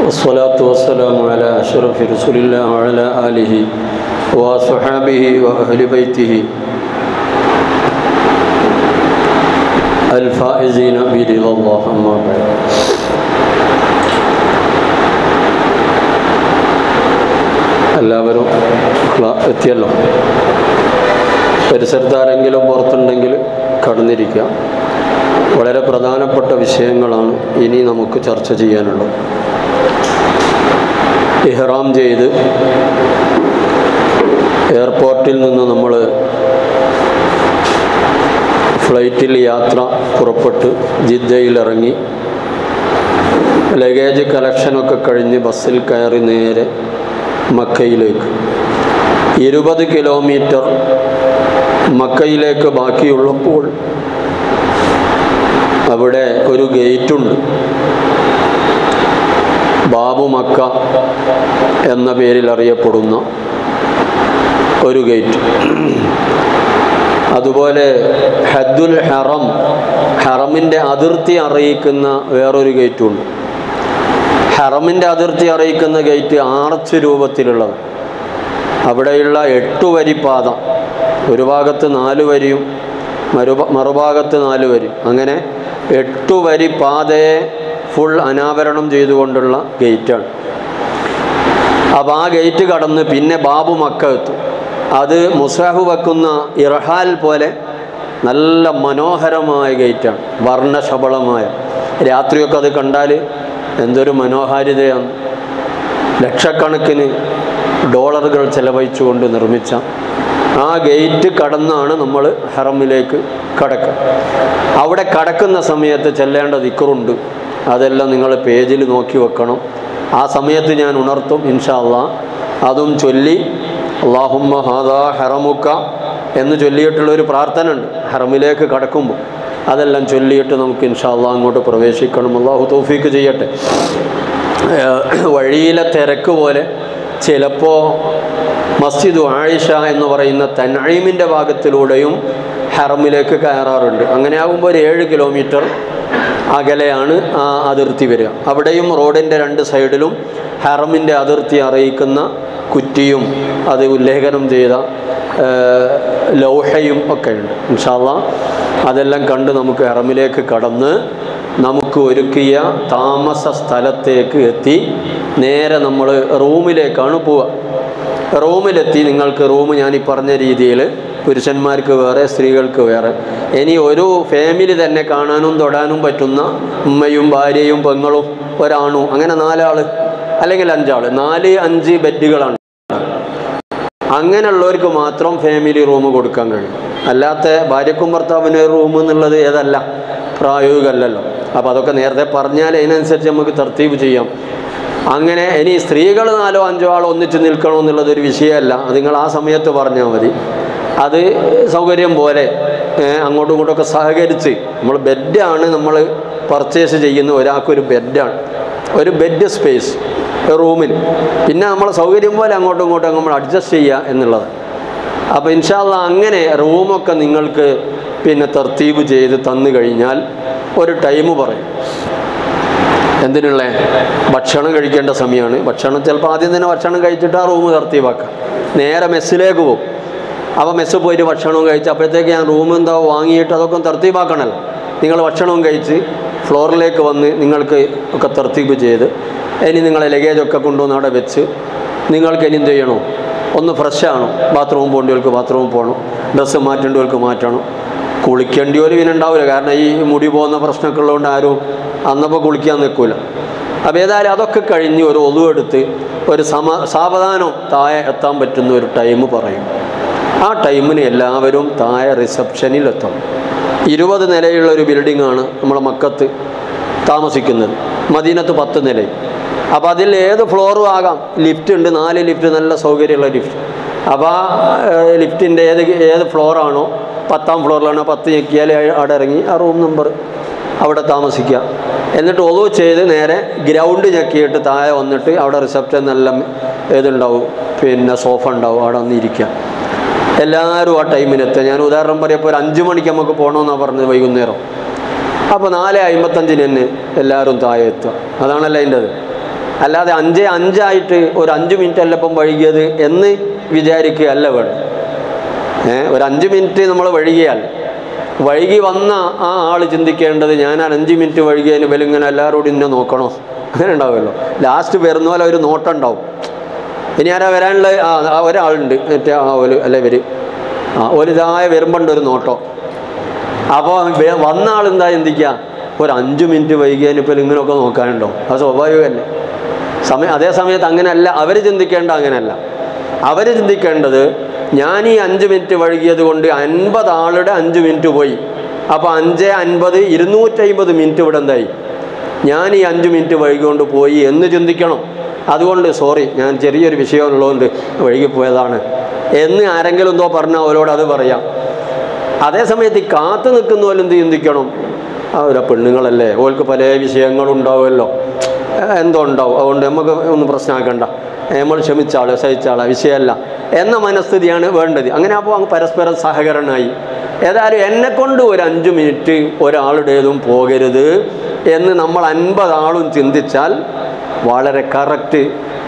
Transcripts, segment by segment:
والصلاة والسلام على أشرف رسول الله وعلى آله وصحابه وأهل بيته الفائزين برضا الله أما بعد എല്ലാവരും ക്ലാ- എത്തിയല്ലോ പരിസരത്ത് ആരെങ്കിലും പുറത്തുണ്ടെങ്കിൽ കടന്നിരിക്കുക വളരെ പ്രധാനപ്പെട്ട വിഷയങ്ങളാണ് ഇനി നമുക്ക് ചർച്ച ചെയ്യാനുള്ളത് ഇഹ്റാം ചെയ്ത് എയർപോർട്ടിൽ നിന്ന് നമ്മൾ ഫ്ലൈറ്റിൽ യാത്ര പുറപ്പെട്ട് ജിദ്ദയിൽ ഇറങ്ങി ലഗേജ് കളക്ഷനൊക്കെ കഴിഞ്ഞ് ബസ്സിൽ കയറി നേരെ മക്കയിലേക്ക് ഇരുപത് കിലോമീറ്റർ മക്കയിലേക്ക് ബാക്കിയുള്ളപ്പോൾ അവിടെ ഒരു ഗേറ്റുണ്ട് ബാബു മക്ക എന്ന പേരിൽ അറിയപ്പെടുന്ന ഒരു ഗേറ്റ് അതുപോലെ ഹദ്ദുൽ ഹറം ഹറമിൻ്റെ അതിർത്തി അറിയിക്കുന്ന വേറൊരു ഗേറ്റുണ്ട് ഹറമിൻ്റെ അതിർത്തി അറിയിക്കുന്ന ഗേറ്റ് ആർച്ച് രൂപത്തിലുള്ളത് അവിടെയുള്ള എട്ടു വരി പാത ഒരു ഭാഗത്ത് നാല് വരിയും മറു മറുഭാഗത്ത് നാല് വരിയും അങ്ങനെ എട്ടു വരി പാതയെ ഫുൾ അനാവരണം ചെയ്തുകൊണ്ടുള്ള ഗേറ്റാണ് അപ്പോൾ ആ ഗേറ്റ് കടന്ന് പിന്നെ ബാബു മക്ക എത്തും അത് മുസാഹു വെക്കുന്ന ഇർഹാൽ പോലെ നല്ല മനോഹരമായ ഗേറ്റാണ് വർണ്ണശബളമായ രാത്രിയൊക്കെ അത് കണ്ടാൽ എന്തൊരു മനോഹാരിതയാണ് ലക്ഷക്കണക്കിന് ഡോളറുകൾ ചെലവഴിച്ചുകൊണ്ട് നിർമ്മിച്ച ആ ഗേറ്റ് കടന്നാണ് നമ്മൾ ഹറമിലേക്ക് കടക്കുക അവിടെ കടക്കുന്ന സമയത്ത് ചെല്ലേണ്ട ദിക്കറുണ്ട് അതെല്ലാം നിങ്ങൾ പേജിൽ നോക്കി വെക്കണം ആ സമയത്ത് ഞാൻ ഉണർത്തും ഇൻഷാ അള്ളാ അതും ചൊല്ലി അള്ളാഹുമ്മ ഹാദാ ഹറമുക്ക എന്ന് ചൊല്ലിയിട്ടുള്ള ഒരു പ്രാർത്ഥന ഉണ്ട് ഹറമിലേക്ക് കടക്കുമ്പോൾ അതെല്ലാം ചൊല്ലിയിട്ട് നമുക്ക് ഇൻഷാ അള്ളാ അങ്ങോട്ട് പ്രവേശിക്കണം അള്ളാഹു തൗഫീക്ക് ചെയ്യട്ടെ ഏഹ് വഴിയിലെ തിരക്ക് പോലെ ചിലപ്പോൾ മസ്ജിദ് ആയിഷ എന്ന് പറയുന്ന തൻഅീമിൻ്റെ ഭാഗത്തിലൂടെയും ഹറമിലേക്ക് കയറാറുണ്ട് അങ്ങനെ ആകുമ്പോൾ ഒരു ഏഴ് കിലോമീറ്റർ അകലെയാണ് ആ അതിർത്തി വരിക അവിടെയും റോഡിൻ്റെ രണ്ട് സൈഡിലും ഹറമിൻ്റെ അതിർത്തി അറിയിക്കുന്ന കുറ്റിയും അത് ഉല്ലേഖനം ചെയ്ത ഏഹ്, ലൗഹയും ഒക്കെ ഉണ്ട് ഇൻഷാല്ല അതെല്ലാം കണ്ട് നമുക്ക് ഹറമിലേക്ക് കടന്ന് നമുക്ക് ഒരുക്കിയ താമസ സ്ഥലത്തേക്ക് എത്തി നേരെ നമ്മൾ റൂമിലേക്കാണ് പോവുക റൂമിലെത്തി നിങ്ങൾക്ക് റൂം ഞാൻ ഈ പറഞ്ഞ രീതിയിൽ പുരുഷന്മാർക്ക് വേറെ സ്ത്രീകൾക്ക് വേറെ ഇനി ഒരു ഫാമിലി തന്നെ കാണാനും തൊടാനും പറ്റുന്ന ഉമ്മയും ഭാര്യയും പെങ്ങളും ഒരാണും അങ്ങനെ നാലാൾ അല്ലെങ്കിൽ അഞ്ചാൾ നാല് അഞ്ച് ബെഡുകളാണ് അങ്ങനെയുള്ളവർക്ക് മാത്രം ഫാമിലി റൂം കൊടുക്കാൻ കഴിയും അല്ലാത്ത ഭാര്യക്കും ഭർത്താവിന് റൂം എന്നുള്ളത് ഏതല്ല പ്രായോഗികമല്ലല്ലോ അപ്പോൾ അതൊക്കെ നേരത്തെ പറഞ്ഞാൽ അതിനനുസരിച്ച് നമുക്ക് തർത്തീവ് ചെയ്യാം അങ്ങനെ ഇനി സ്ത്രീകൾ നാലോ അഞ്ചോ ആളോ ഒന്നിച്ച് നിൽക്കണോ എന്നുള്ളത് ഒരു വിഷയമല്ല അത് നിങ്ങൾ ആ സമയത്ത് പറഞ്ഞാൽ മതി അത് സൗകര്യം പോലെ ഏ, അങ്ങോട്ടും ഇങ്ങോട്ടൊക്കെ സഹകരിച്ച് നമ്മൾ ബെഡാണ് നമ്മൾ പർച്ചേസ് ചെയ്യുന്ന ഒരാൾക്കൊരു ബെഡാണ് ഒരു ബെഡ് സ്പേസ് റൂമിന് പിന്നെ നമ്മളെ സൗകര്യം പോലെ അങ്ങോട്ടും ഇങ്ങോട്ടും നമ്മൾ അഡ്ജസ്റ്റ് ചെയ്യുക എന്നുള്ളത് അപ്പോൾ ഇൻഷാല്ല അങ്ങനെ റൂമൊക്കെ നിങ്ങൾക്ക് പിന്നെ തർത്തീബ് ചെയ്ത് തന്നു കഴിഞ്ഞാൽ ഒരു ടൈം പറയും എന്തിനുള്ള ഭക്ഷണം കഴിക്കേണ്ട സമയമാണ് ഭക്ഷണം ചിലപ്പോൾ ആദ്യം തന്നെ ഭക്ഷണം കഴിച്ചിട്ട് ആ റൂം തർത്തീവാക്കാം നേരെ മെസ്സിലേക്ക് പോകും അപ്പോൾ മെസ്സിൽ പോയിട്ട് ഭക്ഷണവും കഴിച്ച് അപ്പോഴത്തേക്ക് ഞാൻ റൂം എന്താ വാങ്ങിയിട്ട് അതൊക്കെ ഒന്ന് തർത്തീവാക്കണമല്ലോ നിങ്ങൾ ഭക്ഷണവും കഴിച്ച് ഫ്ലോറിലേക്ക് വന്ന് നിങ്ങൾക്ക് ഒക്കെ തർത്തീബ് ചെയ്ത് ഇനി നിങ്ങളെ ലഗേജൊക്കെ കൊണ്ടുവന്ന് അവിടെ വെച്ച് നിങ്ങൾക്ക് ഇനി എന്ത് ചെയ്യണോ ഒന്ന് ഫ്രഷ് ആണോ ബാത്റൂം പോകേണ്ടവർക്ക് ബാത്റൂം പോകണം ഡ്രസ്സ് മാറ്റേണ്ടവർക്ക് മാറ്റണം കുളിക്കേണ്ടിയോര് പിന്നെ ഉണ്ടാവില്ല കാരണം ഈ മുടി പോകുന്ന പ്രശ്നമൊക്കെ ഉള്ളതുകൊണ്ട് ആരും അന്നപ്പോൾ കുളിക്കാൻ നിൽക്കില്ല അപ്പോൾ ഏതായാലും അതൊക്കെ കഴിഞ്ഞ് ഒരു ഒതുവെടുത്ത് ഒരു സമ സാവധാനം താഴെ എത്താൻ പറ്റുന്ന ഒരു ടൈം പറയും ആ ടൈമിന് എല്ലാവരും താഴെ റിസപ്ഷനിൽ എത്തണം ഇരുപത് നിലയുള്ള ഒരു ബിൽഡിംഗ് ആണ് നമ്മളെ മക്കത്ത് താമസിക്കുന്നത് മദീനത്ത് പത്ത് നില അപ്പോൾ അതിൽ ഏത് ഫ്ലോറും ആകാം ലിഫ്റ്റ് ഉണ്ട് നാല് ലിഫ്റ്റ് നല്ല സൗകര്യമുള്ള ലിഫ്റ്റ് അപ്പോൾ ആ ലിഫ്റ്റിൻ്റെ ഏത് ഏത് ഫ്ലോറാണോ പത്താം ഫ്ലോറിലാണോ പത്ത് ഞെക്കിയാൽ അവിടെ ഇറങ്ങി ആ റൂം നമ്പർ അവിടെ താമസിക്കുക എന്നിട്ട് ഒതു ചെയ്ത് നേരെ ഗ്രൗണ്ട് ഞെക്കിയിട്ട് താഴെ വന്നിട്ട് അവിടെ റിസപ്ഷൻ നല്ല ഏതുണ്ടാവും പിന്നെ സോഫ ഉണ്ടാവും അവിടെ വന്ന് ഇരിക്കുക എല്ലാവരും ആ ടൈമിനെത്തുക ഞാൻ ഉദാഹരണം പറയുമ്പോൾ ഒരു അഞ്ച് മണിക്ക് നമുക്ക് പോകണമെന്നാണ് പറഞ്ഞത് വൈകുന്നേരം അപ്പോൾ നാല് അമ്പത്തഞ്ചിന് തന്നെ എല്ലാവരും താഴെ എത്തുക അതാണല്ലോ അതിൻ്റെത് അല്ലാതെ അഞ്ച് അഞ്ചായിട്ട് ഒരു അഞ്ച് മിനിറ്റ് അല്ല ഇപ്പം വൈകിയത് എന്ന് വിചാരിക്കുകയല്ല വേണം ഏ ഒരു അഞ്ച് മിനിറ്റ് നമ്മൾ വൈകിയാൽ വൈകി വന്ന ആ ആൾ ചിന്തിക്കേണ്ടത് ഞാൻ ആ അഞ്ച് മിനിറ്റ് വൈകിയതിന് ഇവലിങ്ങനെ എല്ലാവരോടും ഇന്നെ നോക്കണോ അങ്ങനെ ഉണ്ടാവുമല്ലോ ലാസ്റ്റ് വരുന്ന പോലെ ഒരു നോട്ടം ഉണ്ടാവും ഇനി ആരാ വരാനുള്ള ആ ആ ഒരാളുണ്ട് മറ്റേ ആ ഒരു അല്ല ഇവർ ആ ഒരു ഇതായ വരുമ്പോണ്ട് ഒരു നോട്ടോ അപ്പോൾ വന്ന ആളെന്താ ചിന്തിക്കുക ഒരു അഞ്ച് മിനിറ്റ് വൈകിയതിന് ഇപ്പോൾ ഇങ്ങനെയൊക്കെ നോക്കാനുണ്ടോ അത് സ്വാഭാവികമല്ലേ സമയം അതേ സമയത്ത് അങ്ങനെയല്ല അവർ ചിന്തിക്കേണ്ട അങ്ങനെയല്ല അവർ ചിന്തിക്കേണ്ടത് ഞാൻ ഈ അഞ്ച് മിനിറ്റ് വഴുകിയത് കൊണ്ട് അൻപത് ആളുടെ അഞ്ച് മിനിറ്റ് പോയി അപ്പോൾ അഞ്ച് അൻപത് ഇരുന്നൂറ്റമ്പത് മിനിറ്റ് ഇവിടെ എന്തായി ഞാൻ ഈ അഞ്ച് മിനിറ്റ് വൈകിക്കൊണ്ട് പോയി എന്ന് ചിന്തിക്കണം അതുകൊണ്ട് സോറി ഞാൻ ചെറിയൊരു വിഷയമുള്ളതുകൊണ്ട് വൈകിപ്പോയതാണ് എന്ന് ആരെങ്കിലും എന്തോ പറഞ്ഞാൽ അവരോട് അത് പറയാം അതേ സമയത്ത് ഈ കാത്തു നിൽക്കുന്നവർ എന്ത് ചിന്തിക്കണം അവരെ പെണ്ണുങ്ങളല്ലേ ഓൾക്ക് പല വിഷയങ്ങളും ഉണ്ടാവുമല്ലോ ഏഹ് എന്തോ ഉണ്ടാവും അതുകൊണ്ട് നമുക്ക് ഒന്നും പ്രശ്നമാക്കണ്ട നമ്മൾ ക്ഷമിച്ചാള് സഹിച്ചാളെ വിഷയമല്ല എന്ന മനസ്ഥിതിയാണ് വേണ്ടത് അങ്ങനെ അപ്പോൾ അങ്ങ് പരസ്പരം സഹകരണമായി ഏതായാലും എന്നെ കൊണ്ട് ഒരു അഞ്ച് മിനിറ്റ് ഒരാളുടേതും പോകരുത് എന്ന് നമ്മൾ അൻപത് ആളും ചിന്തിച്ചാൽ വളരെ കറക്റ്റ്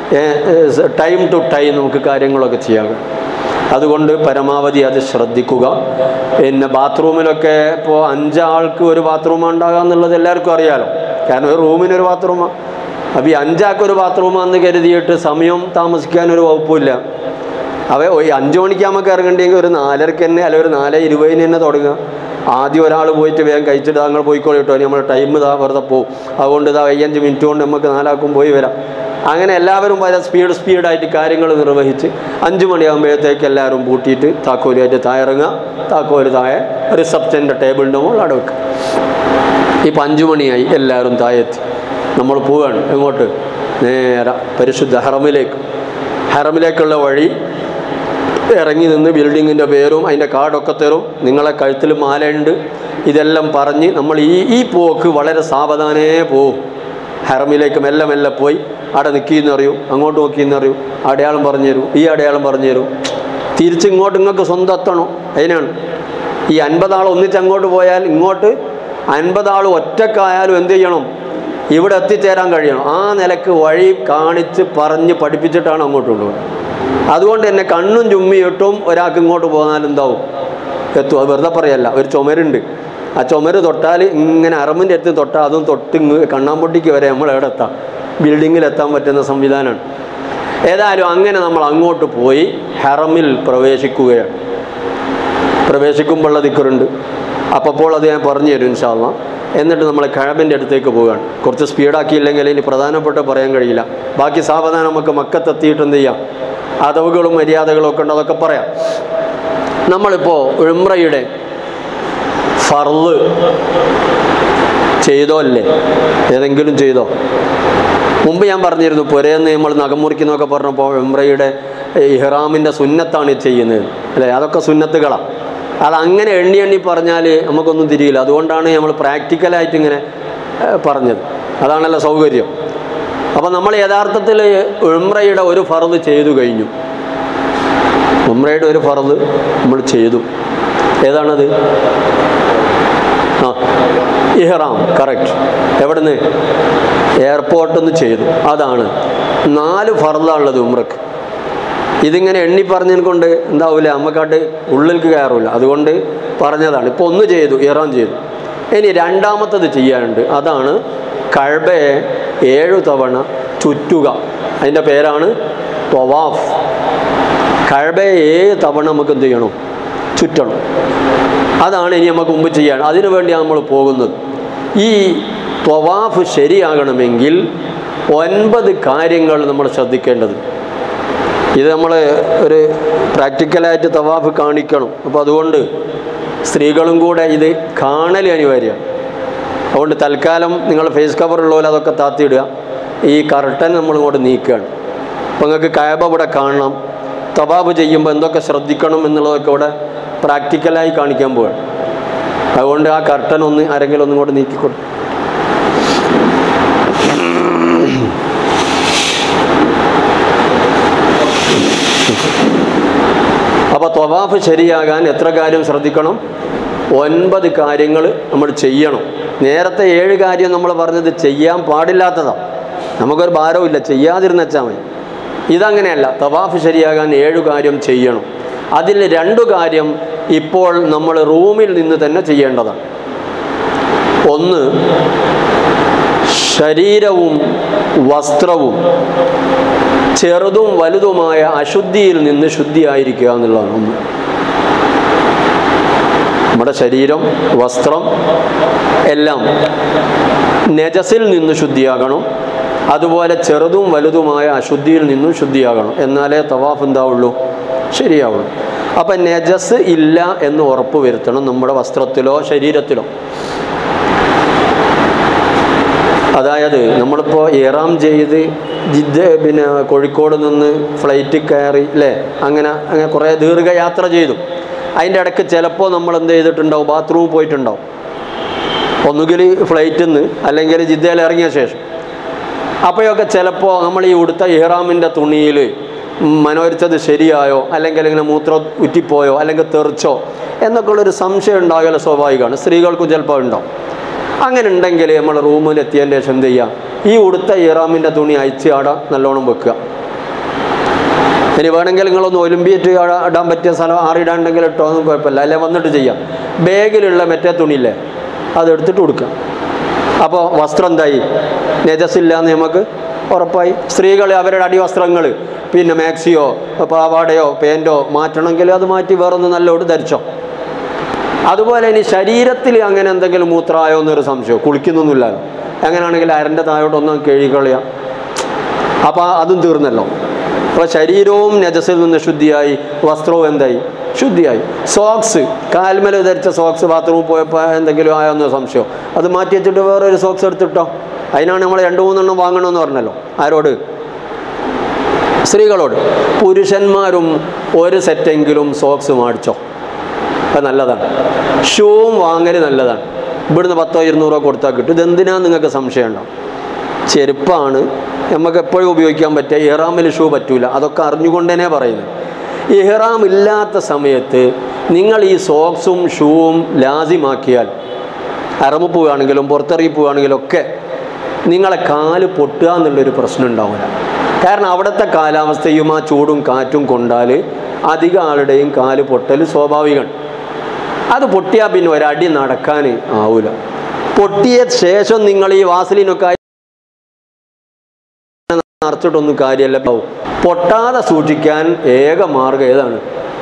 ടൈം ടു ടൈം നമുക്ക് കാര്യങ്ങളൊക്കെ ചെയ്യാം അതുകൊണ്ട് പരമാവധി അത് ശ്രദ്ധിക്കുക പിന്നെ ബാത്റൂമിലൊക്കെ ഇപ്പോൾ അഞ്ചാൾക്ക് ഒരു ബാത്റൂം ഉണ്ടാകുക എന്നുള്ളത് എല്ലാവർക്കും അറിയാലോ കാരണം ഒരു റൂമിന് ഒരു ബാത്റൂമാണ് അപ്പോൾ ഈ അഞ്ചാൾക്ക് ഒരു ബാത്റൂമാണെന്ന് കരുതിയിട്ട് സമയം താമസിക്കാൻ ഒരു വകുപ്പില്ല അവ ഈ അഞ്ച് മണിക്ക് നമുക്ക് ഇറങ്ങണ്ടെങ്കിൽ ഒരു നാലരക്ക് തന്നെ അല്ലെങ്കിൽ ഒരു നാല് ഇരുപതിന് തന്നെ തുടങ്ങുക ആദ്യം ഒരാൾ പോയിട്ട് വേഗം കഴിച്ചിട്ട് താങ്കൾ പോയിക്കോളി കേട്ടോ നമ്മൾ ടൈം ഇതാ വെറുതെ പോകും അതുകൊണ്ട് ഇതാ അയ്യഞ്ച് മിനിറ്റ് കൊണ്ട് നമുക്ക് നാലാക്കും പോയി വരാം അങ്ങനെ എല്ലാവരും വളരെ സ്പീഡ് സ്പീഡായിട്ട് കാര്യങ്ങൾ നിർവഹിച്ച് അഞ്ച് മണിയാകുമ്പോഴത്തേക്ക് എല്ലാവരും പൂട്ടിയിട്ട് താക്കോലുമായിട്ട് താഴെ താക്കോല് താഴെ റിസപ്ഷൻ്റെ ടേബിളിൻ്റെ മുകളിൽ അവിടെ വെക്കുക ഇപ്പം അഞ്ച് മണിയായി എല്ലാവരും താഴെത്തി നമ്മൾ പോവുകയാണ് എങ്ങോട്ട് നേരെ പരിശുദ്ധ ഹറമിലേക്ക് ഹറമിലേക്കുള്ള വഴി ഇറങ്ങി നിന്ന് ബിൽഡിങ്ങിൻ്റെ പേരും അതിൻ്റെ കാർഡൊക്കെ തരും നിങ്ങളെ കഴുത്തിൽ മാലയുണ്ട് ഇതെല്ലാം പറഞ്ഞ് നമ്മൾ ഈ ഈ പോക്ക് വളരെ സാവധാനേ പോവും ഹറമിലേക്ക് മെല്ലെ മെല്ലെ പോയി അവിടെ നിൽക്കിയെന്നറിയും അങ്ങോട്ട് നോക്കിയെന്നറിയും അടയാളം പറഞ്ഞു തരും ഈ അടയാളം പറഞ്ഞു തരും തിരിച്ചിങ്ങോട്ട് നിങ്ങൾക്ക് സ്വന്തം എത്തണം അതിനാണ് ഈ അൻപതാൾ ഒന്നിച്ച് അങ്ങോട്ട് പോയാൽ ഇങ്ങോട്ട് അൻപതാൾ ഒറ്റക്കായാലും എന്ത് ചെയ്യണം ഇവിടെ എത്തിച്ചേരാൻ കഴിയണം ആ നിലക്ക് വഴി കാണിച്ച് പറഞ്ഞ് പഠിപ്പിച്ചിട്ടാണ് അങ്ങോട്ട് കൊണ്ടുപോകുന്നത് അതുകൊണ്ട് തന്നെ കണ്ണും ചുമ്മിയിട്ടും ഒരാൾക്ക് ഇങ്ങോട്ട് പോകാൻ എന്താവും എത്തും അത് വെറുതെ പറയല്ല ഒരു ചുമരുണ്ട് ആ ചുമര് തൊട്ടാൽ ഇങ്ങനെ അറമ്പിൻ്റെ അടുത്ത് തൊട്ടാൽ അതും തൊട്ട് ഇങ്ങ് കണ്ണാമ്പൊട്ടിക്ക് വരെ നമ്മൾ എവിടെ എത്താം ബിൽഡിങ്ങിൽ എത്താൻ പറ്റുന്ന സംവിധാനമാണ് ഏതായാലും അങ്ങനെ നമ്മൾ അങ്ങോട്ട് പോയി ഹറമിൽ പ്രവേശിക്കുകയാണ് പ്രവേശിക്കുമ്പോഴുള്ള ദിക്കറുണ്ട് അപ്പോൾ അത് ഞാൻ പറഞ്ഞു തരും ഇൻഷാല്ല എന്നിട്ട് നമ്മൾ കഴബിൻ്റെ അടുത്തേക്ക് പോവുകയാണ് കുറച്ച് സ്പീഡാക്കിയില്ലെങ്കിൽ ഇനി പ്രധാനപ്പെട്ട പറയാൻ കഴിയില്ല ബാക്കി സാവധാനം നമുക്ക് മക്കത്തെത്തിയിട്ട് എന്ത് ചെയ്യാം അതവുകളും മര്യാദകളും ഒക്കെ ഉണ്ട് അതൊക്കെ പറയാം നമ്മളിപ്പോൾ ഉംറയുടെ ഫർള് ചെയ്തോ അല്ലേ ഏതെങ്കിലും ചെയ്തോ മുമ്പ് ഞാൻ പറഞ്ഞിരുന്നു പുരയെന്ന് നമ്മൾ നഖം മുറിക്കുന്നൊക്കെ പറഞ്ഞപ്പോൾ ഉംറയുടെ ഇഹ്റാമിൻ്റെ സുന്നത്താണ് ഈ ചെയ്യുന്നത് അല്ലേ അതൊക്കെ സുന്നത്തുകളാണ് അതങ്ങനെ എണ്ണി എണ്ണി പറഞ്ഞാൽ നമുക്കൊന്നും തിരിയില്ല അതുകൊണ്ടാണ് നമ്മൾ പ്രാക്ടിക്കലായിട്ട് ഇങ്ങനെ ഏഹ്, പറഞ്ഞത് അതാണല്ലോ സൗകര്യം അപ്പോൾ നമ്മൾ യഥാർത്ഥത്തിൽ ഉംറയുടെ ഒരു ഫറത് ചെയ്തു കഴിഞ്ഞു ഉംറയുടെ ഒരു ഫറത് നമ്മൾ ചെയ്തു ഏതാണത് ആ ഇഹ്റാം കറക്റ്റ് എവിടുന്ന് എയർപോർട്ടിൽ നിന്ന് ചെയ്തു അതാണ് നാല് ഫറലാണുള്ളത് ഉമ്രക്ക് ഇതിങ്ങനെ എണ്ണി പറഞ്ഞതിനെ കൊണ്ട് എന്താവില്ല നമുക്കാട്ട് ഉള്ളിലേക്ക് കയറില്ല അതുകൊണ്ട് പറഞ്ഞതാണ് ഇപ്പോൾ ഒന്ന് ചെയ്തു ഇറാൻ ചെയ്തു ഇനി രണ്ടാമത്തത് ചെയ്യാനുണ്ട് അതാണ് കഴബയെ ഏഴു തവണ ചുറ്റുക അതിൻ്റെ പേരാണ് തൊവാഫ് കഴബയെ ഏഴ് തവണ നമുക്ക് എന്ത് ചെയ്യണം ചുറ്റണം അതാണ് ഇനി നമുക്ക് മുമ്പ് ചെയ്യാൻ അതിനു വേണ്ടിയാണ് നമ്മൾ പോകുന്നത് ഈ ത്വവാഫ് ശരിയാകണമെങ്കിൽ ഒൻപത് കാര്യങ്ങൾ നമ്മൾ ശ്രദ്ധിക്കേണ്ടത് ഇത് നമ്മൾ ഒരു പ്രാക്ടിക്കലായിട്ട് തവാഫ് കാണിക്കണം അപ്പോൾ അതുകൊണ്ട് സ്ത്രീകളും കൂടെ ഇത് കാണൽ അനിവാര്യമാണ് അതുകൊണ്ട് തൽക്കാലം നിങ്ങൾ ഫേസ് കവർ ഉള്ളപോലെ അതൊക്കെ താത്തിയിടുക ഈ കർട്ടൻ നമ്മൾ ഇങ്ങോട്ട് നീക്കുകയാണ് അപ്പോൾ നിങ്ങൾക്ക് കയബ ഇവിടെ കാണണം തവാബ് ചെയ്യുമ്പോൾ എന്തൊക്കെ ശ്രദ്ധിക്കണം എന്നുള്ളതൊക്കെ ഇവിടെ പ്രാക്ടിക്കലായി കാണിക്കാൻ പോവാണ് അതുകൊണ്ട് ആ കർട്ടൻ ഒന്ന് ആരെങ്കിലും ഒന്നും ഇങ്ങോട്ട് നീക്കിക്കൊടുക്കും അപ്പോൾ ത്വവാഫ് ശരിയാകാൻ എത്ര കാര്യം ശ്രദ്ധിക്കണം ഒൻപത് കാര്യങ്ങൾ നമ്മൾ ചെയ്യണം നേരത്തെ ഏഴ് കാര്യം നമ്മൾ പറഞ്ഞത് ചെയ്യാൻ പാടില്ലാത്തതാണ് നമുക്കൊരു ഭാരവും ചെയ്യാതിരുന്ന വെച്ചാൽ മതി ഇതങ്ങനെയല്ല തവാഫ് ശരിയാകാൻ ഏഴു കാര്യം ചെയ്യണം അതിൽ രണ്ടു കാര്യം ഇപ്പോൾ നമ്മൾ റൂമിൽ നിന്ന് തന്നെ ചെയ്യേണ്ടതാണ് ഒന്ന് ശരീരവും വസ്ത്രവും ചെറുതും വലുതുമായ അശുദ്ധിയിൽ നിന്ന് ശുദ്ധിയായിരിക്കുക എന്നുള്ളതാണ് ഒന്ന് നമ്മുടെ ശരീരം വസ്ത്രം എല്ലാം നജസിൽ നിന്ന് ശുദ്ധിയാകണം അതുപോലെ ചെറുതും വലുതുമായ അശുദ്ധിയിൽ നിന്നും ശുദ്ധിയാകണം എന്നാലേ തവാഫ് എന്താവുള്ളൂ ശരിയാവുള്ളൂ അപ്പം നജസ് ഇല്ല എന്ന് ഉറപ്പ് വരുത്തണം നമ്മുടെ വസ്ത്രത്തിലോ ശരീരത്തിലോ അതായത് നമ്മളിപ്പോൾ ഇറാം ചെയ്ത് ജിദ്ദ പിന്നെ കോഴിക്കോട് നിന്ന് ഫ്ലൈറ്റ് കയറി അല്ലേ അങ്ങനെ അങ്ങനെ കുറേ ദീർഘയാത്ര ചെയ്തു അതിൻ്റെ ഇടയ്ക്ക് ചിലപ്പോൾ നമ്മൾ എന്ത് ചെയ്തിട്ടുണ്ടാവും ബാത്റൂമിൽ പോയിട്ടുണ്ടാവും ഒന്നുകിൽ ഫ്ലൈറ്റിൽ നിന്ന് അല്ലെങ്കിൽ ജിദ്ദയിൽ ഇറങ്ങിയ ശേഷം അപ്പോഴൊക്കെ ചിലപ്പോൾ നമ്മൾ ഈ ഉടുത്ത ഇഹ്റാമിൻ്റെ തുണിയിൽ മനോരിച്ചത് ശരിയായോ അല്ലെങ്കിൽ ഇങ്ങനെ മൂത്രം ഉറ്റിപ്പോയോ അല്ലെങ്കിൽ തെറിച്ചോ എന്നൊക്കെ ഉള്ളൊരു സംശയം ഉണ്ടാകല സ്വാഭാവികമാണ് സ്ത്രീകൾക്കും ചിലപ്പോൾ ഉണ്ടാവും അങ്ങനെ ഉണ്ടെങ്കിൽ നമ്മൾ റൂമിൽ എത്തിയതിൻ്റെ ശേഷം എന്ത് ചെയ്യുക ഈ ഉടുത്ത ഇറാമിൻ്റെ തുണി അയച്ച് ആടെ നല്ലോണം വെക്കുക ഇനി വേണമെങ്കിൽ നിങ്ങളൊന്ന് ഒലിമ്പിയിട്ട് ആടെ ഇടാൻ പറ്റിയ സ്ഥലം ആറിടാണ്ടെങ്കിൽ ഇട്ടോ ഒന്നും കുഴപ്പമില്ല അല്ലെ വന്നിട്ട് ചെയ്യാം ബാഗിലുള്ള മറ്റേ തുണിയില്ലേ അത് എടുത്തിട്ട് കൊടുക്കുക അപ്പോൾ വസ്ത്രം എന്തായി നജസില്ല എന്ന് നമുക്ക് ഉറപ്പായി സ്ത്രീകൾ അവരുടെ അടിവസ്ത്രങ്ങൾ പിന്നെ മാക്സിയോ പാവാടയോ പാൻറ്റോ മാറ്റണമെങ്കിൽ അത് മാറ്റി വേറൊന്ന് നല്ലോട് ധരിച്ചോ അതുപോലെ ഇനി ശരീരത്തിൽ അങ്ങനെ എന്തെങ്കിലും മൂത്രമായോ എന്നൊരു സംശയം കുളിക്കുന്നൊന്നുമില്ലല്ലോ അങ്ങനെയാണെങ്കിൽ അരൻ്റെ താഴോട്ട് ഒന്നും കഴുകിക്കളയാം അപ്പോൾ അതും തീർന്നല്ലോ അപ്പോൾ ശരീരവും നജസിൽ നിന്ന് ശുദ്ധിയായി വസ്ത്രവും എന്തായി ശുദ്ധിയായി സോക്സ് കാൽമല ധരിച്ച സോക്സ് ബാത്റൂമിൽ പോയപ്പോൾ എന്തെങ്കിലും ആയോ എന്നോ സംശയം അത് മാറ്റി വെച്ചിട്ട് വേറെ ഒരു സോക്സ് എടുത്തിട്ടോ അതിനാണ് നമ്മൾ രണ്ട് മൂന്നെണ്ണം വാങ്ങണമെന്ന് പറഞ്ഞല്ലോ ആരോട് സ്ത്രീകളോട് പുരുഷന്മാരും ഒരു സെറ്റെങ്കിലും സോക്സ് മേടിച്ചോ അത് നല്ലതാണ് ഷൂവും വാങ്ങൽ നല്ലതാണ് ഇവിടുന്ന് പത്തോ ഇരുന്നൂറോ കൊടുത്താൽ കിട്ടും ഇതെന്തിനാന്ന് നിങ്ങൾക്ക് സംശയം ഉണ്ടാവും ചെരുപ്പാണ് നമുക്ക് എപ്പോഴും ഉപയോഗിക്കാൻ പറ്റുക ഇഹ്റാമിൽ ഷൂ പറ്റൂല അതൊക്കെ അറിഞ്ഞുകൊണ്ടേ പറയുന്നത് ഇഹ്റാം ഇല്ലാത്ത സമയത്ത് നിങ്ങൾ ഈ സോക്സും ഷൂവും ലാസിമാക്കിയാൽ അറമ പോവുകയാണെങ്കിലും പുറത്തിറങ്ങി പോവുകയാണെങ്കിലും ഒക്കെ നിങ്ങളെ കാല് പൊട്ടുക എന്നുള്ളൊരു പ്രശ്നം ഉണ്ടാവില്ല കാരണം അവിടുത്തെ കാലാവസ്ഥയും ആ ചൂടും കാറ്റും കൊണ്ടാൽ അധിക ആളുടെയും കാല് പൊട്ടൽ സ്വാഭാവികമാണ് അത് പൊട്ടിയാൽ പിന്നെ ഒരടി നടക്കാൻ ആവൂല പൊട്ടിയ ശേഷം നിങ്ങൾ ഈ വാസലിനൊക്കെ നിറച്ചിട്ടൊന്നും കാര്യമല്ല പാവും പൊട്ടാതെ സൂക്ഷിക്കാൻ ഏക മാർഗം ഏതാണ്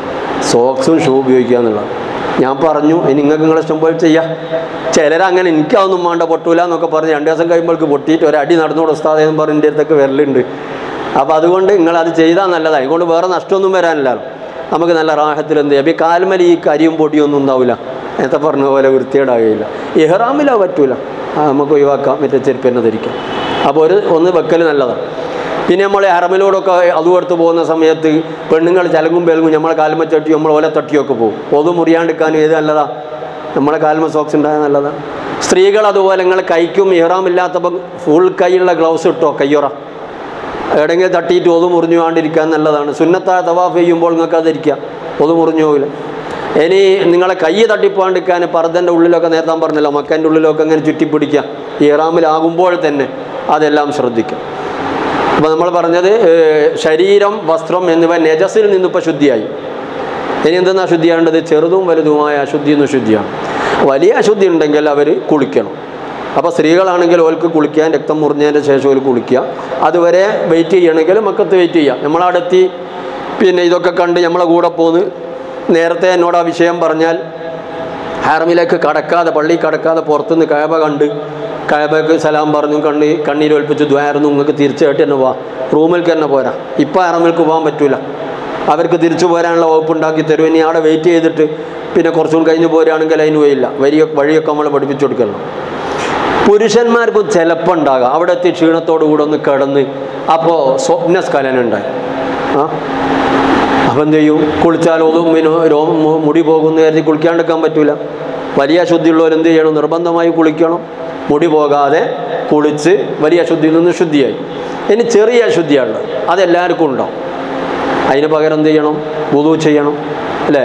സോക്സും ഷൂ ഉപയോഗിക്കുക എന്നുള്ളത് ഞാൻ പറഞ്ഞു ഇനി നിങ്ങൾക്ക് നിങ്ങളെ ഇഷ്ടം പോലെ ചെയ്യാം ചിലരങ്ങനെ എനിക്കതൊന്നും വേണ്ട പൊട്ടൂല എന്നൊക്കെ പറഞ്ഞ് രണ്ട് ദിവസം കഴിയുമ്പോൾക്ക് പൊട്ടിയിട്ട് ഒരടി നടന്നുകൂടെ ഉസ്താദ് എന്ന് പറഞ്ഞ് എൻ്റെ അടുത്തൊക്കെ വരലുണ്ട് അപ്പോൾ അതുകൊണ്ട് നിങ്ങൾ അത് ചെയ്താൽ നല്ലതാണ് അതുകൊണ്ട് വേറെ നഷ്ടമൊന്നും വരാനില്ലല്ലോ നമുക്ക് നല്ല റാഹത്തിൽ എന്ത് ചെയ്യാം ഈ കാൽമൽ ഈ കരിയും പൊടിയൊന്നും ഉണ്ടാവില്ല നേരത്തെ പറഞ്ഞ പോലെ വൃത്തിയേടാകുകയില്ല ഇഹ്റാമിലോ പറ്റൂല ആ, നമുക്ക് ഒഴിവാക്കാം മറ്റേ ചെരുപ്പ് തന്നെ ധരിക്കാം അപ്പോൾ ഒരു ഒന്ന് വെക്കൽ നല്ലതാണ് പിന്നെ നമ്മൾ ഹറമിലൂടെയൊക്കെ അതും എടുത്ത് പോകുന്ന സമയത്ത് പെണ്ണുങ്ങൾ ചലങ്ങും പെലങ്ങും നമ്മളെ കാൽമ തട്ടി നമ്മൾ ഓല തട്ടിയൊക്കെ പോകും ഒതു മുറിയാണ്ടിരിക്കാനും ഏത് നല്ലതാ നമ്മളെ കാൽമ സോക്സ് ഉണ്ടായ നല്ലതാണ് സ്ത്രീകൾ അതുപോലെ നിങ്ങൾ കൈക്കും ഇഹ്റാം ഇല്ലാത്തപ്പോൾ ഫുൾ കൈയുള്ള ഗ്ലൗസ് ഇട്ടോ കയ്യൊറ എവിടെയെങ്കിലും തട്ടിയിട്ട് ഒതു മുറിഞ്ഞു കൊണ്ടിരിക്കാൻ നല്ലതാണ് സുന്നത്തായ തവാഫ് ചെയ്യുമ്പോൾ നിങ്ങൾക്ക് അതിരിക്കാം ഒതു മുറിഞ്ഞു പോകില്ല ഇനി നിങ്ങളെ കൈ തട്ടിപ്പോണ്ടിരിക്കാൻ പർദ്ദൻ്റെ ഉള്ളിലൊക്കെ നേരത്താൻ പറഞ്ഞല്ലോ മക്കൻ്റെ ഉള്ളിലൊക്കെ അങ്ങനെ ചുറ്റിപ്പിടിക്കുക ഇറാമിലാകുമ്പോൾ തന്നെ അതെല്ലാം ശ്രദ്ധിക്കാം അപ്പോൾ നമ്മൾ പറഞ്ഞത് ഏഹ്, ശരീരം വസ്ത്രം എന്നിവ നജസിൽ നിന്നിപ്പോൾ ശുദ്ധിയായി ഇനി എന്തെന്നാ ശുദ്ധിയാണ്ടത് ചെറുതും വലുതുമായ അശുദ്ധി എന്ന് ശുദ്ധിയാണ് വലിയ അശുദ്ധി ഉണ്ടെങ്കിൽ അവർ കുളിക്കണം അപ്പോൾ സ്ത്രീകളാണെങ്കിൽ ഓൾക്ക് കുളിക്കാൻ രക്തം മുറിഞ്ഞതിൻ്റെ ശേഷം ഓല് കുളിക്കുക അതുവരെ വെയിറ്റ് ചെയ്യണമെങ്കിൽ മക്കത്ത് വെയിറ്റ് ചെയ്യുക നമ്മളവിടെത്തി പിന്നെ ഇതൊക്കെ കണ്ട് നമ്മളെ കൂടെ പോന്ന് നേരത്തെ എന്നോട് ആ വിഷയം പറഞ്ഞാൽ ഹാറമിലേക്ക് കടക്കാതെ പള്ളി കടക്കാതെ പുറത്തുനിന്ന് കയബ കണ്ട് കയബക്ക് സലാം പറഞ്ഞു കണ്ണി കണ്ണീരൊൽപ്പിച്ച് ദ്വായിരുന്നു നിങ്ങൾക്ക് തീർച്ചയായിട്ടും തന്നെ പോവാം റൂമിലേക്ക് തന്നെ പോരാ ഇപ്പം ഹാറമിലേക്ക് പോകാൻ പറ്റൂല അവർക്ക് തിരിച്ചു പോരാനുള്ള വകുപ്പ് ഉണ്ടാക്കി തരും ഇനി അവിടെ വെയിറ്റ് ചെയ്തിട്ട് പിന്നെ കുറച്ചും കഴിഞ്ഞ് പോരുകയാണെങ്കിൽ അതിന് വഴിയില്ല വഴിയൊക്കെ വഴിയൊക്കെ നമ്മൾ പഠിപ്പിച്ചു കൊടുക്കണം പുരുഷന്മാർക്കും ചിലപ്പോൾ ഉണ്ടാകാം അവിടെ എത്തി ക്ഷീണത്തോടു കൂടെ ഒന്ന് കിടന്ന് അപ്പോൾ സ്വപ്നസ്ഖലനം ഉണ്ടായി ആ അപ്പം എന്ത് ചെയ്യും കുളിച്ചാൽ ഒതും പിന്നെ രോ മു- മുടി പോകുന്ന കരുതി കുളിക്കാണ്ടിരിക്കാൻ പറ്റൂല വലിയ ശുദ്ധിയുള്ളവർ എന്ത് ചെയ്യണം നിർബന്ധമായി കുളിക്കണം മുടി പോകാതെ കുളിച്ച് വലിയ ശുദ്ധിയിൽ നിന്ന് ശുദ്ധിയായി ഇനി ചെറിയ ശുദ്ധിയാണ് അതെല്ലാവർക്കും ഉണ്ടാവും അതിന് പകരം എന്ത് ചെയ്യണം ഉതു ചെയ്യണം അല്ലേ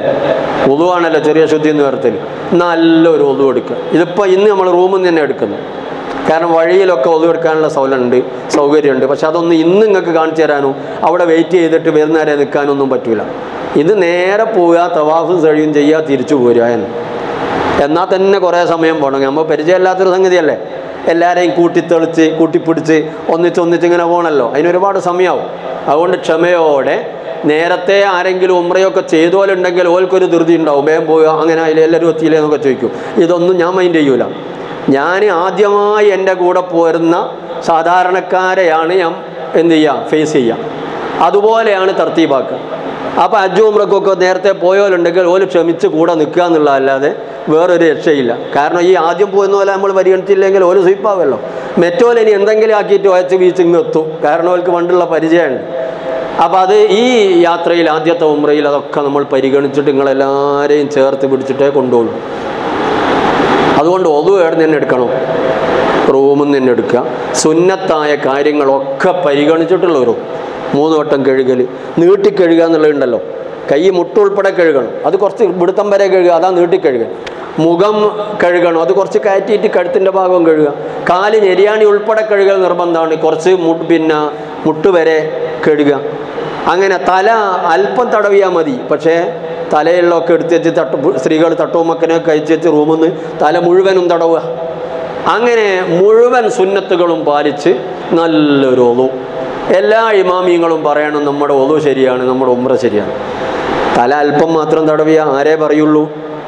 ഉതുവാണല്ലോ ചെറിയ ശുദ്ധി എന്ന് വരത്തിൽ നല്ലൊരു ഉതു എടുക്കുക ഇതിപ്പോൾ ഇന്ന് നമ്മൾ റൂമിൽ നിന്ന് തന്നെ എടുക്കുന്നത് കാരണം വഴിയിലൊക്കെ ഒതു എടുക്കാനുള്ള സൗകര്യമുണ്ട് സൗകര്യമുണ്ട് പക്ഷെ അതൊന്നും ഇന്ന് നിങ്ങൾക്ക് കാണിച്ചു തരാനോ അവിടെ വെയിറ്റ് ചെയ്തിട്ട് വരുന്നവരെ നിൽക്കാനൊന്നും പറ്റൂല ഇത് നേരെ പോവുക തവാഫ് കഴിയും ചെയ്യുക തിരിച്ചു പോരുക എന്ന് എന്നാൽ തന്നെ കുറേ സമയം പോകണം നമ്മൾ പരിചയമില്ലാത്തൊരു സംഗതിയല്ലേ എല്ലാവരെയും കൂട്ടിത്തെളിച്ച് കൂട്ടിപ്പിടിച്ച് ഒന്നിച്ച് ഒന്നിച്ച് ഇങ്ങനെ പോകണമല്ലോ അതിന് ഒരുപാട് സമയമാവും അതുകൊണ്ട് ക്ഷമയോടെ നേരത്തെ ആരെങ്കിലും ഉമ്രയൊക്കെ ചെയ്തോലുണ്ടെങ്കിൽ ഓൽക്കൊരു ധൃതി ഉണ്ടാവും വേഗം പോവുക അങ്ങനെ അതിൽ എല്ലാവരും എത്തിയില്ലേ എന്നൊക്കെ ചോദിക്കും ഇതൊന്നും ഞാൻ മൈൻഡ് ചെയ്യൂല ഞാൻ ആദ്യമായി എൻ്റെ കൂടെ പോരുന്ന സാധാരണക്കാരെയാണ് ഞാൻ എന്ത് ചെയ്യുക ഫേസ് ചെയ്യുക അതുപോലെയാണ് തർത്തീബാക്കുക അപ്പോൾ അജ്ജു ഉമ്രക്കൊക്കെ നേരത്തെ പോയോലുണ്ടെങ്കിൽ ഓല് ക്ഷമിച്ച് കൂടെ നിൽക്കുക എന്നുള്ളതല്ലാതെ വേറൊരു രക്ഷയില്ല കാരണം ഈ ആദ്യം പോകുന്ന പോലെ നമ്മൾ പരിഗണിച്ചില്ലെങ്കിൽ ഓല് സ്വീപ്പാവല്ലോ മെറ്റോൽ ഇനി എന്തെങ്കിലും ആക്കിയിട്ട് വയച്ച് വീച്ച് ഇങ്ങ് എത്തും കാരണം ഓൽക്ക് പണ്ടുള്ള പരിചയമുണ്ട് അപ്പോൾ അത് ഈ യാത്രയിൽ ആദ്യത്തെ ഉമ്രയിൽ അതൊക്കെ നമ്മൾ പരിഗണിച്ചിട്ട് നിങ്ങളെല്ലാവരെയും ചേർത്ത് പിടിച്ചിട്ടേ കൊണ്ടുപോകും അതുകൊണ്ട് ഒതു എവിടെ നിന്ന് എടുക്കണം റൂമിൽ നിന്ന് എടുക്കുക സുന്നത്തായ കാര്യങ്ങളൊക്കെ പരിഗണിച്ചിട്ടുള്ള ഒരു മൂന്ന് വട്ടം കഴുകൽ നീട്ടി കഴുകുക എന്നുള്ളതുണ്ടല്ലോ കൈ മുട്ടുൾപ്പെടെ കഴുകണം അത് കുറച്ച് പിടുത്തം വരെ കഴുകുക അതാ നീട്ടി കഴുകുക മുഖം കഴുകണം അത് കുറച്ച് കയറ്റിയിട്ട് കഴുത്തിൻ്റെ ഭാഗം കഴുകുക കാല് ഞെരിയാണി ഉൾപ്പെടെ കഴുകൽ നിർബന്ധമാണ് കുറച്ച് മു- പിന്നെ മുട്ട് വരെ കഴുകുക അങ്ങനെ തല അല്പം തടവിയാൽ മതി പക്ഷേ തലയിലൊക്കെ എടുത്ത് വെച്ച് തട്ടു സ്ത്രീകൾ തട്ടവും മക്കനെ കഴിച്ച് വെച്ച് റൂമിൽ നിന്ന് തല മുഴുവനും തടവുക അങ്ങനെ മുഴുവൻ സുന്നത്തുകളും പാലിച്ച് നല്ലൊരു ഒതു എല്ലാ ഇമാമിയങ്ങളും പറയണം നമ്മുടെ ഒതു ശരിയാണ് നമ്മുടെ ഉമ്ര ശരിയാണ് തല അല്പം മാത്രം തടവിയ ആരേ പറയുള്ളൂ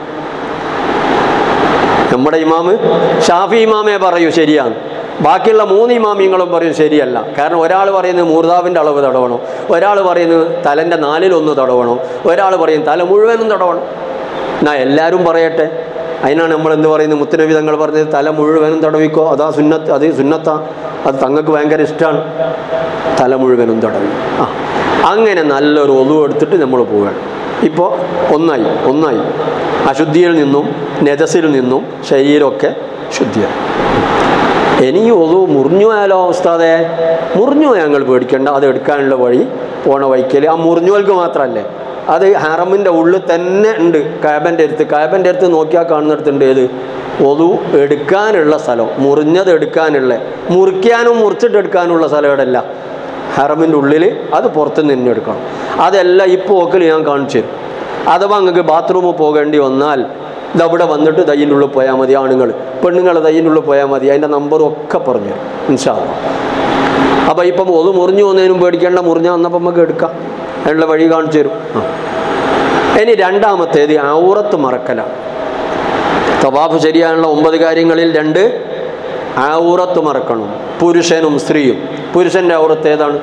നമ്മുടെ ഇമാമ് ഷാഫി ഇമാമേ പറയൂ ശരിയാണ് ബാക്കിയുള്ള മൂന്ന് ഇമാമിയങ്ങളും പറയും ശരിയല്ല കാരണം ഒരാൾ പറയുന്നത് മൂർദാവിൻ്റെ അളവ് തടവണം ഒരാൾ പറയുന്നത് തലൻ്റെ നാലിലൊന്ന് തടവണം ഒരാൾ പറയും തല മുഴുവനും തടവണം എന്നാ എല്ലാവരും പറയട്ടെ അതിനാണ് നമ്മൾ എന്ത് പറയുന്നത് മുത്തനബി തങ്ങൾ പറഞ്ഞത് തല മുഴുവനും തടവിക്കോ അതാ സുന്നത്ത് അത് സുന്നത്താ അത് തങ്ങൾക്ക് ഭയങ്കര ഇഷ്ടമാണ് തല മുഴുവനും തടവി ആ അങ്ങനെ നല്ലൊരു ഒതു എടുത്തിട്ട് നമ്മൾ പോവുകയാണ് ഇപ്പോൾ ഒന്നായി ഒന്നായി അശുദ്ധിയിൽ നിന്നും നെജസിൽ നിന്നും ശരീരമൊക്കെ ശുദ്ധിയായി ഇനി ഒതു മുറിഞ്ഞു പോയാലോ ഉസ്താദേ മുറിഞ്ഞു പോയാൽ ഞങ്ങൾ പേടിക്കേണ്ട അത് എടുക്കാനുള്ള വഴി പോണ വൈക്കൽ ആ മുറിഞ്ഞോൽക്ക് മാത്രമല്ലേ അത് ഹറമിൻ്റെ ഉള്ളിൽ തന്നെ ഉണ്ട് കാബൻ്റെ അടുത്ത് കാബൻ്റെ അടുത്ത് നോക്കിയാൽ കാണുന്നിടത്തുണ്ട് ഏത് ഒതു എടുക്കാനുള്ള സ്ഥലം മുറിഞ്ഞത് എടുക്കാനുള്ള മുറിക്കാനും മുറിച്ചിട്ട് എടുക്കാനുള്ള സ്ഥലം ഇവിടെ അല്ല ഹറമിൻ്റെ ഉള്ളിൽ അത് പുറത്ത് നിന്ന് എടുക്കണം അതെല്ലാം ഈ പോക്കിൽ ഞാൻ കാണിച്ചു തരും അഥവാ നിങ്ങൾക്ക് ബാത്റൂമിൽ പോകേണ്ടി വന്നാൽ ഇതവിടെ വന്നിട്ട് തയ്യൻ്റെ ഉള്ളിൽ പോയാൽ മതി ആണുങ്ങൾ പെണ്ണുങ്ങൾ തയ്യൻ്റെ ഉള്ളിൽ പോയാൽ മതി അതിൻ്റെ നമ്പറും ഒക്കെ പറഞ്ഞു തരും ഇൻഷാല്ല അപ്പോൾ ഇപ്പം ഒന്ന് മുറിഞ്ഞു പോകുന്നതിനും പേടിക്കേണ്ട മുറിഞ്ഞ വന്നപ്പോൾ നമുക്ക് എടുക്കാം അതിനുള്ള വഴി കാണിച്ചു തരും ആ. ഇനി രണ്ടാമത്തേത് ഔറത്ത് മറക്കലാണ് തവാഫ് ശരിയാനുള്ള ഒമ്പത് കാര്യങ്ങളിൽ രണ്ട് ഔറത്ത് മറക്കണം പുരുഷനും സ്ത്രീയും പുരുഷൻ്റെ ഔറത്ത് ഏതാണ്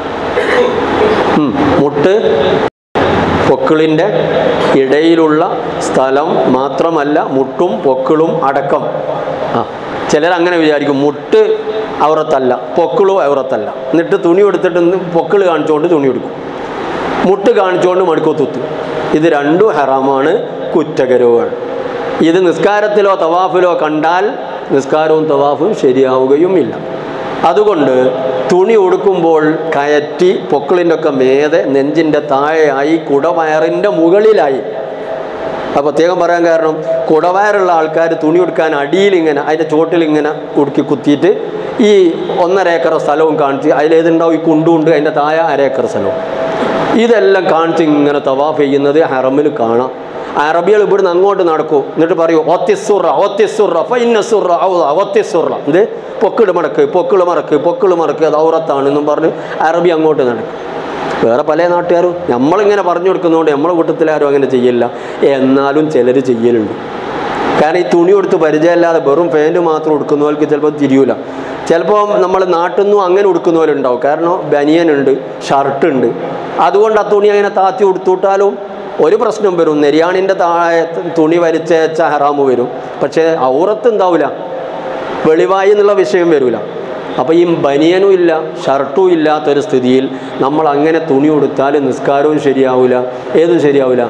ഉം, മുട്ട് പൊക്കിളിൻ്റെ ഇടയിലുള്ള സ്ഥലം മാത്രമല്ല മുട്ടും പൊക്കിളും അടക്കം ആ ചിലർ അങ്ങനെ വിചാരിക്കും മുട്ട് ഔറത്തല്ല പൊക്കിളും ഔറത്തല്ല എന്നിട്ട് തുണി എടുത്തിട്ട് ഇന്ന് പൊക്കിൾ കാണിച്ചുകൊണ്ട് തുണി എടുക്കും മുട്ട് കാണിച്ചുകൊണ്ട് മടുക്കത്തുത്തു ഇത് രണ്ടും ഹറാമാണ് കുറ്റകരവുമാണ് ഇത് നിസ്കാരത്തിലോ തവാഫിലോ കണ്ടാൽ നിസ്കാരവും തവാഫും ശരിയാവുകയും ഇല്ല അതുകൊണ്ട് തുണി ഉടുക്കുമ്പോൾ കയറ്റി പൊക്കിളിൻ്റെ ഒക്കെ മേതെ നെഞ്ചിൻ്റെ താഴെയായി കുടവയറിൻ്റെ മുകളിലായി അപ്പോൾ പ്രത്യേകം പറയാൻ കാരണം കുടവയറുള്ള ആൾക്കാർ തുണി ഉടുക്കാൻ അടിയിൽ ഇങ്ങനെ അതിൻ്റെ ചോട്ടിൽ ഇങ്ങനെ ഉടുക്കി കുത്തിയിട്ട് ഈ ഒന്നര ഏക്കർ സ്ഥലവും കാണിച്ച് അതിലേതുണ്ടാവും ഈ കുണ്ടുണ്ട് അതിൻ്റെ താഴെ അര ഏക്കർ സ്ഥലവും ഇതെല്ലാം കാണിച്ച് ഇങ്ങനെ തവാഫ് ചെയ്യുന്നത് ഹറമിൽ കാണാം അറബികൾ ഇവിടുന്ന് അങ്ങോട്ട് നടക്കും എന്നിട്ട് പറയൂ ഒത്തിസുറ ഒത്തിസുറ ഫൈനസുറ ഒത്തിസുറ ഇത് പൊക്കിട് മടക്ക് പൊക്കിള് മറക്ക് പൊക്കിള് മറക്ക് അത് ഔറത്താണ് എന്നും പറഞ്ഞ് അറബി അങ്ങോട്ട് നടക്കും വേറെ പല നാട്ടുകാരും നമ്മളിങ്ങനെ പറഞ്ഞു കൊടുക്കുന്നതുകൊണ്ട് നമ്മളെ കൂട്ടത്തിലാരും അങ്ങനെ ചെയ്യില്ല എന്നാലും ചിലർ ചെയ്യലുണ്ട് കാരണം ഈ തുണി കൊടുത്ത് പരിചയമില്ലാതെ വെറും പാൻറ് മാത്രം ഉടുക്കുന്നവർക്ക് ചിലപ്പോൾ തിരിയൂല ചിലപ്പോൾ നമ്മൾ നാട്ടിൽ നിന്നും അങ്ങനെ ഉടുക്കുന്നവരുണ്ടാവും കാരണം ബനിയനുണ്ട് ഷർട്ടുണ്ട് അതുകൊണ്ട് ആ തുണി അങ്ങനെ താത്തി ഉടുത്തുവിട്ടാലും ഒരു പ്രശ്നം വരും നെരിയാണിൻ്റെ താഴെ തുണി വലിച്ചേച്ച ഹറാമ് വരും പക്ഷേ ഔറത്ത് ഉണ്ടാവില്ല വെളിവായി എന്നുള്ള വിഷയം വരില്ല അപ്പോൾ ഈ ബനിയനും ഇല്ല ഷർട്ടും ഇല്ലാത്തൊരു സ്ഥിതിയിൽ നമ്മൾ അങ്ങനെ തുണി ഉടുത്താൽ നിസ്കാരവും ശരിയാവില്ല ഏതും ശരിയാവില്ല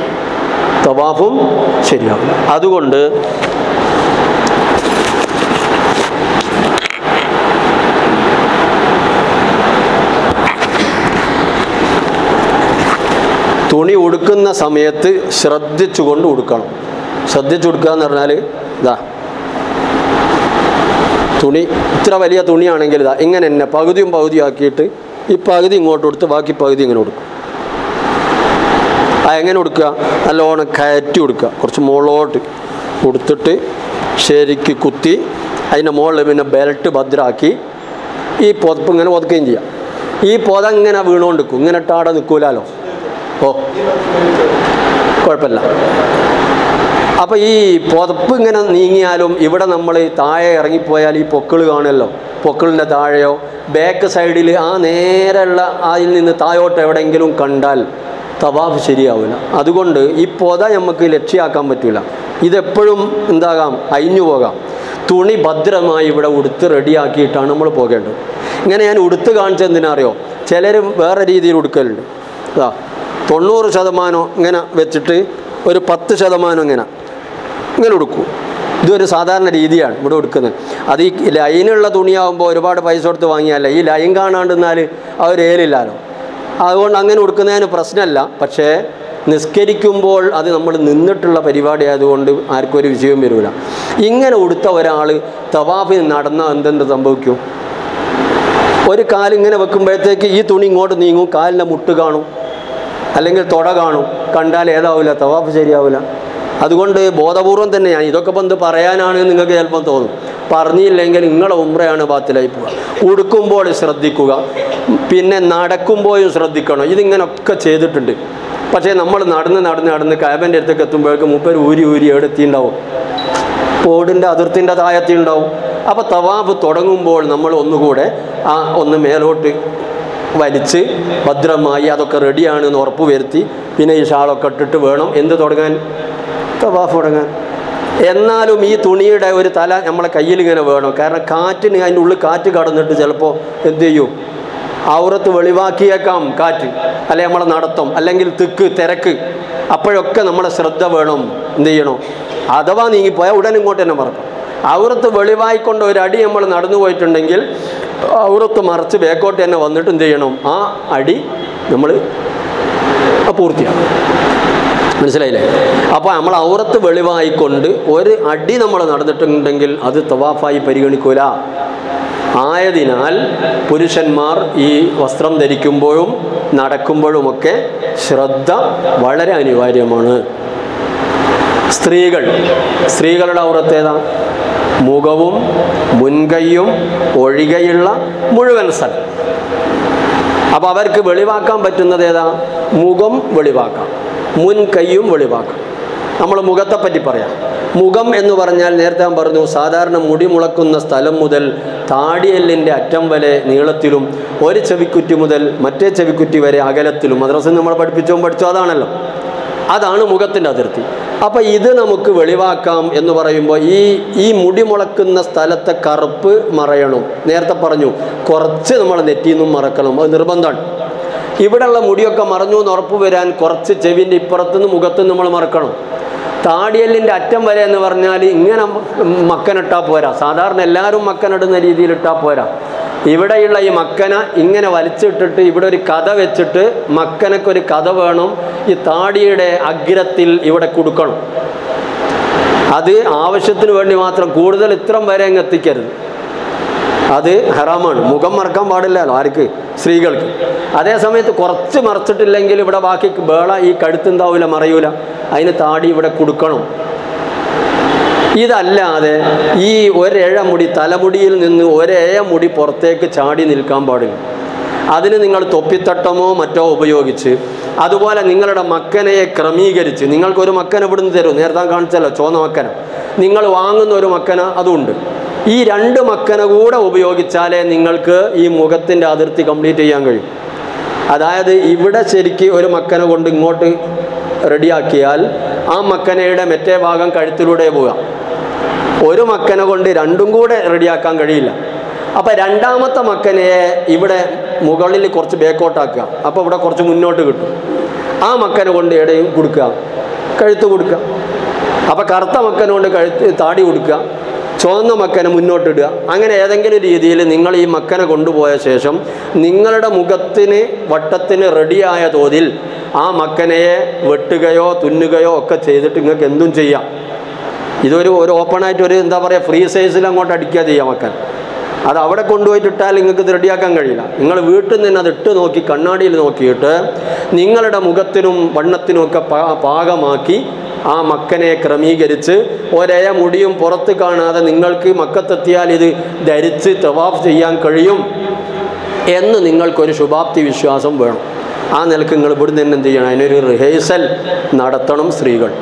തവാഫും ശരിയാവില്ല അതുകൊണ്ട് തുണി ഉടുക്കുന്ന സമയത്ത് ശ്രദ്ധിച്ചുകൊണ്ട് ഉടുക്കണം ശ്രദ്ധിച്ചു കൊടുക്കുക എന്ന് പറഞ്ഞാൽ ഇതാ തുണി ഇത്ര വലിയ തുണിയാണെങ്കിൽ ഇതാ ഇങ്ങനെ തന്നെ പകുതിയും പകുതിയും ആക്കിയിട്ട് ഈ പകുതി ഇങ്ങോട്ട് കൊടുത്ത് ബാക്കി പകുതി ഇങ്ങനെ കൊടുക്കും ആ എങ്ങനെ കൊടുക്കുക നല്ലോണം കയറ്റി കൊടുക്കുക കുറച്ച് മുകളിലോട്ട് കൊടുത്തിട്ട് ശരിക്ക് കുത്തി അതിൻ്റെ മുകളിൽ പിന്നെ ബെൽറ്റ് ഭദ്രാക്കി ഈ പുതപ്പ് ഇങ്ങനെ ഒതുക്കുകയും ചെയ്യാം ഈ പുത ഇങ്ങനെ വീണുകൊണ്ടിരിക്കും ഇങ്ങനെ ഇട്ടാടെ നിൽക്കൂലോ ഓ കുഴപ്പമില്ല അപ്പോൾ ഈ പുതപ്പ് ഇങ്ങനെ നീങ്ങിയാലും ഇവിടെ നമ്മൾ താഴെ ഇറങ്ങിപ്പോയാൽ ഈ പൊക്കിൾ കാണുമല്ലോ പൊക്കിളിൻ്റെ താഴെയോ ബാക്ക് സൈഡിൽ ആ നേരെയുള്ള അതിൽ നിന്ന് താഴോട്ട് എവിടെയെങ്കിലും കണ്ടാൽ തവാഫ് ശരിയാവില്ല അതുകൊണ്ട് ഈ പൊത നമുക്ക് ലക്ഷ്യമാക്കാൻ പറ്റില്ല ഇതെപ്പോഴും എന്താകാം അയിഞ്ഞു പോകാം തുണി ഭദ്രമായി ഇവിടെ ഉടുത്ത് റെഡിയാക്കിയിട്ടാണ് നമ്മൾ പോകേണ്ടത് ഇങ്ങനെ ഞാൻ ഉടുത്ത് കാണിച്ചെന്തിനറിയോ ചിലർ വേറെ രീതിയിൽ ഉടുക്കലുണ്ട് ഇതാ തൊണ്ണൂറ് ശതമാനം ഇങ്ങനെ വെച്ചിട്ട് ഒരു പത്ത് ശതമാനം ഇങ്ങനെ ഇങ്ങനെ ഉടുക്കും ഇതൊരു സാധാരണ രീതിയാണ് ഇവിടെ ഉടുക്കുന്നത് അത് ഈ ലൈനുള്ള തുണിയാകുമ്പോൾ ഒരുപാട് പൈസ കൊടുത്ത് വാങ്ങിയാലേ ഈ ലൈൻ കാണാണ്ടെന്നാൽ അവർ ഏലില്ലാലോ അതുകൊണ്ട് അങ്ങനെ ഉടുക്കുന്നതിന് പ്രശ്നമല്ല പക്ഷേ നിസ്കരിക്കുമ്പോൾ അത് നമ്മൾ നിന്നിട്ടുള്ള പരിപാടി ആയതുകൊണ്ട് ആർക്കും ഒരു വിഷയവും വരില്ല ഇങ്ങനെ ഉടുത്ത ഒരാൾ തവാഫിൽ നടന്നാൽ എന്തെന്ത് സംഭവിക്കും ഒരു കാലിങ്ങനെ വെക്കുമ്പോഴത്തേക്ക് ഈ തുണി ഇങ്ങോട്ട് നീങ്ങും കാലിൻ്റെ മുട്ട് കാണും അല്ലെങ്കിൽ തുട കാണും കണ്ടാൽ ഏതാവില്ല തവാഫ് ശരിയാവില്ല അതുകൊണ്ട് ബോധപൂർവം തന്നെയാണ് ഇതൊക്കെ ഇപ്പം എന്ത് പറയാനാണ് എന്ന് നിങ്ങൾക്ക് ചിലപ്പം തോന്നും പറഞ്ഞില്ലെങ്കിൽ നിങ്ങളെ ഉമ്രയാണ് ബാത്തിലായി പോവുക ഉടുക്കുമ്പോൾ ശ്രദ്ധിക്കുക പിന്നെ നടക്കുമ്പോഴും ശ്രദ്ധിക്കണം ഇതിങ്ങനൊക്കെ ചെയ്തിട്ടുണ്ട് പക്ഷേ നമ്മൾ നടന്ന് നടന്ന് നടന്ന് കാബൻ്റെ അടുത്തേക്ക് എത്തുമ്പോഴേക്ക് മുപ്പര് ഊരി ഊരി എവിടെ എത്തിയിട്ടുണ്ടാവും ഓടിൻ്റെ അതിർത്തിൻ്റെ താഴത്തി ഉണ്ടാവും അപ്പോൾ തവാഫ് തുടങ്ങുമ്പോൾ നമ്മൾ ഒന്നുകൂടെ ആ ഒന്ന് മേലോട്ട് വലിച്ച് ഭദ്രമായി അതൊക്കെ റെഡിയാണ് എന്ന് ഉറപ്പ് വരുത്തി പിന്നെ ഈ ഷാളൊക്കെ ഇട്ടിട്ട് വേണം എന്ത് തുടങ്ങാൻ തവാഫ് തുടങ്ങാൻ എന്നാലും ഈ തുണിയുടെ ഒരു തല നമ്മളെ കയ്യിൽ ഇങ്ങനെ വേണം കാരണം കാറ്റിന് അതിൻ്റെ ഉള്ളിൽ കാറ്റ് കടന്നിട്ട് ചിലപ്പോൾ എന്ത് ചെയ്യും ഔറത്ത് വെളിവാക്കിയേക്കാം കാറ്റ് അല്ലെ നമ്മളെ നടത്തം അല്ലെങ്കിൽ തിക്ക് തിരക്ക് അപ്പോഴൊക്കെ നമ്മളെ ശ്രദ്ധ വേണം എന്ത് ചെയ്യണം അഥവാ നീങ്ങിപ്പോയാൽ ഉടൻ ഇങ്ങോട്ട് തന്നെ മറക്കും ഔറത്ത് വെളിവായിക്കൊണ്ട് ഒരു അടി നമ്മൾ നടന്നു പോയിട്ടുണ്ടെങ്കിൽ ഔറത്ത് മറച്ച് ബേക്കോട്ട് തന്നെ വന്നിട്ട് എന്ത് ചെയ്യണം ആ അടി നമ്മൾ പൂർത്തിയാക്കും മനസ്സിലായില്ലേ അപ്പോൾ നമ്മൾ ഔറത്ത് വെളിവായിക്കൊണ്ട് ഒരു അടി നമ്മൾ നടന്നിട്ടുണ്ടെങ്കിൽ അത് തവാഫായി പരിഗണിക്കൂല ആയതിനാൽ പുരുഷന്മാർ ഈ വസ്ത്രം ധരിക്കുമ്പോഴും നടക്കുമ്പോഴുമൊക്കെ ശ്രദ്ധ വളരെ അനിവാര്യമാണ് സ്ത്രീകൾ സ്ത്രീകളുടെ ഔറത്തേതാ മുഖവും മുൻകൈയും ഒഴികെയുള്ള മുഴുവൻ സ്ഥലം അപ്പോൾ അവർക്ക് വെളിവാക്കാൻ പറ്റുന്നത് ഏതാ മുഖം വെളിവാക്കാം മുൻകൈയും വെളിവാക്കാം നമ്മൾ മുഖത്തെ പറ്റി പറയാം മുഖം എന്ന് പറഞ്ഞാൽ നേരത്തെ ഞാൻ പറഞ്ഞു സാധാരണ മുടി മുളക്കുന്ന സ്ഥലം മുതൽ താടിയെല്ലിൻ്റെ അറ്റം വരെ നീളത്തിലും ഒരു ചെവിക്കുറ്റി മുതൽ മറ്റേ ചെവിക്കുറ്റി വരെ അകലത്തിലും മദ്രസിൽ നമ്മൾ പഠിപ്പിച്ചോ പഠിച്ചോ അതാണല്ലോ അതാണ് മുഖത്തിൻ്റെ അതിർത്തി അപ്പം ഇത് നമുക്ക് വെളിവാക്കാം എന്ന് പറയുമ്പോൾ ഈ ഈ മുടി മുളക്കുന്ന സ്ഥലത്തെ കറുപ്പ് മറയണം നേരത്തെ പറഞ്ഞു കുറച്ച് നമ്മൾ നെറ്റിയിൽ നിന്നും മറക്കണം അത് നിർബന്ധമാണ് ഇവിടെയുള്ള മുടിയൊക്കെ മറഞ്ഞു എന്ന് ഉറപ്പ് വരാൻ കുറച്ച് ചെവിൻ്റെ ഇപ്പുറത്തുനിന്ന് മുഖത്തുനിന്ന് നമ്മൾ മറക്കണം താടിയല്ലിൻ്റെ അറ്റം വരെ എന്ന് പറഞ്ഞാൽ ഇങ്ങനെ മക്കനിട്ടാൽ പോരാ സാധാരണ എല്ലാവരും മക്കനിടുന്ന രീതിയിൽ ഇട്ടാൽ പോരാ ഇവിടെയുള്ള ഈ മക്കന ഇങ്ങനെ വലിച്ചിട്ടിട്ട് ഇവിടെ ഒരു കഥ വെച്ചിട്ട് മക്കനക്കൊരു കഥ വേണം ഈ താടിയുടെ അഗ്രത്തിൽ ഇവിടെ കൊടുക്കണം അത് ആവശ്യത്തിന് വേണ്ടി മാത്രം കൂടുതൽ ഇത്രം വരെ അങ്ങ് എത്തിക്കരുത് അത് ഹറാമാണ് മുഖം മറക്കാൻ പാടില്ലല്ലോ ആർക്ക് സ്ത്രീകൾക്ക് അതേ സമയത്ത് കുറച്ച് മറച്ചിട്ടില്ലെങ്കിൽ ഇവിടെ ബാക്കി വേള ഈ കഴുത്തുണ്ടാവില്ല മറയൂല അതിന് താടി ഇവിടെ കൊടുക്കണം ഇതല്ലാതെ ഈ ഒരേഴ മുടി തലമുടിയിൽ നിന്ന് ഒരേഴ മുടി പുറത്തേക്ക് ചാടി നിൽക്കാൻ പാടില്ല അതിന് നിങ്ങൾ തൊപ്പിത്തട്ടമോ മറ്റോ ഉപയോഗിച്ച് അതുപോലെ നിങ്ങളുടെ മക്കനയെ ക്രമീകരിച്ച് നിങ്ങൾക്കൊരു മക്കന ഇവിടുന്ന് തരും നേരത്തെ കാണിച്ചല്ലോ ചോന്ന മക്കന നിങ്ങൾ വാങ്ങുന്ന ഒരു മക്കന അതുണ്ട് ഈ രണ്ട് മക്കന കൂടെ ഉപയോഗിച്ചാലേ നിങ്ങൾക്ക് ഈ മുഖത്തിൻ്റെ അതിർത്തി കംപ്ലീറ്റ് ചെയ്യാൻ കഴിയും അതായത് ഇവിടെ ശരിക്ക് ഒരു മക്കന കൊണ്ട് ഇങ്ങോട്ട് റെഡിയാക്കിയാൽ ആ മക്കനയുടെ മറ്റേ ഭാഗം കഴുത്തിലൂടെ പോകാം ഒരു മക്കന കൊണ്ട് രണ്ടും കൂടെ റെഡിയാക്കാൻ കഴിയില്ല അപ്പം രണ്ടാമത്തെ മക്കനയെ ഇവിടെ മുകളിൽ കുറച്ച് ബേക്കോട്ടാക്കുക അപ്പോൾ ഇവിടെ കുറച്ച് മുന്നോട്ട് കിട്ടും ആ മക്കന കൊണ്ട് ഇടയും കൊടുക്കുക കഴുത്ത് കൊടുക്കുക അപ്പം കറുത്ത മക്കന കൊണ്ട് കഴുത്ത് താടി കൊടുക്കുക ചുവന്ന മക്കനെ മുന്നോട്ടിടുക അങ്ങനെ ഏതെങ്കിലും രീതിയിൽ നിങ്ങൾ ഈ മക്കനെ കൊണ്ടുപോയ ശേഷം നിങ്ങളുടെ മുഖത്തിന് വട്ടത്തിന് റെഡിയായ തോതിൽ ആ മക്കനയെ വെട്ടുകയോ തുന്നുകയോ ഒക്കെ ചെയ്തിട്ട് നിങ്ങൾക്ക് എന്തും ചെയ്യാം ഇതൊരു ഒരു ഓപ്പണായിട്ട് ഒരു എന്താ പറയുക ഫ്രീ സൈസിൽ അങ്ങോട്ട് അടിക്കുക ചെയ്യാം മക്കൾ അത് അവിടെ കൊണ്ടുപോയിട്ട് ഇട്ടാൽ നിങ്ങൾക്ക് ഇത് റെഡിയാക്കാൻ കഴിയില്ല നിങ്ങൾ വീട്ടിൽ നിന്ന് അത് ഇട്ട് നോക്കി കണ്ണാടിയിൽ നോക്കിയിട്ട് നിങ്ങളുടെ മുഖത്തിനും വണ്ണത്തിനും ഒക്കെ പാ- പാകമാക്കി ആ മക്കനെ ക്രമീകരിച്ച് ഒരേ മുടിയും പുറത്ത് കാണാതെ നിങ്ങൾക്ക് മക്കത്തെത്തിയാൽ ഇത് ധരിച്ച് തവാഫ് ചെയ്യാൻ കഴിയും എന്ന് നിങ്ങൾക്കൊരു ശുഭാപ്തി വിശ്വാസം വേണം ആ നിലക്ക് നിങ്ങൾ ഇവിടുന്ന് തന്നെ എന്ത് ചെയ്യണം അതിനൊരു റിഹേഴ്സൽ നടത്തണം സ്ത്രീകൾ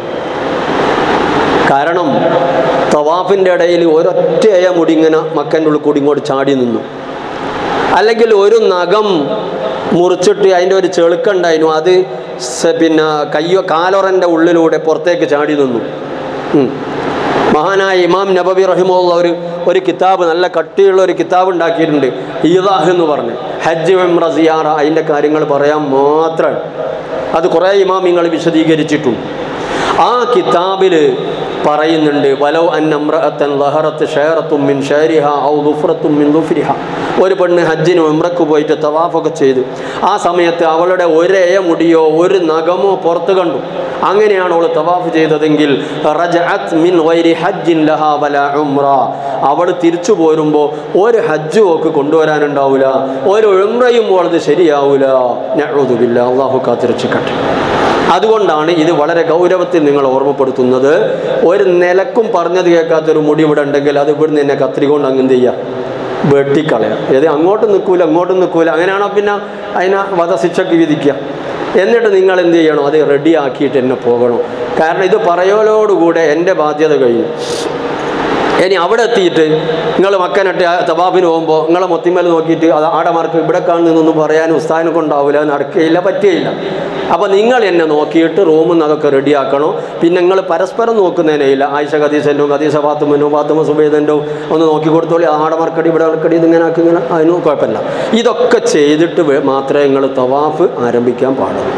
കാരണം തവാഫിൻ്റെ ഇടയിൽ ഒരൊറ്റയ മുടി ഇങ്ങനെ മക്കൻ്റെ ഉള്ളിൽ കൂടി ഇങ്ങോട്ട് ചാടി നിന്നു അല്ലെങ്കിൽ ഒരു നഖം മുറിച്ചിട്ട് അതിൻ്റെ ഒരു ചെളുക്കുണ്ടായിരുന്നു അത് സ- പിന്നെ കയ്യോ കാലൊറൻ്റെ ഉള്ളിലൂടെ പുറത്തേക്ക് ചാടി നിന്നു ഉം. മഹാനായ ഇമാം നബബി റഹിമുള്ള ഒരു ഒരു കിതാബ് നല്ല കട്ടിയുള്ള ഒരു കിതാബ് ഉണ്ടാക്കിയിട്ടുണ്ട് ഈദാഹ് എന്ന് പറഞ്ഞ് ഹജ്ജ് ഉംറ സിയാറ അതിൻ്റെ കാര്യങ്ങൾ പറയാൻ മാത്രം അത് കുറേ ഇമാമിങ്ങൾ വിശദീകരിച്ചിട്ടുണ്ട് ആ കിതാബിൽ പറയുന്നുണ്ട് വലോ അന്നമ്രഅത്തൻ ലഹറത്ത് ഷേറത്തും മിൻ ഷേരിഹ ഔ ദുഫ്രത്തും മിൻ ദുഫ്രിഹ ഒരു പെണ്ണ് ഹജ്ജിന് ഉംറക്ക് പോയിട്ട് തവാഫൊക്കെ ചെയ്ത് ആ സമയത്ത് അവളുടെ ഒരേ മുടിയോ ഒരു നഖമോ പുറത്ത് കണ്ടു അങ്ങനെയാണ് അവൾ തവാഫ് ചെയ്തതെങ്കിൽ റജഅത്ത് മിൻ ഗൈരി ഹജ്ജിൻ ലഹാ വല ഉംറ അവൾ തിരിച്ചു പോരുമ്പോൾ ഒരു ഹജ്ജും ഒക്കെ കൊണ്ടുവരാനുണ്ടാവില്ല ഒരു ഉംറയും അവളത് ശരിയാവില്ല നഅൂദുബില്ലാ അള്ളാഹു കാത്തിരക്ഷിക്കട്ടെ അതുകൊണ്ടാണ് ഇത് വളരെ ഗൗരവത്തിൽ നിങ്ങൾ ഓർമ്മപ്പെടുത്തുന്നത് ഒരു നിലക്കും പറഞ്ഞത് കേൾക്കാത്തൊരു മുടി ഇവിടെ ഉണ്ടെങ്കിൽ അത് ഇവിടുന്ന് എന്നെ കത്രി കൊണ്ട് അങ്ങ് എന്ത് ചെയ്യുക വെട്ടിക്കളയാം ഏത് അങ്ങോട്ടും നിൽക്കൂല അങ്ങോട്ടും നിൽക്കൂല അങ്ങനെയാണോ പിന്നെ അതിനെ വധശിക്ഷയ്ക്ക് വിധിക്കുക എന്നിട്ട് നിങ്ങൾ എന്ത് ചെയ്യണം അത് റെഡിയാക്കിയിട്ട് എന്നെ പോകണം കാരണം ഇത് പറയലോടുകൂടെ എൻ്റെ ബാധ്യത കഴിഞ്ഞു ഇനി അവിടെ എത്തിയിട്ട് നിങ്ങൾ മക്കനട്ട് തവാബിന് പോകുമ്പോൾ നിങ്ങളെ മൊത്തിമേൽ നോക്കിയിട്ട് അത് ആടമാർക്ക് ഇവിടെ കാണുന്നൊന്നും പറയാൻ ഉസ്താദിനെ കൊണ്ടാവില്ല നടക്കുകയില്ല പറ്റുകയില്ല അപ്പോൾ നിങ്ങൾ എന്നെ നോക്കിയിട്ട് റൂമിൽ നിന്ന് അതൊക്കെ റെഡിയാക്കണം പിന്നെ നിങ്ങൾ പരസ്പരം നോക്കുന്നതിനില്ല ആയിഷ ഖദീസൻ്റെ ഖദീസ ഫാത്തുമനോ ഫാത്തുമ സുബൈദൻ്റെ ഒന്ന് നോക്കി കൊടുത്തോളി ആടമാർക്കടി ഇവിടെ ആൾക്കടി ഇതിങ്ങനെ ആക്കി ഇങ്ങനെ അതിന് കുഴപ്പമില്ല ഇതൊക്കെ ചെയ്തിട്ട് വേ- മാത്രമേ നിങ്ങൾ തവാഫ് ആരംഭിക്കാൻ പാടുള്ളൂ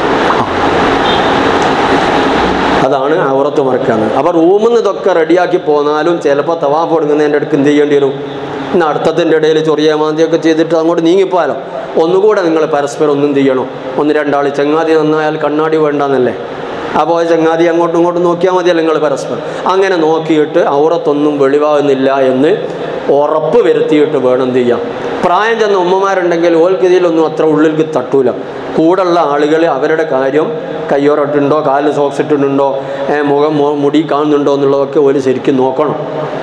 അതാണ് ഔറത്ത് മറക്കുന്നത് അപ്പോൾ റൂമിൽ നിന്ന് ഇതൊക്കെ റെഡിയാക്കി പോന്നാലും ചിലപ്പോൾ തവാഫ് കൊടുക്കുന്നതിൻ്റെ അടുക്ക് എന്ത് ചെയ്യേണ്ടി വരും ഇന്ന് അടുത്തത്തിൻ്റെ ഇടയിൽ ചൊറിയ മാന്തിയൊക്കെ ചെയ്തിട്ട് അങ്ങോട്ട് നീങ്ങിപ്പോയാലോ ഒന്നുകൂടെ നിങ്ങൾ പരസ്പരം ഒന്നും ചെയ്യണം ഒന്ന് രണ്ടാൾ ചങ്ങാതി നന്നായാൽ കണ്ണാടി വേണ്ടെന്നല്ലേ അപ്പോൾ ആ ചങ്ങാതി അങ്ങോട്ടും ഇങ്ങോട്ടും നോക്കിയാൽ മതിയല്ലോ നിങ്ങൾ പരസ്പരം അങ്ങനെ നോക്കിയിട്ട് ഔറത്തൊന്നും വെളിവാകുന്നില്ല എന്ന് ഉറപ്പ് വരുത്തിയിട്ട് വേണം എന്ത് ചെയ്യാം പ്രായം ചെന്ന ഉമ്മമാരുണ്ടെങ്കിൽ ഓൾക്ക് ഇതിലൊന്നും അത്ര ഉള്ളിലേക്ക് തട്ടൂല കൂടുള്ള ആളുകൾ അവരുടെ കാര്യം കയ്യോറിട്ടുണ്ടോ കാലിൽ സോക്സ് ഇട്ടിട്ടുണ്ടോ ഏ, മുഖം മു- മുടി കാണുന്നുണ്ടോ എന്നുള്ളതൊക്കെ ഒരു ശരിക്കും നോക്കണം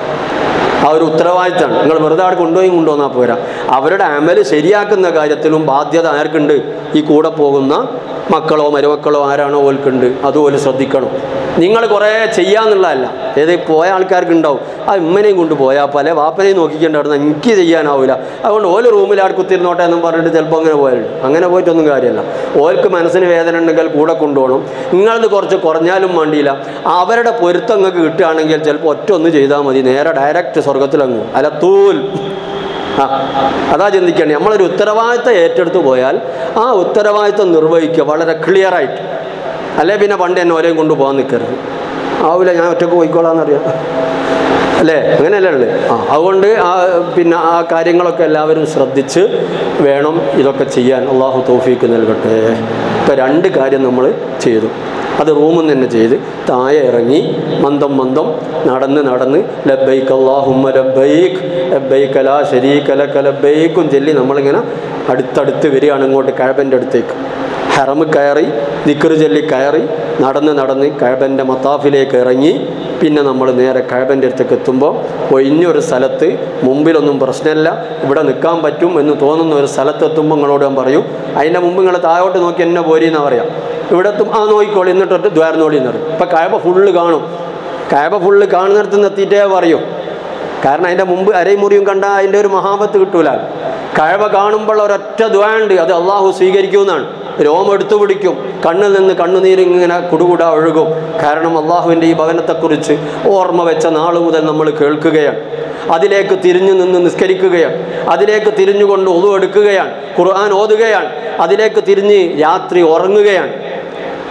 ആ ഒരു ഉത്തരവാദിത്തമാണ് നിങ്ങൾ വെറുതെ അവിടെ കൊണ്ടുപോയി കൊണ്ടുവന്നാൽ പോരാ അവരുടെ അമല് ശരിയാക്കുന്ന കാര്യത്തിലും ബാധ്യത ആർക്കുണ്ട് ഈ കൂടെ പോകുന്ന മക്കളോ മരുമക്കളോ ആരാണോ ഓൽക്കുണ്ട് അതുപോലെ ശ്രദ്ധിക്കണം നിങ്ങൾ കുറേ ചെയ്യാന്നുള്ളതല്ല ഏത് പോയ ആൾക്കാർക്ക് ഉണ്ടാവും ആ ഉമ്മനെയും കൊണ്ട് പോയാൽ പല വാപ്പനെയും നോക്കിക്കേണ്ടായിരുന്നു എനിക്ക് ചെയ്യാനാവില്ല അതുകൊണ്ട് ഓല് റൂമിൽ ആട് കുത്തിരുന്നോട്ടെ എന്നും പറഞ്ഞിട്ട് ചിലപ്പോൾ അങ്ങനെ പോയാലുണ്ട് അങ്ങനെ പോയിട്ടൊന്നും കാര്യമല്ല ഓൽക്ക് മനസ്സിന് വേദന ഉണ്ടെങ്കിൽ കൂടെ കൊണ്ടുപോകണം നിങ്ങളത് കുറച്ച് കുറഞ്ഞാലും വേണ്ടിയില്ല അവരുടെ പൊരുത്തം നിങ്ങൾക്ക് കിട്ടുകയാണെങ്കിൽ ചിലപ്പോൾ ഒറ്റ ഒന്ന് ചെയ്താൽ മതി നേരെ ഡയറക്റ്റ് സ്വർഗത്തിലങ്ങും അലത്തൂൽ ആ അതാ ചിന്തിക്കേണ്ടത് നമ്മളൊരു ഉത്തരവാദിത്തം ഏറ്റെടുത്ത് പോയാൽ ആ ഉത്തരവാദിത്തം നിർവഹിക്കുക വളരെ ക്ലിയറായിട്ട് അല്ലേ പിന്നെ പണ്ട് എന്നെ ഒരേം കൊണ്ടുപോകാൻ നിൽക്കരുത് ആവില്ല ഞാൻ ഒറ്റക്ക് പോയിക്കോളാന്നറിയാം അല്ലേ അങ്ങനെയല്ലേ ഉള്ളത് ആ അതുകൊണ്ട് ആ പിന്നെ ആ കാര്യങ്ങളൊക്കെ എല്ലാവരും ശ്രദ്ധിച്ച് വേണം ഇതൊക്കെ ചെയ്യാൻ അള്ളാഹു തൗഫീക്ക് നൽകട്ടെ ഇപ്പം രണ്ട് കാര്യം നമ്മൾ ചെയ്തു അത് റൂമിൽ നിന്ന് തന്നെ ചെയ്ത് താഴെ ഇറങ്ങി മന്ദം മന്ദം നടന്ന് നടന്ന് ലബൈക്ക് അള്ളാഹുമ്മ ലബൈക്ക് ലബൈക്ക് ലാ ശരീക ലക ലബൈക്കും ചൊല്ലി നമ്മളിങ്ങനെ അടുത്തടുത്ത് വരികയാണ് ഇങ്ങോട്ട് കഴബൻ്റെ അടുത്തേക്ക് ഹറമ് കയറി ദിക്കറ് ചൊല്ലി കയറി നടന്ന് നടന്ന് കഴബൻ്റെ മത്താഫിലേക്ക് ഇറങ്ങി പിന്നെ നമ്മൾ നേരെ കഴബൻ്റെ അടുത്തേക്ക് എത്തുമ്പോൾ ഒഴിഞ്ഞൊരു സ്ഥലത്ത് മുമ്പിലൊന്നും പ്രശ്നമില്ല ഇവിടെ നിൽക്കാൻ പറ്റും എന്ന് തോന്നുന്ന ഒരു സ്ഥലത്ത് എത്തുമ്പോൾ നിങ്ങളോട് ഞാൻ പറയും അതിൻ്റെ മുമ്പ് നിങ്ങൾ താഴോട്ട് നോക്കി എന്നെ പോരി എന്നാ പറയാം ഇവിടെ എത്തും ആ നോക്കിക്കോളി എന്നിട്ട് ദ്വാരനോളി എന്ന് പറയും ഇപ്പം കഴബ ഫുള്ള് കാണും കഴബ ഫുള്ള് കാണുന്നിടത്ത് നിന്ന് എത്തിയിട്ടേ പറയൂ കാരണം അതിൻ്റെ മുമ്പ് അരയും മുറിയും കണ്ടാൽ അതിൻ്റെ ഒരു മഹാപത്ത് കിട്ടൂല കഴവ കാണുമ്പോൾ ഒരൊറ്റ ദ്വാണ്ട് അത് അള്ളാഹു സ്വീകരിക്കുമെന്നാണ് രോമം എടുത്തു പിടിക്കും കണ്ണിൽ നിന്ന് കണ്ണുനീര് ഇങ്ങനെ കുടുകുട ഒഴുകും കാരണം അള്ളാഹുവിൻ്റെ ഈ ഭവനത്തെക്കുറിച്ച് ഓർമ്മ വെച്ച നാൾ മുതൽ നമ്മൾ കേൾക്കുകയാണ് അതിലേക്ക് തിരിഞ്ഞു നിന്ന് നിസ്കരിക്കുകയാണ് അതിലേക്ക് തിരിഞ്ഞുകൊണ്ട് ഒതു എടുക്കുകയാണ് ഖുർആൻ ഓതുകയാണ് അതിലേക്ക് തിരിഞ്ഞ് രാത്രി ഉറങ്ങുകയാണ്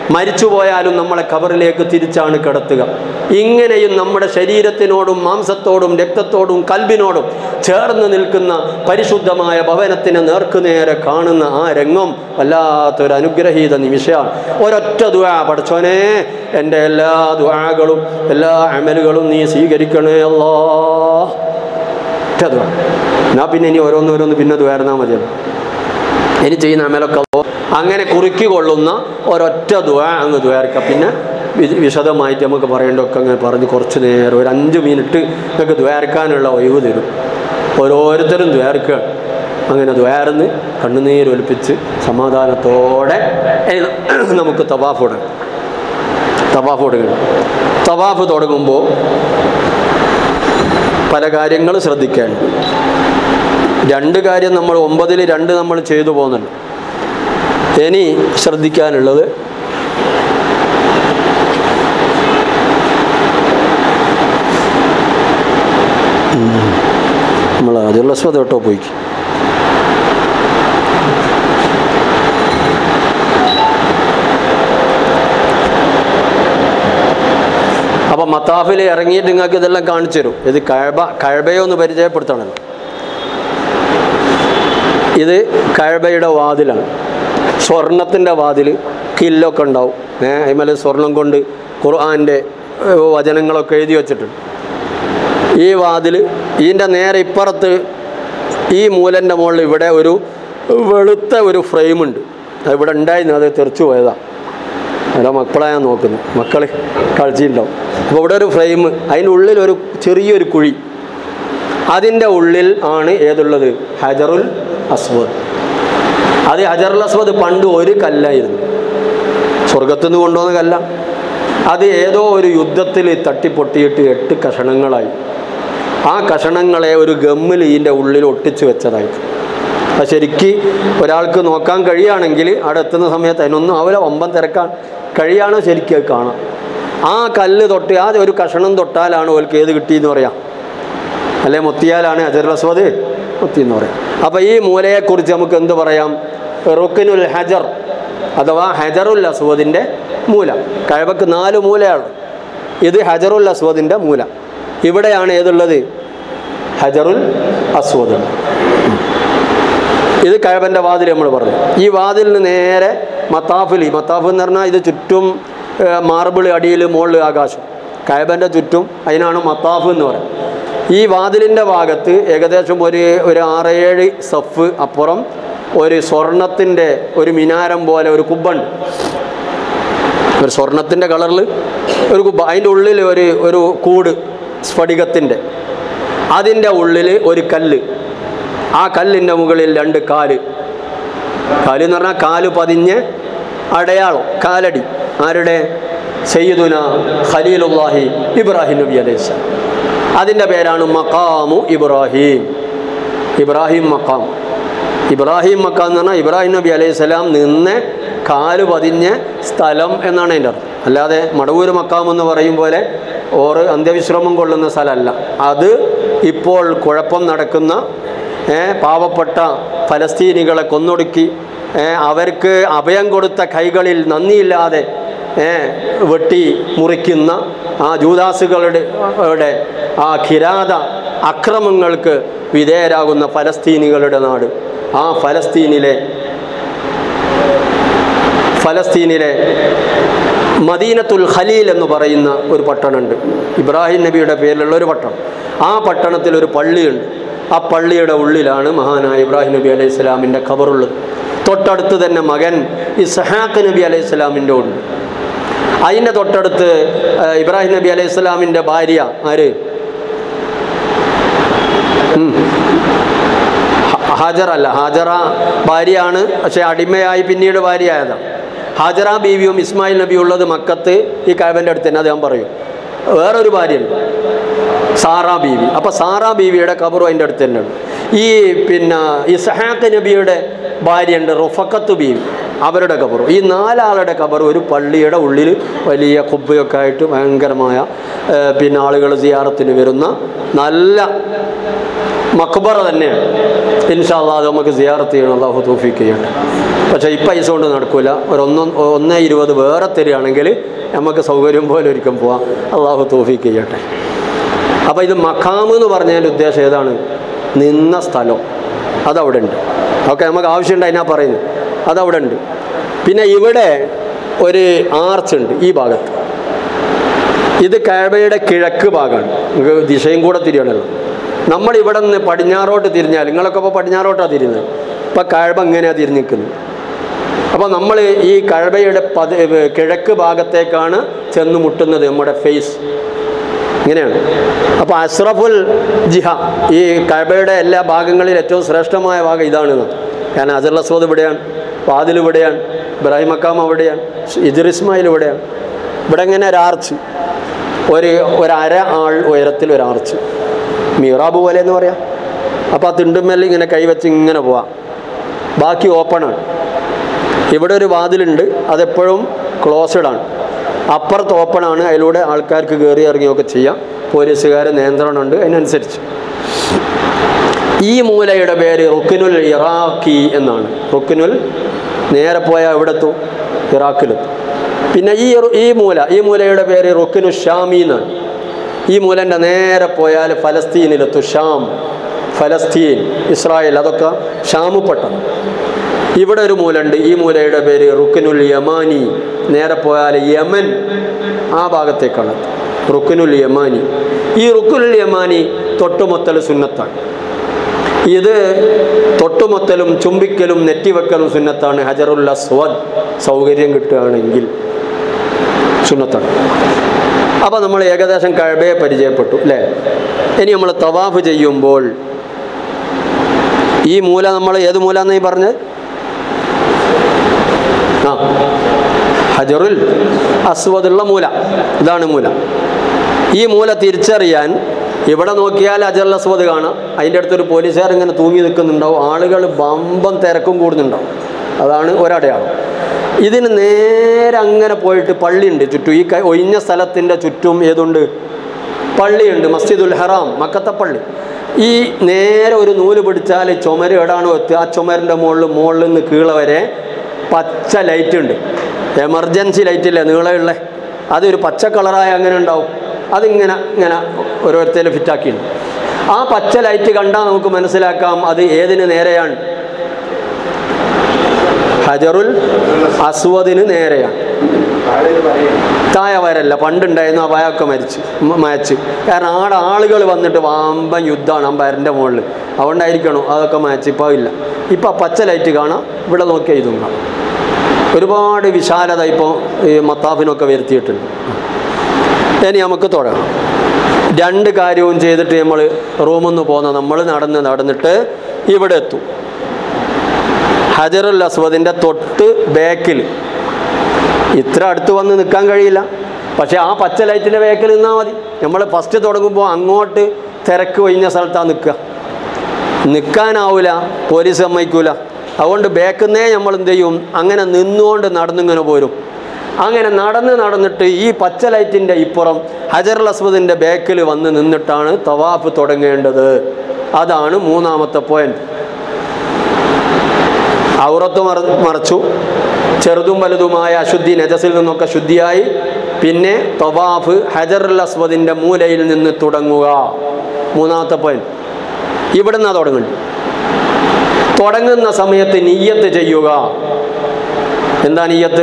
മരിച്ചു പോയാലും നമ്മളെ കബറിലേക്ക് തിരിച്ചാണ് കിടത്തുക ഇങ്ങനെയും നമ്മുടെ ശരീരത്തിനോടും മാംസത്തോടും രക്തത്തോടും കൽബിനോടും ചേർന്ന് നിൽക്കുന്ന പരിശുദ്ധമായ ഭവനത്തിന് നേർക്കുനേരെ കാണുന്ന ആ രംഗം വല്ലാത്തൊരു അനുഗ്രഹീത നിമിഷമാണ് ഒരൊറ്റ ദുആ പഠിച്ചോനെ എൻ്റെ എല്ലാ ദുആകളും എല്ലാ അമലുകളും നീ സ്വീകരിക്കണേ അല്ലാ ഒറ്റ ദുആ എന്നാ പിന്നെ ഇനി ഓരോന്നോരോന്ന് പിന്നെ ദ്വാരുന്നാൽ മതിയല്ലോ ഇനി ചെയ്യുന്ന അമലൊക്കെ അല്ലാഹ് അങ്ങനെ കുറുക്കി കൊള്ളുന്ന ഒരൊറ്റ ദുആ അങ്ങ് ദ്വാരക്ക പിന്നെ വി- വിശദമായിട്ട് നമുക്ക് പറയേണ്ടതൊക്കെ അങ്ങനെ പറഞ്ഞ് കുറച്ച് നേരം ഒരു അഞ്ച് മിനിറ്റ് നിങ്ങൾക്ക് ദ്വാരക്കാനുള്ള ഒഴിവ് തരും ഓരോരുത്തരും ദ്വാരക്കുക അങ്ങനെ ദ്വാരന്ന് കണ്ണുനീരൊലിപ്പിച്ച് സമാധാനത്തോടെ ഇനി നമുക്ക് തവാഫ് തുടങ്ങാം തവാഫ് തുടങ്ങണം തവാഫ് തുടങ്ങുമ്പോൾ പല കാര്യങ്ങൾ ശ്രദ്ധിക്കാനുണ്ട് രണ്ട് കാര്യം നമ്മൾ ഒമ്പതിൽ രണ്ട് നമ്മൾ ചെയ്തു പോകുന്നുണ്ട് ഇനി ശ്രദ്ധിക്കാനുള്ളത് നമ്മൾ അതിലുള്ള സ്വത കേട്ടോ പോയി അപ്പം മത്താഫിൽ ഇറങ്ങിയിട്ട് നിങ്ങൾക്ക് ഇതെല്ലാം കാണിച്ചു തരും ഇത് കഴബ കഴബയോ ഒന്ന് പരിചയപ്പെടുത്തണല്ലോ ഇത് കഴബയുടെ വാതിലാണ് സ്വർണത്തിൻ്റെ വാതിൽ കില്ലൊക്കെ ഉണ്ടാവും ഏ അതിമേലെ സ്വർണം കൊണ്ട് ഖുർആൻ്റെ ഏഹ്, വചനങ്ങളൊക്കെ എഴുതി വച്ചിട്ടുണ്ട് ഈ വാതിൽ ഇതിൻ്റെ നേരെ ഇപ്പുറത്ത് ഈ മൂലൻ്റെ മുകളിൽ ഇവിടെ ഒരു വെളുത്ത ഒരു ഫ്രെയിമുണ്ട് അത് ഇവിടെ ഉണ്ടായിരുന്നു അത് തെറിച്ചു പോയതാണ് അല്ല മക്കളെ ഞാൻ നോക്കുന്നു മക്കൾ കളിച്ചിട്ടുണ്ടാവും അപ്പോൾ ഇവിടെ ഒരു ഫ്രെയിം അതിൻ്റെ ഉള്ളിൽ ഒരു ചെറിയൊരു കുഴി അതിൻ്റെ ഉള്ളിൽ ആണ് ഏതുള്ളത് ഹജറുൽ അസ്വദ് അത് ഹജറുൽ അസ്വദ് പണ്ട് ഒരു കല്ലായിരുന്നു സ്വർഗത്തു നിന്ന് കൊണ്ടുവന്ന കല്ല അത് ഏതോ ഒരു യുദ്ധത്തിൽ തട്ടിപ്പൊട്ടിയിട്ട് എട്ട് കഷണങ്ങളായി ആ കഷണങ്ങളെ ഒരു ഗമ്മിൽ ഇതിൻ്റെ ഉള്ളിൽ ഒട്ടിച്ചു വെച്ചതായിട്ട് അത് ശരിക്ക് ഒരാൾക്ക് നോക്കാൻ കഴിയുകയാണെങ്കിൽ അവിടെ എത്തുന്ന സമയത്ത് അതിനൊന്നും ആവില്ല ഒമ്പം തിരക്കാൻ കഴിയാണോ ശരിക്കും അത് കാണാം ആ കല്ല് തൊട്ട് ആ ഒരു കഷണം തൊട്ടാലാണ് ഓൽക്ക് ഏത് കിട്ടിയെന്ന് പറയാം അല്ലെ മുത്തിയാലാണ് ഹജറുൽ അസ്വദ് മുത്തി എന്ന് പറയാം അപ്പോൾ ഈ മൂലയെക്കുറിച്ച് നമുക്ക് എന്ത് പറയാം റുക്കിനുൽ ഹജർ അഥവാ ഹജറുൽ അസ്വദിൻ്റെ മൂല കഴവക്ക് നാല് മൂലയാണ് ഇത് ഹജറുൽ അസ്വദിൻ്റെ മൂല ഇവിടെയാണ് ഏതുള്ളത് ഹജറുൽ അസ്വദ് ഇത് കഴവൻ്റെ വാതിൽ നമ്മൾ പറഞ്ഞു ഈ വാതിലിന് നേരെ മത്താഫിൽ മത്താഫ് എന്ന് പറഞ്ഞാൽ ഇത് ചുറ്റും മാർബിൾ അടിയിൽ മുകളിൽ ആകാശം കഴബൻ്റെ ചുറ്റും അതിനാണ് മത്താഫ് എന്ന് പറയുന്നത് ഈ വാതിലിൻ്റെ ഭാഗത്ത് ഏകദേശം ഒരു ഒരു ആറേഴ് സഫ് അപ്പുറം ഒരു സ്വർണത്തിൻ്റെ ഒരു മിനാരം പോലെ ഒരു കുബ്ബുണ്ട് ഒരു സ്വർണത്തിൻ്റെ കളറിൽ ഒരു കുബ്ബ അതിൻ്റെ ഉള്ളിൽ ഒരു ഒരു കൂട് സ്ഫടികത്തിൻ്റെ അതിൻ്റെ ഉള്ളിൽ ഒരു കല്ല് ആ കല്ലിൻ്റെ മുകളിൽ രണ്ട് കാല് കാല് എന്ന് പറഞ്ഞാൽ കാല് പതിഞ്ഞ് അടയാളം കാലടി ആരുടെ സയ്യിദുന ഖലീലുല്ലാഹി ഇബ്രാഹിം നബി അലൈഹി സ്വലാം അതിൻ്റെ പേരാണ് മക്കാമു ഇബ്രാഹിം ഇബ്രാഹിം മക്കാം ഇബ്രാഹിം മക്കാം എന്ന് പറഞ്ഞാൽ ഇബ്രാഹിം നബി അലൈഹി സ്വലാം നിന്ന് കാല് പതിഞ്ഞ സ്ഥലം എന്നാണ് എൻ്റെ അർത്ഥം അല്ലാതെ മടവൂർ മക്കാം എന്ന് പറയും പോലെ ഓറ് അന്ത്യവിശ്രമം കൊള്ളുന്ന സ്ഥലമല്ല അത് ഇപ്പോൾ കുഴപ്പം നടക്കുന്ന ഏ, പാവപ്പെട്ട ഫലസ്തീനികളെ കൊന്നൊടുക്കി ഏ, അവർക്ക് അഭയം കൊടുത്ത കൈകളിൽ നന്ദിയില്ലാതെ ഏ, വെട്ടി മുറിക്കുന്ന ആ ജൂദാസുകളുടെ യുടെ ആ കിരാത അക്രമങ്ങൾക്ക് വിധേയരാകുന്ന ഫലസ്തീനികളുടെ നാട് ആ ഫലസ്തീനിലെ ഫലസ്തീനിലെ മദീനത്തുൽ ഖലീൽ എന്ന് പറയുന്ന ഒരു പട്ടണമുണ്ട് ഇബ്രാഹിം നബിയുടെ പേരിലുള്ള ഒരു പട്ടണം ആ പട്ടണത്തിൽ ഒരു പള്ളിയുണ്ട് ആ പള്ളിയുടെ ഉള്ളിലാണ് മഹാനായ ഇബ്രാഹിം നബി അലൈഹി സ്വലാമിൻ്റെ ഖബറുള്ളത് തൊട്ടടുത്ത് തന്നെ മകൻ ഇസ്ഹാഖ് നബി അലൈഹി സ്വലാമിൻ്റെ ഉണ്ട് അതിൻ്റെ തൊട്ടടുത്ത് ആ, ഇബ്രാഹിം നബി അലൈഹി സ്വലാമിൻ്റെ ഭാര്യ ആര് ഉം. ഹ- ഹാജറ അല്ല ഹാജറ ഭാര്യയാണ് പക്ഷെ അടിമയായി പിന്നീട് ഭാര്യയായതാണ് ഹാജറ ബീവിയും ഇസ്മായിൽ നബിയും ഉള്ളത് മക്കത്ത് ഈ കാബൻ്റെ അടുത്ത് തന്നെ അത് ഞാൻ പറയും വേറൊരു ഭാര്യയുണ്ട് സാറാ ബീവി അപ്പോൾ സാറാ ബീവിയുടെ കബറും അതിൻ്റെ അടുത്ത് തന്നെ ഉണ്ട് ഈ പിന്നെ ഇസ്ഹാഖ് നബിയുടെ ഭാര്യയുണ്ട് റുഫക്കത്ത് ബീവി അവരുടെ കബറും ഈ നാലാളുടെ കബർ ഒരു പള്ളിയുടെ ഉള്ളിൽ വലിയ കുബ്ബയൊക്കെ ആയിട്ട് ഭയങ്കരമായ ഏഹ്, പിന്നെ ആളുകൾ സിയാറത്തിന് വരുന്ന നല്ല മക്ബറ തന്നെയാണ് ഇൻഷാല്ലാ അത് നമുക്ക് സിയാറത്ത് ചെയ്യണം അള്ളാഹു തൗഫീക്ക് ചെയ്യട്ടെ പക്ഷേ ഈ പൈസ കൊണ്ട് നടക്കില്ല ഒരു ഒന്ന് ഒന്ന് ഇരുപത് വേറെ തരികയാണെങ്കിൽ നമുക്ക് സൗകര്യം പോലെ ഒരിക്കൽ പോവാം അള്ളാഹു തൗഫീക്ക് ചെയ്യട്ടെ അപ്പോൾ ഇത് മഖാം എന്ന് പറഞ്ഞതിൻ്റെ ഉദ്ദേശം ഏതാണ് നിന്ന സ്ഥലം അതവിടെ ഉണ്ട് ഓക്കെ നമുക്ക് ആവശ്യമുണ്ട് അതിനാ പറയുന്നത് അതവിടെ ഉണ്ട് പിന്നെ ഇവിടെ ഒരു ആർച്ച് ഉണ്ട് ഈ ഭാഗത്ത് ഇത് കാബയുടെ കിഴക്ക് ഭാഗമാണ് നിങ്ങൾക്ക് ദിശയും കൂടെ തിരിയണല്ലോ നമ്മൾ ഇവിടെ നിന്ന് പടിഞ്ഞാറോട്ട് തിരിഞ്ഞാൽ നിങ്ങളൊക്കെ ഇപ്പോൾ പടിഞ്ഞാറോട്ടാണ് തിരിഞ്ഞത് ഇപ്പം കഴബ എങ്ങനെയാണ് തിരിഞ്ഞിരിക്കുന്നത് അപ്പോൾ നമ്മൾ ഈ കഴബയുടെ പതി കിഴക്ക് ഭാഗത്തേക്കാണ് ചെന്ന് മുട്ടുന്നത് നമ്മുടെ ഫേസ് ഇങ്ങനെയാണ് അപ്പോൾ അഷ്റഫുൽ ജിഹ ഈ കഴബയുടെ എല്ലാ ഭാഗങ്ങളിലും ഏറ്റവും ശ്രേഷ്ഠമായ ഭാഗം ഇതാണ് കാരണം അസർ അസ്വദ് ഇവിടെയാണ് വാതിൽ ഇവിടെയാണ് ഇബ്രാഹിം അക്കാം അവിടെയാണ് ഇജുർ ഇസ്മായിൽ ഇവിടെയാണ് ഇവിടെ ഇങ്ങനെ ഒരു ആർച്ച് ഒരു ഒരു അര ആൾ ഉയരത്തിൽ ഒരു ആർച്ച് മീറാബ് പോലെ എന്ന് പറയാം അപ്പോൾ ആ തിണ്ടുമ്മേൽ ഇങ്ങനെ കൈവച്ച് ഇങ്ങനെ പോവാം ബാക്കി ഓപ്പണാണ് ഇവിടെ ഒരു വാതിലുണ്ട് അതെപ്പോഴും ക്ലോസ്ഡ് ആണ് അപ്പുറത്ത് ഓപ്പണാണ് അതിലൂടെ ആൾക്കാർക്ക് കയറി ഇറങ്ങിയൊക്കെ ചെയ്യാം പോലീസുകാർ നിയന്ത്രണമുണ്ട് അതിനനുസരിച്ച് ഈ മൂലയുടെ പേര് റുക്കിനുൽ ഇറാഖി എന്നാണ് റുക്കിനുൽ നേരെ പോയാൽ എവിടെത്തും ഇറാഖിലെത്തും പിന്നെ ഈ റു- ഈ മൂല ഈ മൂലയുടെ പേര് റുക്കിനു ഷാമി എന്നാണ് ഈ മൂലൻ്റെ നേരെ പോയാൽ ഫലസ്തീനിലെത്തും ഷാം ഫലസ്തീൻ ഇസ്രായേൽ അതൊക്കെ ഷാമുപ്പെട്ടത് ഇവിടെ ഒരു മൂലുണ്ട് ഈ മൂലയുടെ പേര് റുക്കിനുൽ യമാനി നേരെ പോയാൽ യമൻ ആ ഭാഗത്തേക്കാണ് റുക്കിനുൽ യമാനി ഈ റുക്കുനുൽ യമാനി തൊട്ടുമൊത്തൽ സുന്നത്താണ് ഇത് തൊട്ടുമൊത്തലും ചുംബിക്കലും നെറ്റിവെക്കലും സുന്നത്താണ് ഹജറുൽ അസ്വദ് സൗകര്യം കിട്ടുകയാണെങ്കിൽ സുന്നത്താണ് അപ്പോൾ നമ്മൾ ഏകദേശം കഴബയെ പരിചയപ്പെട്ടു അല്ലേ ഇനി നമ്മൾ തവാഫ് ചെയ്യുമ്പോൾ ഈ മൂല നമ്മൾ ഏത് മൂല എന്നാ ഈ പറഞ്ഞത് ആ ഹജറുൽ അസ്വദുള്ള മൂല ഇതാണ് മൂല ഈ മൂല തിരിച്ചറിയാൻ ഇവിടെ നോക്കിയാൽ അജറുൽ അസ്വദ് കാണാം അതിൻ്റെ അടുത്തൊരു പോലീസുകാർ ഇങ്ങനെ തൂങ്ങി നിൽക്കുന്നുണ്ടാവും ആളുകൾ ബമ്പം തിരക്കും കൂടുന്നുണ്ടാവും അതാണ് ഒരടയാളം ഇതിന് നേരെ അങ്ങനെ പോയിട്ട് പള്ളിയുണ്ട് ചുറ്റും ഈ ക- ഒഴിഞ്ഞ സ്ഥലത്തിൻ്റെ ചുറ്റും ഏതുണ്ട് പള്ളിയുണ്ട് മസ്ജിദുൽ ഹറാം മക്കത്തെ പള്ളി ഈ നേരെ ഒരു നൂല് പിടിച്ചാൽ ചുമര് എവിടാണോ എത്തുക ആ ചുമരിൻ്റെ മുകളിൽ മുകളിൽ നിന്ന് കീഴെ വരെ പച്ച ലൈറ്റ് ഉണ്ട് എമർജൻസി ലൈറ്റ് ഇല്ലേ നീളമുള്ള അതൊരു പച്ച കളറായ അങ്ങനെ ഉണ്ടാവും അതിങ്ങനെ ഇങ്ങനെ ഓരോരുത്തരും ഫിറ്റാക്കിയിട്ടുണ്ട് ആ പച്ച ലൈറ്റ് കണ്ടാൽ നമുക്ക് മനസ്സിലാക്കാം അത് ഏതിന് നേരെയാണ് ഹജറുൽ അസ്വദിന് നേരെയാണ് തായ വരല്ല പണ്ടുണ്ടായിരുന്നു ആ വയൊക്കെ മരിച്ച് മ- മയച്ച് കാരണം ആടെ ആളുകൾ വന്നിട്ട് വാമ്പൻ യുദ്ധമാണ് ആ വരൻ്റെ മുകളിൽ അതുകൊണ്ടായിരിക്കണം അതൊക്കെ മയച്ച് ഇപ്പോൾ ഇല്ല ഇപ്പോൾ പച്ച ലൈറ്റ് കാണാം ഇവിടെ നോക്കിയാൽ ഇതും കാണാം ഒരുപാട് വിശാലത ഇപ്പോൾ ഈ മത്താഫിനൊക്കെ വരുത്തിയിട്ടുണ്ട് ഇനി നമുക്ക് തുടങ്ങാം രണ്ട് കാര്യവും ചെയ്തിട്ട് നമ്മൾ റൂമിൽ നിന്ന് പോന്ന നമ്മൾ നടന്ന് നടന്നിട്ട് ഇവിടെ എത്തും ഹജറുൽ അസ്വദിൻ്റെ തൊട്ട് ബാക്കിൽ ഇത്ര അടുത്ത് വന്ന് നിൽക്കാൻ കഴിയില്ല പക്ഷേ ആ പച്ച ലൈറ്റിൻ്റെ ബാക്കിൽ നിന്നാൽ മതി നമ്മൾ ഫസ്റ്റ് തുടങ്ങുമ്പോൾ അങ്ങോട്ട് തിരക്ക് ഒഴിഞ്ഞ സ്ഥലത്താണ് നിൽക്കുക നിൽക്കാനാവില്ല പോലീസ് സമ്മതിക്കൂല അതുകൊണ്ട് ബാക്കുന്നേ നമ്മൾ എന്ത് ചെയ്യും അങ്ങനെ നിന്നുകൊണ്ട് നടന്നിങ്ങനെ പോരും അങ്ങനെ നടന്ന് നടന്നിട്ട് ഈ പച്ച ലൈറ്റിൻ്റെ ഇപ്പുറം ഹജറുൽ അസ്വദിൻ്റെ ബാക്കിൽ വന്ന് നിന്നിട്ടാണ് തവാഫ് തുടങ്ങേണ്ടത് അതാണ് മൂന്നാമത്തെ പോയിന്റ് ഔറത്ത് മറ മറച്ചു ചെറുതും വലുതുമായ അശുദ്ധി നജസിൽ നിന്നൊക്കെ ശുദ്ധിയായി പിന്നെ തവാഫ് ഹജറുൽ അസ്വദിൻ്റെ മൂലയിൽ നിന്ന് തുടങ്ങുക മൂന്നാമത്തെ പോയിന്റ് ഇവിടുന്ന് തുടങ്ങുന്നുണ്ട് തുടങ്ങുന്ന സമയത്ത് നീയത്ത് ചെയ്യുക എന്താ നീയത്ത്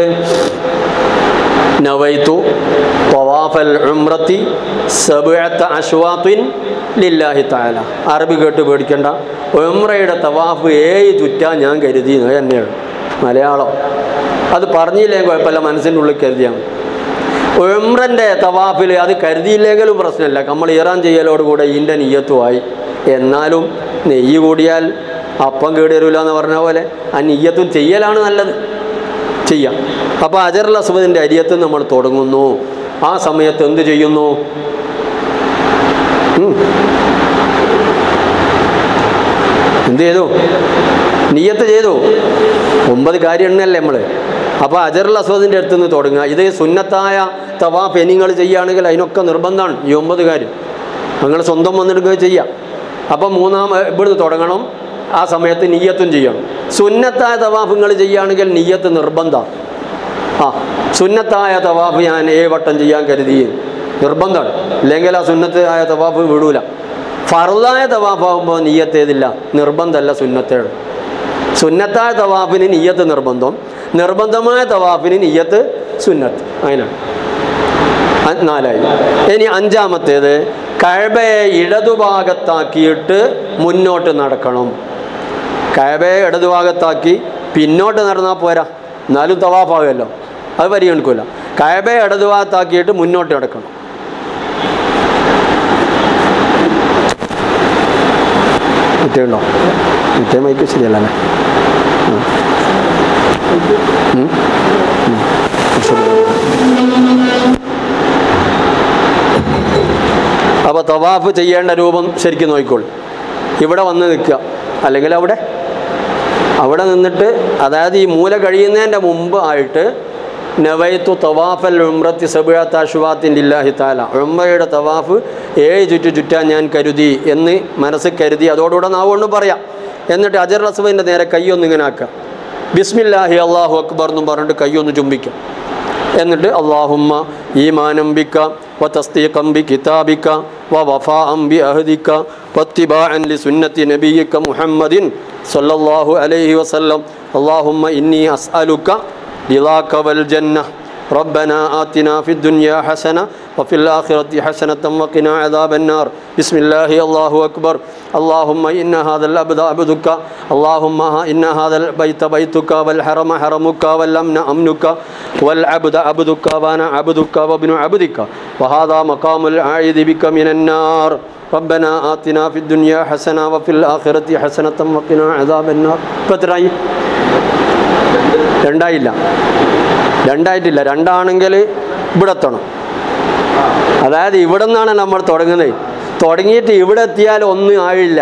നവൈത്തു തവാഫൽ ഉംറത്തി സബഅത്ത അശ്വാത്തിൻ ലില്ലാഹി തആല അറബി കേട്ട് പേടിക്കണ്ട ഉംറയുടെ തവാഫ് ഏഴ് ചുറ്റാൻ ഞാൻ കരുതി എന്ന് തന്നെയാണ് മലയാളം അത് പറഞ്ഞില്ലെങ്കിൽ കുഴപ്പമില്ല മനസ്സിൻ്റെ ഉള്ളിൽ കരുതിയാണ് ഉംറൻ്റെ തവാഫിൽ അത് കരുതിയില്ലെങ്കിലും പ്രശ്നമില്ല നമ്മൾ ഇറാൻ ചെയ്യലോടുകൂടെ ഇതിൻ്റെ നീയത്തുമായി എന്നാലും നെയ്യ് കൂടിയാൽ അപ്പം കേടി വരില്ല എന്ന് പറഞ്ഞ പോലെ ആ നീയത്തും ചെയ്യലാണ് നല്ലത് ചെയ്യാം അപ്പോൾ അജറുൽ അസ്വദിൻ്റെ അരിയത്ത് നമ്മൾ തുടങ്ങുന്നു ആ സമയത്ത് എന്ത് ചെയ്യുന്നു ഉം. എന്ത് ചെയ്തു നീയത്ത് ചെയ്തു ഒമ്പത് കാര്യം എണ്ണല്ലേ നമ്മൾ അപ്പോൾ അജറുൽ അസ്വദിൻ്റെ അടുത്ത് നിന്ന് തുടങ്ങുക ഇത് സുന്നത്തായ തവാഫ് നിങ്ങൾ ചെയ്യുകയാണെങ്കിൽ അതിനൊക്കെ നിർബന്ധമാണ് ഈ ഒമ്പത് കാര്യം നിങ്ങൾ സ്വന്തം വന്നെടുക്കുക ചെയ്യാം അപ്പം മൂന്നാം ഇവിടുന്ന് തുടങ്ങണം ആ സമയത്ത് നീയത്തും ചെയ്യണം സുന്നത്തായ തവാഫ് നിങ്ങൾ ചെയ്യുകയാണെങ്കിൽ നീയത്ത് നിർബന്ധമാണ് ആ സുന്നത്തായ തവാഫ് ഞാൻ ഏഴ് വട്ടം ചെയ്യാൻ കരുതി നിർബന്ധമാണ് ഇല്ലെങ്കിൽ ആ സുന്നത്ത് ആയ തവാഫ് വിടൂല ഫറുദായ തവാഫ് ആകുമ്പോൾ നീയത്ത് ഏതില്ല നിർബന്ധമല്ല സുന്നത്തേട് സുന്നത്തായ തവാഫിന് നീയത്ത് നിർബന്ധം നിർബന്ധമായ തവാഫിന് നീയത്ത് സുന്നത്ത് അതിനാണ് അ- നാലായി ഇനി അഞ്ചാമത്തേത് കഴബയെ ഇടതുഭാഗത്താക്കിയിട്ട് മുന്നോട്ട് നടക്കണം കഴബയെ ഇടതുഭാഗത്താക്കി പിന്നോട്ട് നടന്നാൽ പോരാ എന്നാലും തവാഫാകുമല്ലോ അത് പരിഗണിക്കില്ല കഴബയെ ഇടതുഭാഗത്താക്കിയിട്ട് മുന്നോട്ട് നടക്കണം മറ്റേ ഉണ്ടോ മറ്റേ മൈക്ക് ശരിയല്ല അല്ലേ ആ. ഉം. ഉം. ശരി. അപ്പോൾ തവാഫ് ചെയ്യേണ്ട രൂപം ശരിക്കും നോക്കിക്കോളൂ ഇവിടെ വന്ന് നിൽക്കുക അല്ലെങ്കിൽ അവിടെ അവിടെ നിന്നിട്ട് അതായത് ഈ മൂല കഴിയുന്നതിൻ്റെ മുമ്പ് ആയിട്ട് നവൈത്തു തവാഫൽ ഉംറത്തി സബിഴത്ത് അഷുവാത്തിൻ്റെ ഇല്ലാഹി താല ഉംറയുടെ തവാഫ് ഏഴ് ചുറ്റു ചുറ്റാൻ ഞാൻ കരുതി എന്ന് മനസ്സിൽ കരുതി അതോടുകൂടെ നാവുകൊണ്ട് പറയാം എന്നിട്ട് അജർ റസുവിൻ്റെ നേരെ കൈയൊന്ന് ഇങ്ങനെ ആക്കുക ബിസ്മില്ലാഹി അള്ളാഹു അക്ബർ എന്നും പറഞ്ഞിട്ട് കൈയൊന്ന് ചുംബിക്കാം എന്നിട്ട് അള്ളാഹുമ്മ ഈമാനം ബിക്ക വ തസ്തീഖം ബി കിതാബിക്ക വ വഫാഅം ബി അഹദിക്ക വത്തിബാഅൻ ലി സുന്നത്തി നബിയിക്ക മുഹമ്മദിൻ സല്ലല്ലാഹു അലൈഹി വസല്ലം അള്ളാഹുമ്മ ഇന്നി അസ്അലുക റിളാക വൽ ജന്ന ربنا آتنا في الدنيا حسنة وفي الآخرة حسنة وقنا عذاب النار بسم الله الله أكبر اللهم إن هذا الأبد عبدك اللهم إن هذا البيت بيتك والحرم حرمك والأمن أمنك والعبد عبدك وأنا عبدك وابن عبدك وهذا مقام العائد بك من النار ربنا آتنا في الدنيا حسنة وفي الآخرة حسنة وقنا عذاب النار فترأي രണ്ടായില്ല രണ്ടായിട്ടില്ല രണ്ടാണെങ്കിൽ ഇവിടെ എത്തണം അതായത് ഇവിടെ നിന്നാണ് നമ്മൾ തുടങ്ങുന്നത് തുടങ്ങിയിട്ട് ഇവിടെ എത്തിയാൽ ഒന്നും ആയില്ല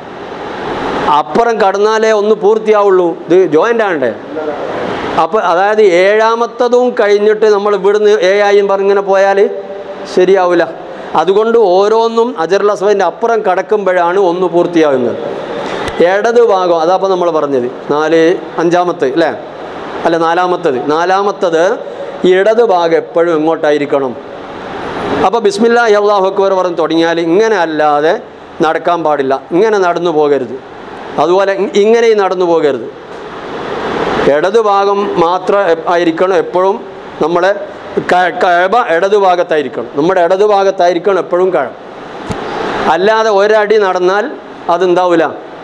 അപ്പുറം കടന്നാലേ ഒന്ന് പൂർത്തിയാവുള്ളൂ ഇത് ജോയിൻ്റ് ആണ്ടേ അപ്പോൾ അതായത് ഏഴാമത്തതും കഴിഞ്ഞിട്ട് നമ്മൾ ഇവിടുന്ന് ഏഴായും പറഞ്ഞിങ്ങനെ പോയാൽ ശരിയാവില്ല അതുകൊണ്ട് ഓരോന്നും അജറുൽ അസ്വദിൻ്റെ അപ്പുറം കടക്കുമ്പോഴാണ് ഒന്ന് പൂർത്തിയാകുന്നത് ഇടത് ഭാഗം അതാപ്പോൾ നമ്മൾ പറഞ്ഞത് നാല് അഞ്ചാമത്തെ അല്ലേ അല്ല നാലാമത്തത് നാലാമത്തത് ഇടത് ഭാഗം എപ്പോഴും എങ്ങോട്ടായിരിക്കണം അപ്പോൾ ബിസ്മില്ലാ അള്ളാഹു അക്ബർ പറഞ്ഞ് തുടങ്ങിയാൽ ഇങ്ങനെ അല്ലാതെ നടക്കാൻ പാടില്ല ഇങ്ങനെ നടന്നു പോകരുത് അതുപോലെ ഇ- ഇങ്ങനെയും നടന്നു പോകരുത് ഇടത് ഭാഗം മാത്രം എ- ആയിരിക്കണം എപ്പോഴും നമ്മളെ ക- കഴബ ഇടത് ഭാഗത്തായിരിക്കണം നമ്മുടെ ഇടത് ഭാഗത്തായിരിക്കണം എപ്പോഴും കഴ അല്ലാതെ ഒരടി നടന്നാൽ അതെന്താവില്ല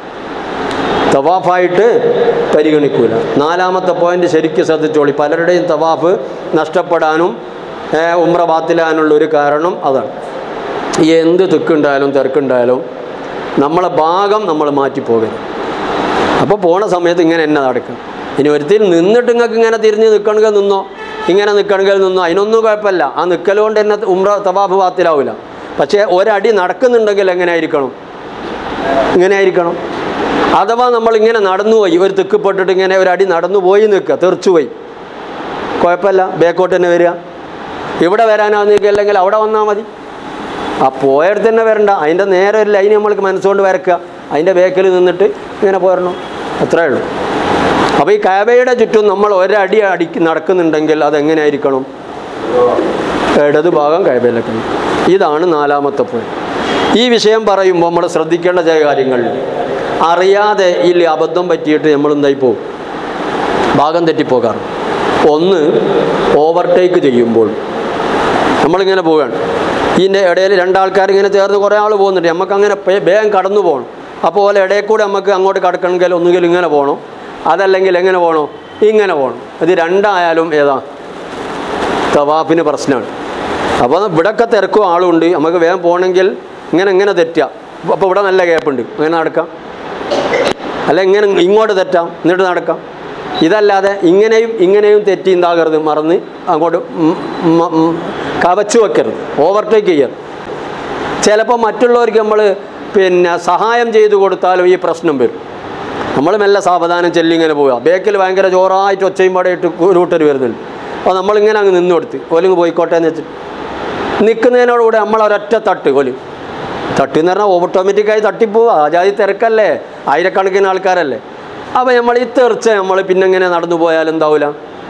തവാഫായിട്ട് പരിഗണിക്കൂല നാലാമത്തെ പോയിന്റ് ശരിക്കും ശ്രദ്ധിച്ചോളി പലരുടെയും തവാഫ് നഷ്ടപ്പെടാനും ഏ, ഉമ്ര ബാത്തിലാനുള്ള ഒരു കാരണം അതാണ് ഈ എന്ത് തിക്കുണ്ടായാലും തിരക്കുണ്ടായാലും നമ്മളെ ഭാഗം നമ്മൾ മാറ്റിപ്പോകരുത് അപ്പോൾ പോണ സമയത്ത് ഇങ്ങനെ എന്നെ നടക്കും ഇനി ഒരുത്തിൽ നിന്നിട്ട് നിങ്ങൾക്ക് ഇങ്ങനെ തിരിഞ്ഞ് നിൽക്കണമെങ്കിൽ നിന്നോ ഇങ്ങനെ നിൽക്കണമെങ്കിൽ നിന്നോ അതിനൊന്നും കുഴപ്പമില്ല ആ നിൽക്കൽ കൊണ്ട് എന്നെ ഉമ്ര തവാഫ് ബാത്തിലാവില്ല പക്ഷേ ഒരടി നടക്കുന്നുണ്ടെങ്കിൽ എങ്ങനെ ആയിരിക്കണം ഇങ്ങനെ ആയിരിക്കണം അഥവാ നമ്മൾ ഇങ്ങനെ നടന്നുപോയി ഒരു തെക്കുപ്പെട്ടിട്ട് ഇങ്ങനെ ഒരു അടി നടന്നു പോയി നിൽക്കുക തെറിച്ചു പോയി കുഴപ്പമില്ല ബേക്കോട്ട് തന്നെ വരിക ഇവിടെ വരാനാവുന്നെങ്കിൽ അല്ലെങ്കിൽ അവിടെ വന്നാൽ മതി ആ പോയടുത്ത് തന്നെ വരണ്ട അതിൻ്റെ നേരെ ഒരു ലൈൻ നമ്മൾക്ക് മനസ്സുകൊണ്ട് വരക്കുക അതിൻ്റെ ബേക്കിൽ നിന്നിട്ട് ഇങ്ങനെ പോരണം അത്രേ ഉള്ളൂ അപ്പോൾ ഈ കാബയുടെ ചുറ്റും നമ്മൾ ഒരടി അടിക്ക് നടക്കുന്നുണ്ടെങ്കിൽ അതെങ്ങനെയായിരിക്കണം ഇടത് ഭാഗം കാബയിലേക്ക് ഇതാണ് നാലാമത്തെ പോയിന്റ് ഈ വിഷയം പറയുമ്പോൾ നമ്മൾ ശ്രദ്ധിക്കേണ്ട ചില കാര്യങ്ങളുണ്ട് അറിയാതെ ഈ അബദ്ധം പറ്റിയിട്ട് നമ്മൾ എന്തായി പോകും ഭാഗം തെറ്റിപ്പോകാറ് ഒന്ന് ഓവർടേക്ക് ചെയ്യുമ്പോൾ നമ്മളിങ്ങനെ പോവുകയാണ് ഇതിൻ്റെ ഇടയിൽ രണ്ടാൾക്കാർ ഇങ്ങനെ ചേർന്ന് കുറേ ആൾ പോകുന്നുണ്ട് നമുക്ക് അങ്ങനെ പേ- വേഗം കടന്നു പോകണം അപ്പോൾ ഓലെ ഇടയിൽ കൂടെ നമുക്ക് അങ്ങോട്ട് കടക്കണമെങ്കിൽ ഒന്നുകിൽ ഇങ്ങനെ പോകണം അതല്ലെങ്കിൽ എങ്ങനെ പോകണം ഇങ്ങനെ പോകണം ഇത് രണ്ടായാലും ഏതാ തവാഫിന് പ്രശ്നമാണ് അപ്പോൾ ഇവിടെയൊക്കെ തിരക്കും ആളുണ്ട് നമുക്ക് വേഗം പോകണമെങ്കിൽ ഇങ്ങനെ ഇങ്ങനെ തെറ്റുക അപ്പോൾ ഇവിടെ നല്ല ഗ്യാപ്പുണ്ട് അങ്ങനെ നടക്കാം അല്ല ഇങ്ങനെ ഇങ്ങോട്ട് തെറ്റാം എന്നിട്ട് നടക്കാം ഇതല്ലാതെ ഇങ്ങനെയും ഇങ്ങനെയും തെറ്റി ഉണ്ടാകരുത് മറന്ന് അങ്ങോട്ട് ഉം ഉം ഉം കവച്ചു വെക്കരുത് ഓവർടേക്ക് ചെയ്യരുത് ചിലപ്പോൾ മറ്റുള്ളവർക്ക് നമ്മൾ പിന്നെ സഹായം ചെയ്തു കൊടുത്താലും ഈ പ്രശ്നം വരും നമ്മൾ മെല്ലെ സാവധാനം ചെല്ലി ഇങ്ങനെ പോവുക ബേക്കിൽ ഭയങ്കര ജോറായിട്ട് ഒച്ചയും പാടയിട്ട് കൂട്ടർ വരുന്നുണ്ട് അപ്പോൾ നമ്മളിങ്ങനെ അങ്ങ് നിന്ന് കൊടുത്ത് ഓലിങ്ങ് പോയിക്കോട്ടെ എന്ന് വെച്ചിട്ട് നിൽക്കുന്നതിനോടുകൂടെ നമ്മൾ ഒരൊറ്റ തട്ട് കൊല് തട്ടി എന്ന് പറഞ്ഞാൽ ഓട്ടോമാറ്റിക്കായി തട്ടിപ്പോവുക ആജാതി തിരക്കല്ലേ ആയിരക്കണക്കിന് ആൾക്കാരല്ലേ അപ്പോൾ നമ്മൾ ഈ തെറിച്ച നമ്മൾ പിന്നെ ഇങ്ങനെ നടന്നു പോയാൽ എന്താവില്ല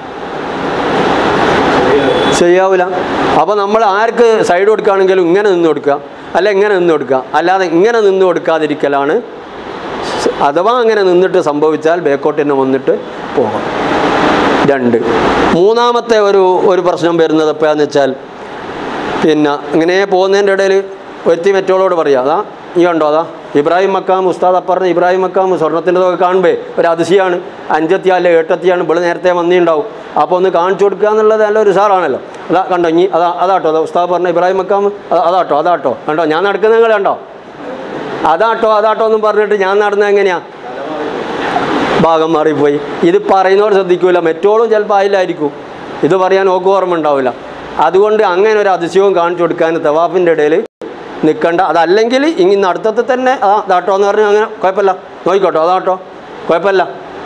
ശരിയാവില്ല അപ്പോൾ നമ്മൾ ആർക്ക് സൈഡ് കൊടുക്കുകയാണെങ്കിലും ഇങ്ങനെ നിന്ന് കൊടുക്കുക അല്ല ഇങ്ങനെ നിന്ന് കൊടുക്കുക അല്ലാതെ ഇങ്ങനെ നിന്ന് കൊടുക്കാതിരിക്കലാണ് സ- അഥവാ അങ്ങനെ നിന്നിട്ട് സംഭവിച്ചാൽ ബേക്കോട്ട് തന്നെ വന്നിട്ട് പോകാം രണ്ട് മൂന്നാമത്തെ ഒരു ഒരു പ്രശ്നം വരുന്നത് എപ്പോഴാന്ന് വെച്ചാൽ പിന്നെ ഇങ്ങനെ പോകുന്നതിൻ്റെ ഇടയിൽ ഒരുത്തി മറ്റോളോട് പറയാം അതാ ഈ കണ്ടോ അതാ ഇബ്രാഹിം മക്കാം ഉസ്താദ് അപ്പറിന് ഇബ്രാഹിം മക്കാം സ്വർണത്തിൻ്റെ ഒക്കെ കാണുമ്പേ ഒരു അതിശയാണ് അഞ്ചത്തി അല്ലെ എട്ടത്തിയാണ് ഇവിടെ നേരത്തെ വന്നിട്ടുണ്ടാവും അപ്പോൾ ഒന്ന് കാണിച്ചു കൊടുക്കുക എന്നുള്ളത് നല്ലൊരു സാറാണല്ലോ അതാ കണ്ടോ ഇനി അതാ അതാട്ടോ അതാ ഉസ്താദ് പറഞ്ഞ ഇബ്രാഹിം മക്കാം അതാ- അതാട്ടോ അതാട്ടോ കണ്ടോ ഞാൻ നടക്കുന്നത് നിങ്ങൾ കണ്ടോ അതാട്ടോ അതാട്ടോ എന്നും പറഞ്ഞിട്ട് ഞാൻ നടന്നത് എങ്ങനെയാ ഭാഗം മാറിപ്പോയി ഇത് പറയുന്നവർ ശ്രദ്ധിക്കൂല മറ്റോളും ചിലപ്പോൾ അതിലായിരിക്കും ഇത് പറയാൻ ഓക്ക് ഓർമ്മ ഉണ്ടാവില്ല അതുകൊണ്ട് അങ്ങനെ ഒരു അതിശയവും കാണിച്ചു കൊടുക്കാൻ തവാഫിൻ്റെ ഇടയിൽ നിൽക്കണ്ട അതല്ലെങ്കിൽ ഇങ്ങനെ അടുത്തത് തന്നെ ആ അതാട്ടോ എന്ന് പറഞ്ഞാൽ അങ്ങനെ കുഴപ്പമില്ല നോക്കിക്കോട്ടോ അതാട്ടോ കുഴപ്പമില്ല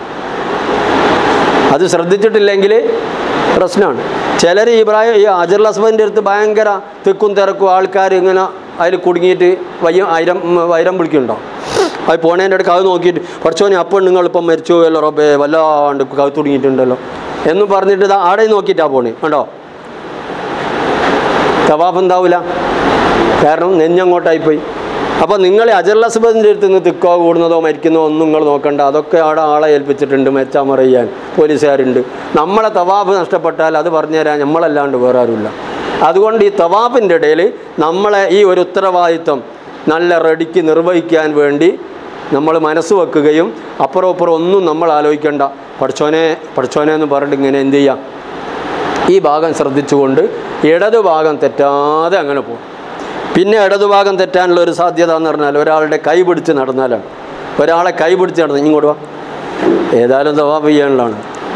അത് ശ്രദ്ധിച്ചിട്ടില്ലെങ്കിൽ പ്രശ്നമാണ് ചിലർ ഇബ്രാഹിം ഈ അജർ ഹസ്ബൻ്റെ അടുത്ത് ഭയങ്കര തിക്കും തിരക്കും ആൾക്കാർ ഇങ്ങനെ അതിൽ കുടുങ്ങിയിട്ട് വയ്യ ആയിരം വൈരം വിളിക്കുന്നുണ്ടോ അത് പോണേൻ്റെ അടുക്ക് അത് നോക്കിയിട്ട് കുറച്ചോനെ അപ്പോൾ നിങ്ങളിപ്പം മരിച്ചു പോയല്ലോ റബ്ബേ വല്ലാണ്ട് കവ് തുടങ്ങിയിട്ടുണ്ടല്ലോ എന്ന് പറഞ്ഞിട്ട് ഇതാ ആടെ നോക്കിയിട്ടാണ് പോണേ കണ്ടോ തവാഫ് എന്താവില്ല കാരണം നെഞ്ഞങ്ങോട്ടായിപ്പോയി അപ്പോൾ നിങ്ങൾ അജർലസ്ബദിൻ്റെ അടുത്ത് നിന്ന് തിക്കോ കൂടുന്നതോ മരിക്കുന്നതോ ഒന്നും നിങ്ങൾ നോക്കണ്ട അതൊക്കെ അവിടെ ആളെ ഏൽപ്പിച്ചിട്ടുണ്ട് മെച്ചാമറ ചെയ്യാൻ പോലീസുകാരുണ്ട് നമ്മളെ തവാഫ് നഷ്ടപ്പെട്ടാൽ അത് പറഞ്ഞുതരാൻ നമ്മളല്ലാണ്ട് വേറെ ആരുമില്ല അതുകൊണ്ട് ഈ തവാഫിൻ്റെ ഇടയിൽ നമ്മളെ ഈ ഒരു ഉത്തരവാദിത്വം നല്ല റെഡിക്ക് നിർവഹിക്കാൻ വേണ്ടി നമ്മൾ മനസ്സ് വെക്കുകയും അപ്പുറം അപ്പുറം ഒന്നും നമ്മൾ ആലോചിക്കേണ്ട പഠിച്ചോനെ പഠിച്ചോനെ എന്ന് പറഞ്ഞിട്ട് ഇങ്ങനെ എന്ത് ചെയ്യാം ഈ ഭാഗം ശ്രദ്ധിച്ചുകൊണ്ട് ഇടത് ഭാഗം തെറ്റാതെ അങ്ങനെ പോകും പിന്നെ ഇടത് ഭാഗം തെറ്റാനുള്ള ഒരു സാധ്യത എന്ന് പറഞ്ഞാൽ ഒരാളുടെ കൈ പിടിച്ച് നടന്നാലാണ് ഒരാളെ കൈ പിടിച്ച് നടന്ന് ഇങ്ങോട്ട് വാ ഏതായാലും തവാഫ് ചെയ്യാനുള്ളതാണ്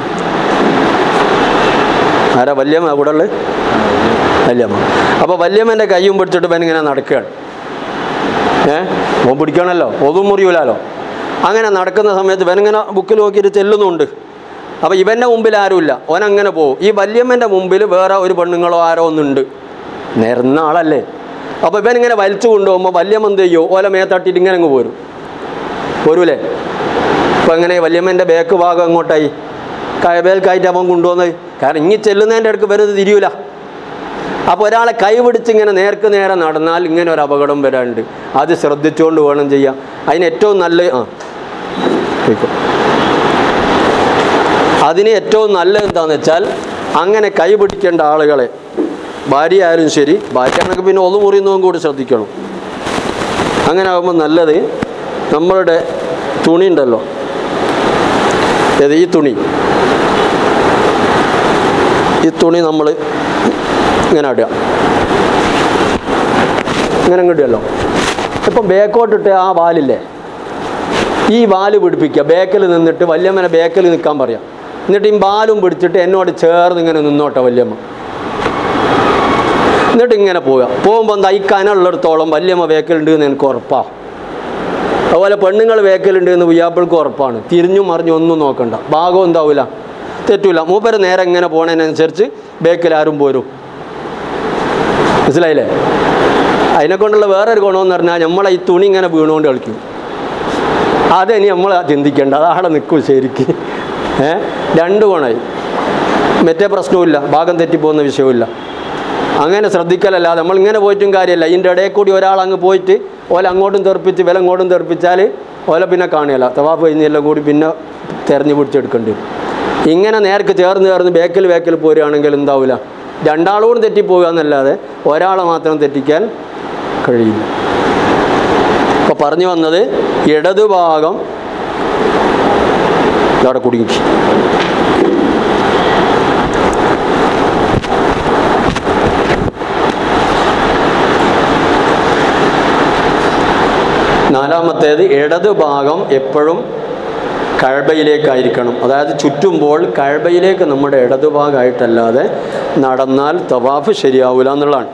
ആരാ വല്യമ്മ കൂടെ ഉള്ളത് വല്യമ്മ അപ്പോൾ വല്യമ്മൻ്റെ കൈയും പിടിച്ചിട്ട് ഇവൻ ഇങ്ങനെ നടക്കുകയാണ് ഏ ഓൻ പിടിക്കണമല്ലോ ഒതും മുറിയൂലാലോ അങ്ങനെ നടക്കുന്ന സമയത്ത് ഇവനിങ്ങനെ ബുക്കിൽ നോക്കിയിട്ട് ചെല്ലുന്നുണ്ട് അപ്പോൾ ഇവൻ്റെ മുമ്പിൽ ആരുമില്ല ഓൻ അങ്ങനെ പോകും ഈ വല്യമ്മൻ്റെ മുമ്പിൽ വേറെ ഒരു പെണ്ണുങ്ങളോ ആരോ ഒന്നുണ്ട് നേർന്ന ആളല്ലേ അപ്പോൾ ഇവൻ ഇങ്ങനെ വലിച്ചു കൊണ്ടുപോകുമ്പോൾ വല്യമ്മ എന്ത് ചെയ്യോ ഓല മേത്തട്ടിട്ട് ഇങ്ങനെ അങ്ങ് പോരും പോരൂലേ അപ്പോൾ എങ്ങനെ വല്യമ്മൻ്റെ ബാക്ക് ഭാഗം അങ്ങോട്ടായി കയബേൽക്കായിട്ട് അവൻ കൊണ്ടുപോകുന്നത് കാരണം ഇനി ചെല്ലുന്നതിൻ്റെ അടുക്ക് വരുന്നത് തിരിയൂല അപ്പോൾ ഒരാളെ കൈ പിടിച്ച് ഇങ്ങനെ നേർക്ക് നേരെ നടന്നാൽ ഇങ്ങനെ ഒരു അപകടം വരാനുണ്ട് അത് ശ്രദ്ധിച്ചുകൊണ്ട് വേണം ചെയ്യാം അതിന് ഏറ്റവും നല്ല ആ പോയിക്കോ. അതിന് ഏറ്റവും നല്ലത് എന്താണെന്ന് വെച്ചാൽ അങ്ങനെ കൈ പിടിക്കേണ്ട ആളുകളെ ഭാര്യ ആയാലും ശരി ഭാര്യയാണെങ്കിൽ പിന്നെ ഒന്ന് മുറിയുന്നതും കൂടി ശ്രദ്ധിക്കണം അങ്ങനെ ആകുമ്പോൾ നല്ലത് നമ്മളുടെ തുണി ഉണ്ടല്ലോ ഏത് ഈ തുണി ഈ തുണി നമ്മൾ ഇങ്ങനെ ഇടുക ഇങ്ങനെ ഇടുമല്ലോ ഇപ്പം ബേക്കോട്ടിട്ട് ആ വാലില്ലേ ഈ വാല് പിടിപ്പിക്കുക ബേക്കിൽ നിന്നിട്ട് വല്യമ്മനെ ബേക്കിൽ നിൽക്കാൻ പറയാം എന്നിട്ട് ഈ ബാലും പിടിച്ചിട്ട് എന്നോട് ചേർന്ന് ഇങ്ങനെ നിന്നോട്ടെ വല്യമ്മ എന്നിട്ട് ഇങ്ങനെ പോവുക പോകുമ്പോൾ എന്താ ഈ കനുള്ളിടത്തോളം വല്യമ്മ ബേക്കിലുണ്ട് എന്ന് എനിക്ക് ഉറപ്പാണ് അതുപോലെ പെണ്ണുങ്ങൾ ബേക്കിലുണ്ട് എന്ന് ഉയ്യാപ്പിൾക്ക് ഉറപ്പാണ് തിരിഞ്ഞും മറിഞ്ഞും ഒന്നും നോക്കണ്ട ഭാഗം എന്താവില്ല തെറ്റൂല മൂപ്പര് നേരെ ഇങ്ങനെ പോണതിനനുസരിച്ച് ബേക്കിൽ ആരും പോരും മനസ്സിലായില്ലേ അതിനെ കൊണ്ടുള്ള വേറൊരു ഗുണമെന്ന് പറഞ്ഞാൽ നമ്മളെ ഈ തുണി ഇങ്ങനെ വീണുകൊണ്ട് കളിക്കും അതിനി നമ്മൾ ചിന്തിക്കേണ്ട അത് അവിടെ നിൽക്കും ശരിക്ക് ഏ രണ്ട് ഗുണമായി മറ്റേ പ്രശ്നവുമില്ല ഭാഗം തെറ്റിപ്പോകുന്ന വിഷയമില്ല അങ്ങനെ ശ്രദ്ധിക്കലല്ലാതെ നമ്മൾ ഇങ്ങനെ പോയിട്ടും കാര്യമില്ല ഇതിൻ്റെ ഇടയിൽ കൂടി ഒരാൾ അങ്ങ് പോയിട്ട് ഓല അങ്ങോട്ടും തെറിപ്പിച്ച് വില അങ്ങോട്ടും തെറിപ്പിച്ചാൽ ഓല പിന്നെ കാണുകയില്ല തവാഫ് കഴിഞ്ഞെല്ലാം കൂടി പിന്നെ തെരഞ്ഞു പിടിച്ചെടുക്കേണ്ടി വരും ഇങ്ങനെ നേർക്ക് ചേർന്ന് ചേർന്ന് ബേക്കിൽ ബേക്കിൽ പോരുകയാണെങ്കിൽ എന്താവില്ല രണ്ടാളോടും തെറ്റിപ്പോവുക എന്നല്ലാതെ ഒരാളെ മാത്രം തെറ്റിക്കാൻ കഴിയില്ല അപ്പോൾ പറഞ്ഞു വന്നത് ഇടതുഭാഗം അവിടെ കുടുങ്ങി നാലാമത്തേത് ഇടത് ഭാഗം എപ്പോഴും കഴബയിലേക്കായിരിക്കണം അതായത് ചുറ്റുമ്പോൾ കഴബയിലേക്ക് നമ്മുടെ ഇടതുഭാഗമായിട്ടല്ലാതെ നടന്നാൽ തവാഫ് ശരിയാവില്ല എന്നുള്ളതാണ്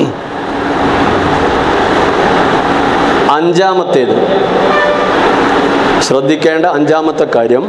അഞ്ചാമത്തേത് ശ്രദ്ധിക്കേണ്ട അഞ്ചാമത്തെ കാര്യം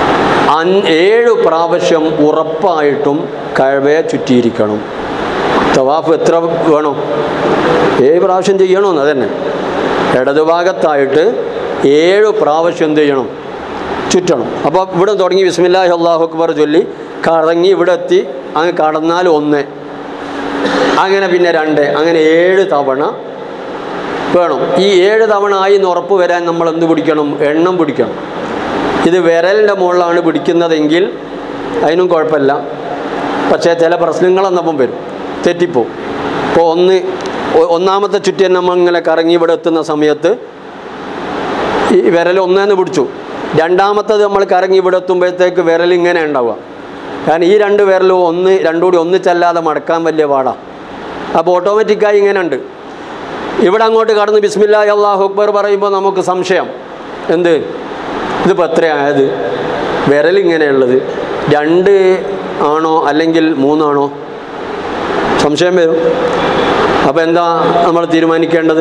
അൻ ഏഴ് പ്രാവശ്യം ഉറപ്പായിട്ടും കഴവയെ ചുറ്റിയിരിക്കണം തവാഫ് എത്ര വേണോ ഏഴ് പ്രാവശ്യം ചെയ്യണമെന്ന് അതന്നെ ഇടതുഭാഗത്തായിട്ട് ഏഴ് പ്രാവശ്യം എന്ത് ചെയ്യണം ചുറ്റണം അപ്പോൾ ഇവിടെ തുടങ്ങി ബിസ്മില്ലാഹി അള്ളാഹു അക്ബർ ചൊല്ലി കറങ്ങി ഇവിടെ എത്തി അങ്ങ് കടന്നാൽ ഒന്ന് അങ്ങനെ പിന്നെ രണ്ട് അങ്ങനെ ഏഴ് തവണ വേണം ഈ ഏഴ് തവണ ആയി എന്ന് ഉറപ്പ് വരാൻ നമ്മൾ എന്ത് പിടിക്കണം എണ്ണം പിടിക്കണം ഇത് വിരലിൻ്റെ മുകളിലാണ് പിടിക്കുന്നതെങ്കിൽ അതിനും കുഴപ്പമില്ല പക്ഷേ ചില പ്രശ്നങ്ങളെന്നപ്പം വരും തെറ്റിപ്പോവും ഇപ്പോൾ ഒന്ന് ഒ- ഒന്നാമത്തെ ചുറ്റിയൻ നമ്മൾ ഇങ്ങനെ കറങ്ങി ഇവിടെ എത്തുന്ന സമയത്ത് ഈ വിരൽ ഒന്നേന്ന് പിടിച്ചു രണ്ടാമത്തത് നമ്മൾ കറങ്ങി ഇവിടെ എത്തുമ്പോഴത്തേക്ക് വിരൽ ഇങ്ങനെ ഉണ്ടാവുക കാരണം ഈ രണ്ട് വിരലും ഒന്ന് രണ്ടും കൂടി ഒന്നിച്ചല്ലാതെ മടക്കാൻ വലിയ പാടാണ് അപ്പോൾ ഓട്ടോമാറ്റിക്കായി ഇങ്ങനെ ഉണ്ട് ഇവിടെ അങ്ങോട്ട് കടന്ന് ബിസ്മില്ലാ അള്ളാഹു അക്ബർ പറയുമ്പോൾ നമുക്ക് സംശയം എന്ത് ഇതിപ്പോൾ എത്രയായത് വിരൽ ഇങ്ങനെയുള്ളത് രണ്ട് ആണോ അല്ലെങ്കിൽ മൂന്നാണോ സംശയം വരും അപ്പോൾ എന്താ നമ്മൾ തീരുമാനിക്കേണ്ടത്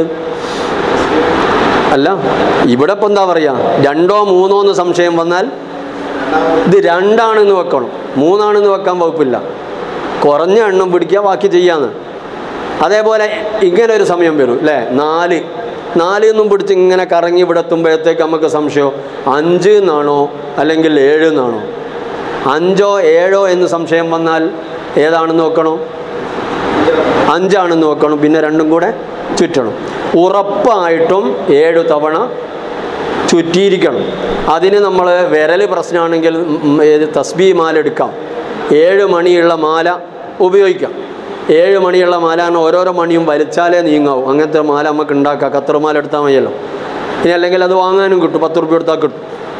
അല്ല ഇവിടെ ഇപ്പം എന്താ പറയുക രണ്ടോ മൂന്നോ എന്ന് സംശയം വന്നാൽ ഇത് രണ്ടാണെന്ന് വെക്കണം മൂന്നാണെന്ന് വെക്കാൻ വകുപ്പില്ല കുറഞ്ഞ എണ്ണം പിടിക്കുക ബാക്കി ചെയ്യാന്ന് അതേപോലെ ഇങ്ങനെ ഒരു സമയം വരും അല്ലേ നാല് നാല് എന്നും പിടിച്ച് ഇങ്ങനെ കറങ്ങി ഇവിടെ എത്തുമ്പോഴത്തേക്ക് നമുക്ക് സംശയം അഞ്ച് എന്നാണോ അല്ലെങ്കിൽ ഏഴ് എന്നാണോ അഞ്ചോ ഏഴോ എന്ന് സംശയം വന്നാൽ ഏതാണെന്ന് നോക്കണം അഞ്ചാണെന്ന് നോക്കണം പിന്നെ രണ്ടും കൂടെ ചുറ്റണം ഉറപ്പായിട്ടും ഏഴു തവണ ചുറ്റിയിരിക്കണം അതിന് നമ്മൾ വിരൽ പ്രശ്നമാണെങ്കിൽ ഉം, ഉം, ഏത് തസ്ബി മാല എടുക്കാം ഏഴ് മണിയുള്ള മാല ഉപയോഗിക്കാം ഏഴ് മണിയുള്ള മാല ആണ് ഓരോരോ മണിയും വലിച്ചാലേ നീങ്ങാവും അങ്ങനത്തെ മാല നമുക്ക് ഉണ്ടാക്കാം കത്തർ മാല എടുത്താൽ മതിയല്ലോ ഇനി അല്ലെങ്കിൽ അത് വാങ്ങാനും കിട്ടും പത്ത് റുപ്യ എടുത്താൽ കിട്ടും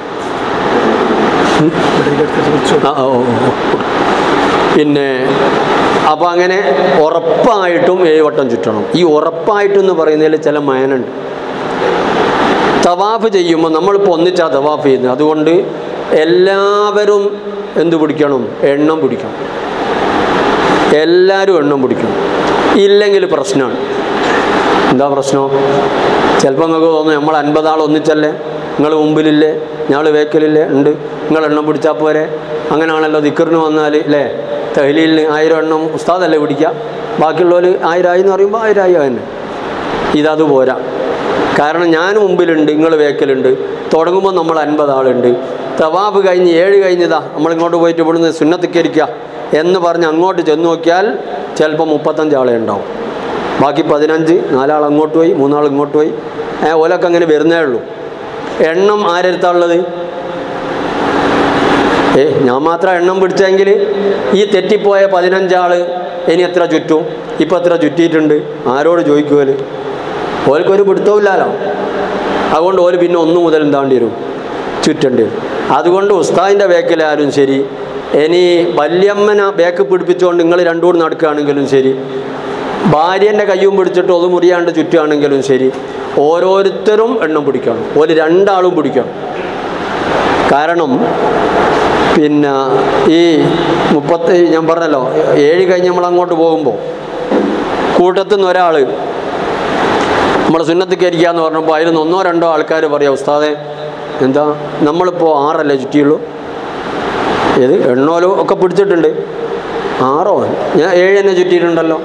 ആ, ഓ, ഓ, ഓ. പിന്നെ അപ്പോൾ അങ്ങനെ ഉറപ്പായിട്ടും ഏഴ് വട്ടം ചുറ്റണം ഈ ഉറപ്പായിട്ടും എന്ന് പറയുന്നതിൽ ചില മയനുണ്ട് തവാഫ് ചെയ്യുമ്പോൾ നമ്മളിപ്പോൾ ഒന്നിച്ചാ തവാഫ് ചെയ്യുന്നത് അതുകൊണ്ട് എല്ലാവരും എന്ത് പിടിക്കണം എണ്ണം പിടിക്കണം എല്ലാവരും എണ്ണം പിടിക്കണം ഇല്ലെങ്കിൽ പ്രശ്നമാണ് എന്താ പ്രശ്നം ചിലപ്പോൾ നിങ്ങൾക്ക് തോന്നും നമ്മൾ അൻപതാൾ ഒന്നിച്ചല്ലേ നിങ്ങൾ മുമ്പിലില്ലേ ഞങ്ങൾ വേക്കലില്ലേ ഉണ്ട് നിങ്ങൾ എണ്ണം പിടിച്ചാൽ പോരെ അങ്ങനെയാണല്ലോ ദിക്കറിന് വന്നാൽ അല്ലേ തഹലീലിന് ആയിരം എണ്ണം ഉസ്താദല്ലേ പിടിക്കുക ബാക്കിയുള്ളവർ ആയിരം ആയി എന്ന് പറയുമ്പോൾ ആയിരം ആയി തന്നെ ഇതത് പോരാ കാരണം ഞാൻ മുമ്പിലുണ്ട് നിങ്ങൾ വേക്കലുണ്ട് തുടങ്ങുമ്പോൾ നമ്മൾ അൻപത് ആളുണ്ട് തവാബ് കഴിഞ്ഞ് ഏഴ് കഴിഞ്ഞതാ നമ്മളിങ്ങോട്ട് പോയിട്ട് ഇവിടുന്ന് സുന്നത്തിക്കരിക്കുക എന്ന് പറഞ്ഞ് അങ്ങോട്ട് ചെന്ന് നോക്കിയാൽ ചിലപ്പോൾ മുപ്പത്തഞ്ച് ആളെ ഉണ്ടാവും ബാക്കി പതിനഞ്ച് നാലാൾ അങ്ങോട്ട് പോയി മൂന്നാൾ ഇങ്ങോട്ട് പോയി ഏ, ഓലൊക്കെ അങ്ങനെ വരുന്നേ ഉള്ളൂ എണ്ണം ആരെടുത്താണുള്ളത് ഏ ഞാൻ മാത്രം എണ്ണം പിടിച്ചെങ്കിൽ ഈ തെറ്റിപ്പോയ പതിനഞ്ചാള് ഇനി എത്ര ചുറ്റും ഇപ്പം എത്ര ചുറ്റിയിട്ടുണ്ട് ആരോട് ചോദിക്കുമല്ലോ ഓൽക്കൊരു പിടുത്തമില്ലല്ലോ അതുകൊണ്ട് ഓല് പിന്നെ ഒന്ന് മുതൽ എന്താണ്ടി വരും ചുറ്റേണ്ടി വരും അതുകൊണ്ട് ഉസ്താദിൻ്റെ ബേക്കിലായാലും ശരി ഇനി വല്യമ്മന ബേക്ക് പിടിപ്പിച്ചുകൊണ്ട് നിങ്ങൾ രണ്ടുകൂടി നടക്കുകയാണെങ്കിലും ശരി ഭാര്യൻ്റെ കയ്യും പിടിച്ചിട്ട് അത് മുറിയാണ്ട് ചുറ്റുകയാണെങ്കിലും ശരി ഓരോരുത്തരും എണ്ണം പിടിക്കണം ഒരു രണ്ടാളും പിടിക്കണം കാരണം പിന്നെ ഈ മുപ്പത്തി ഞാൻ പറഞ്ഞല്ലോ ഏഴ് കഴിഞ്ഞ് നമ്മൾ അങ്ങോട്ട് പോകുമ്പോൾ കൂട്ടത്തിൽ നിന്ന് ഒരാൾ നമ്മൾ സുന്നത്തിക്കരിക്കുക എന്ന് പറഞ്ഞപ്പോൾ അതിൽ ഒന്നോ രണ്ടോ ആൾക്കാർ പറയാം ഉസ്താദെ എന്താ നമ്മളിപ്പോൾ ആറല്ലേ ചുറ്റിയുള്ളൂ ഏത് എണ്ണോലോ ഒക്കെ പിടിച്ചിട്ടുണ്ട് ആറോ ഞാൻ ഏഴ് തന്നെ ചുറ്റിയിട്ടുണ്ടല്ലോ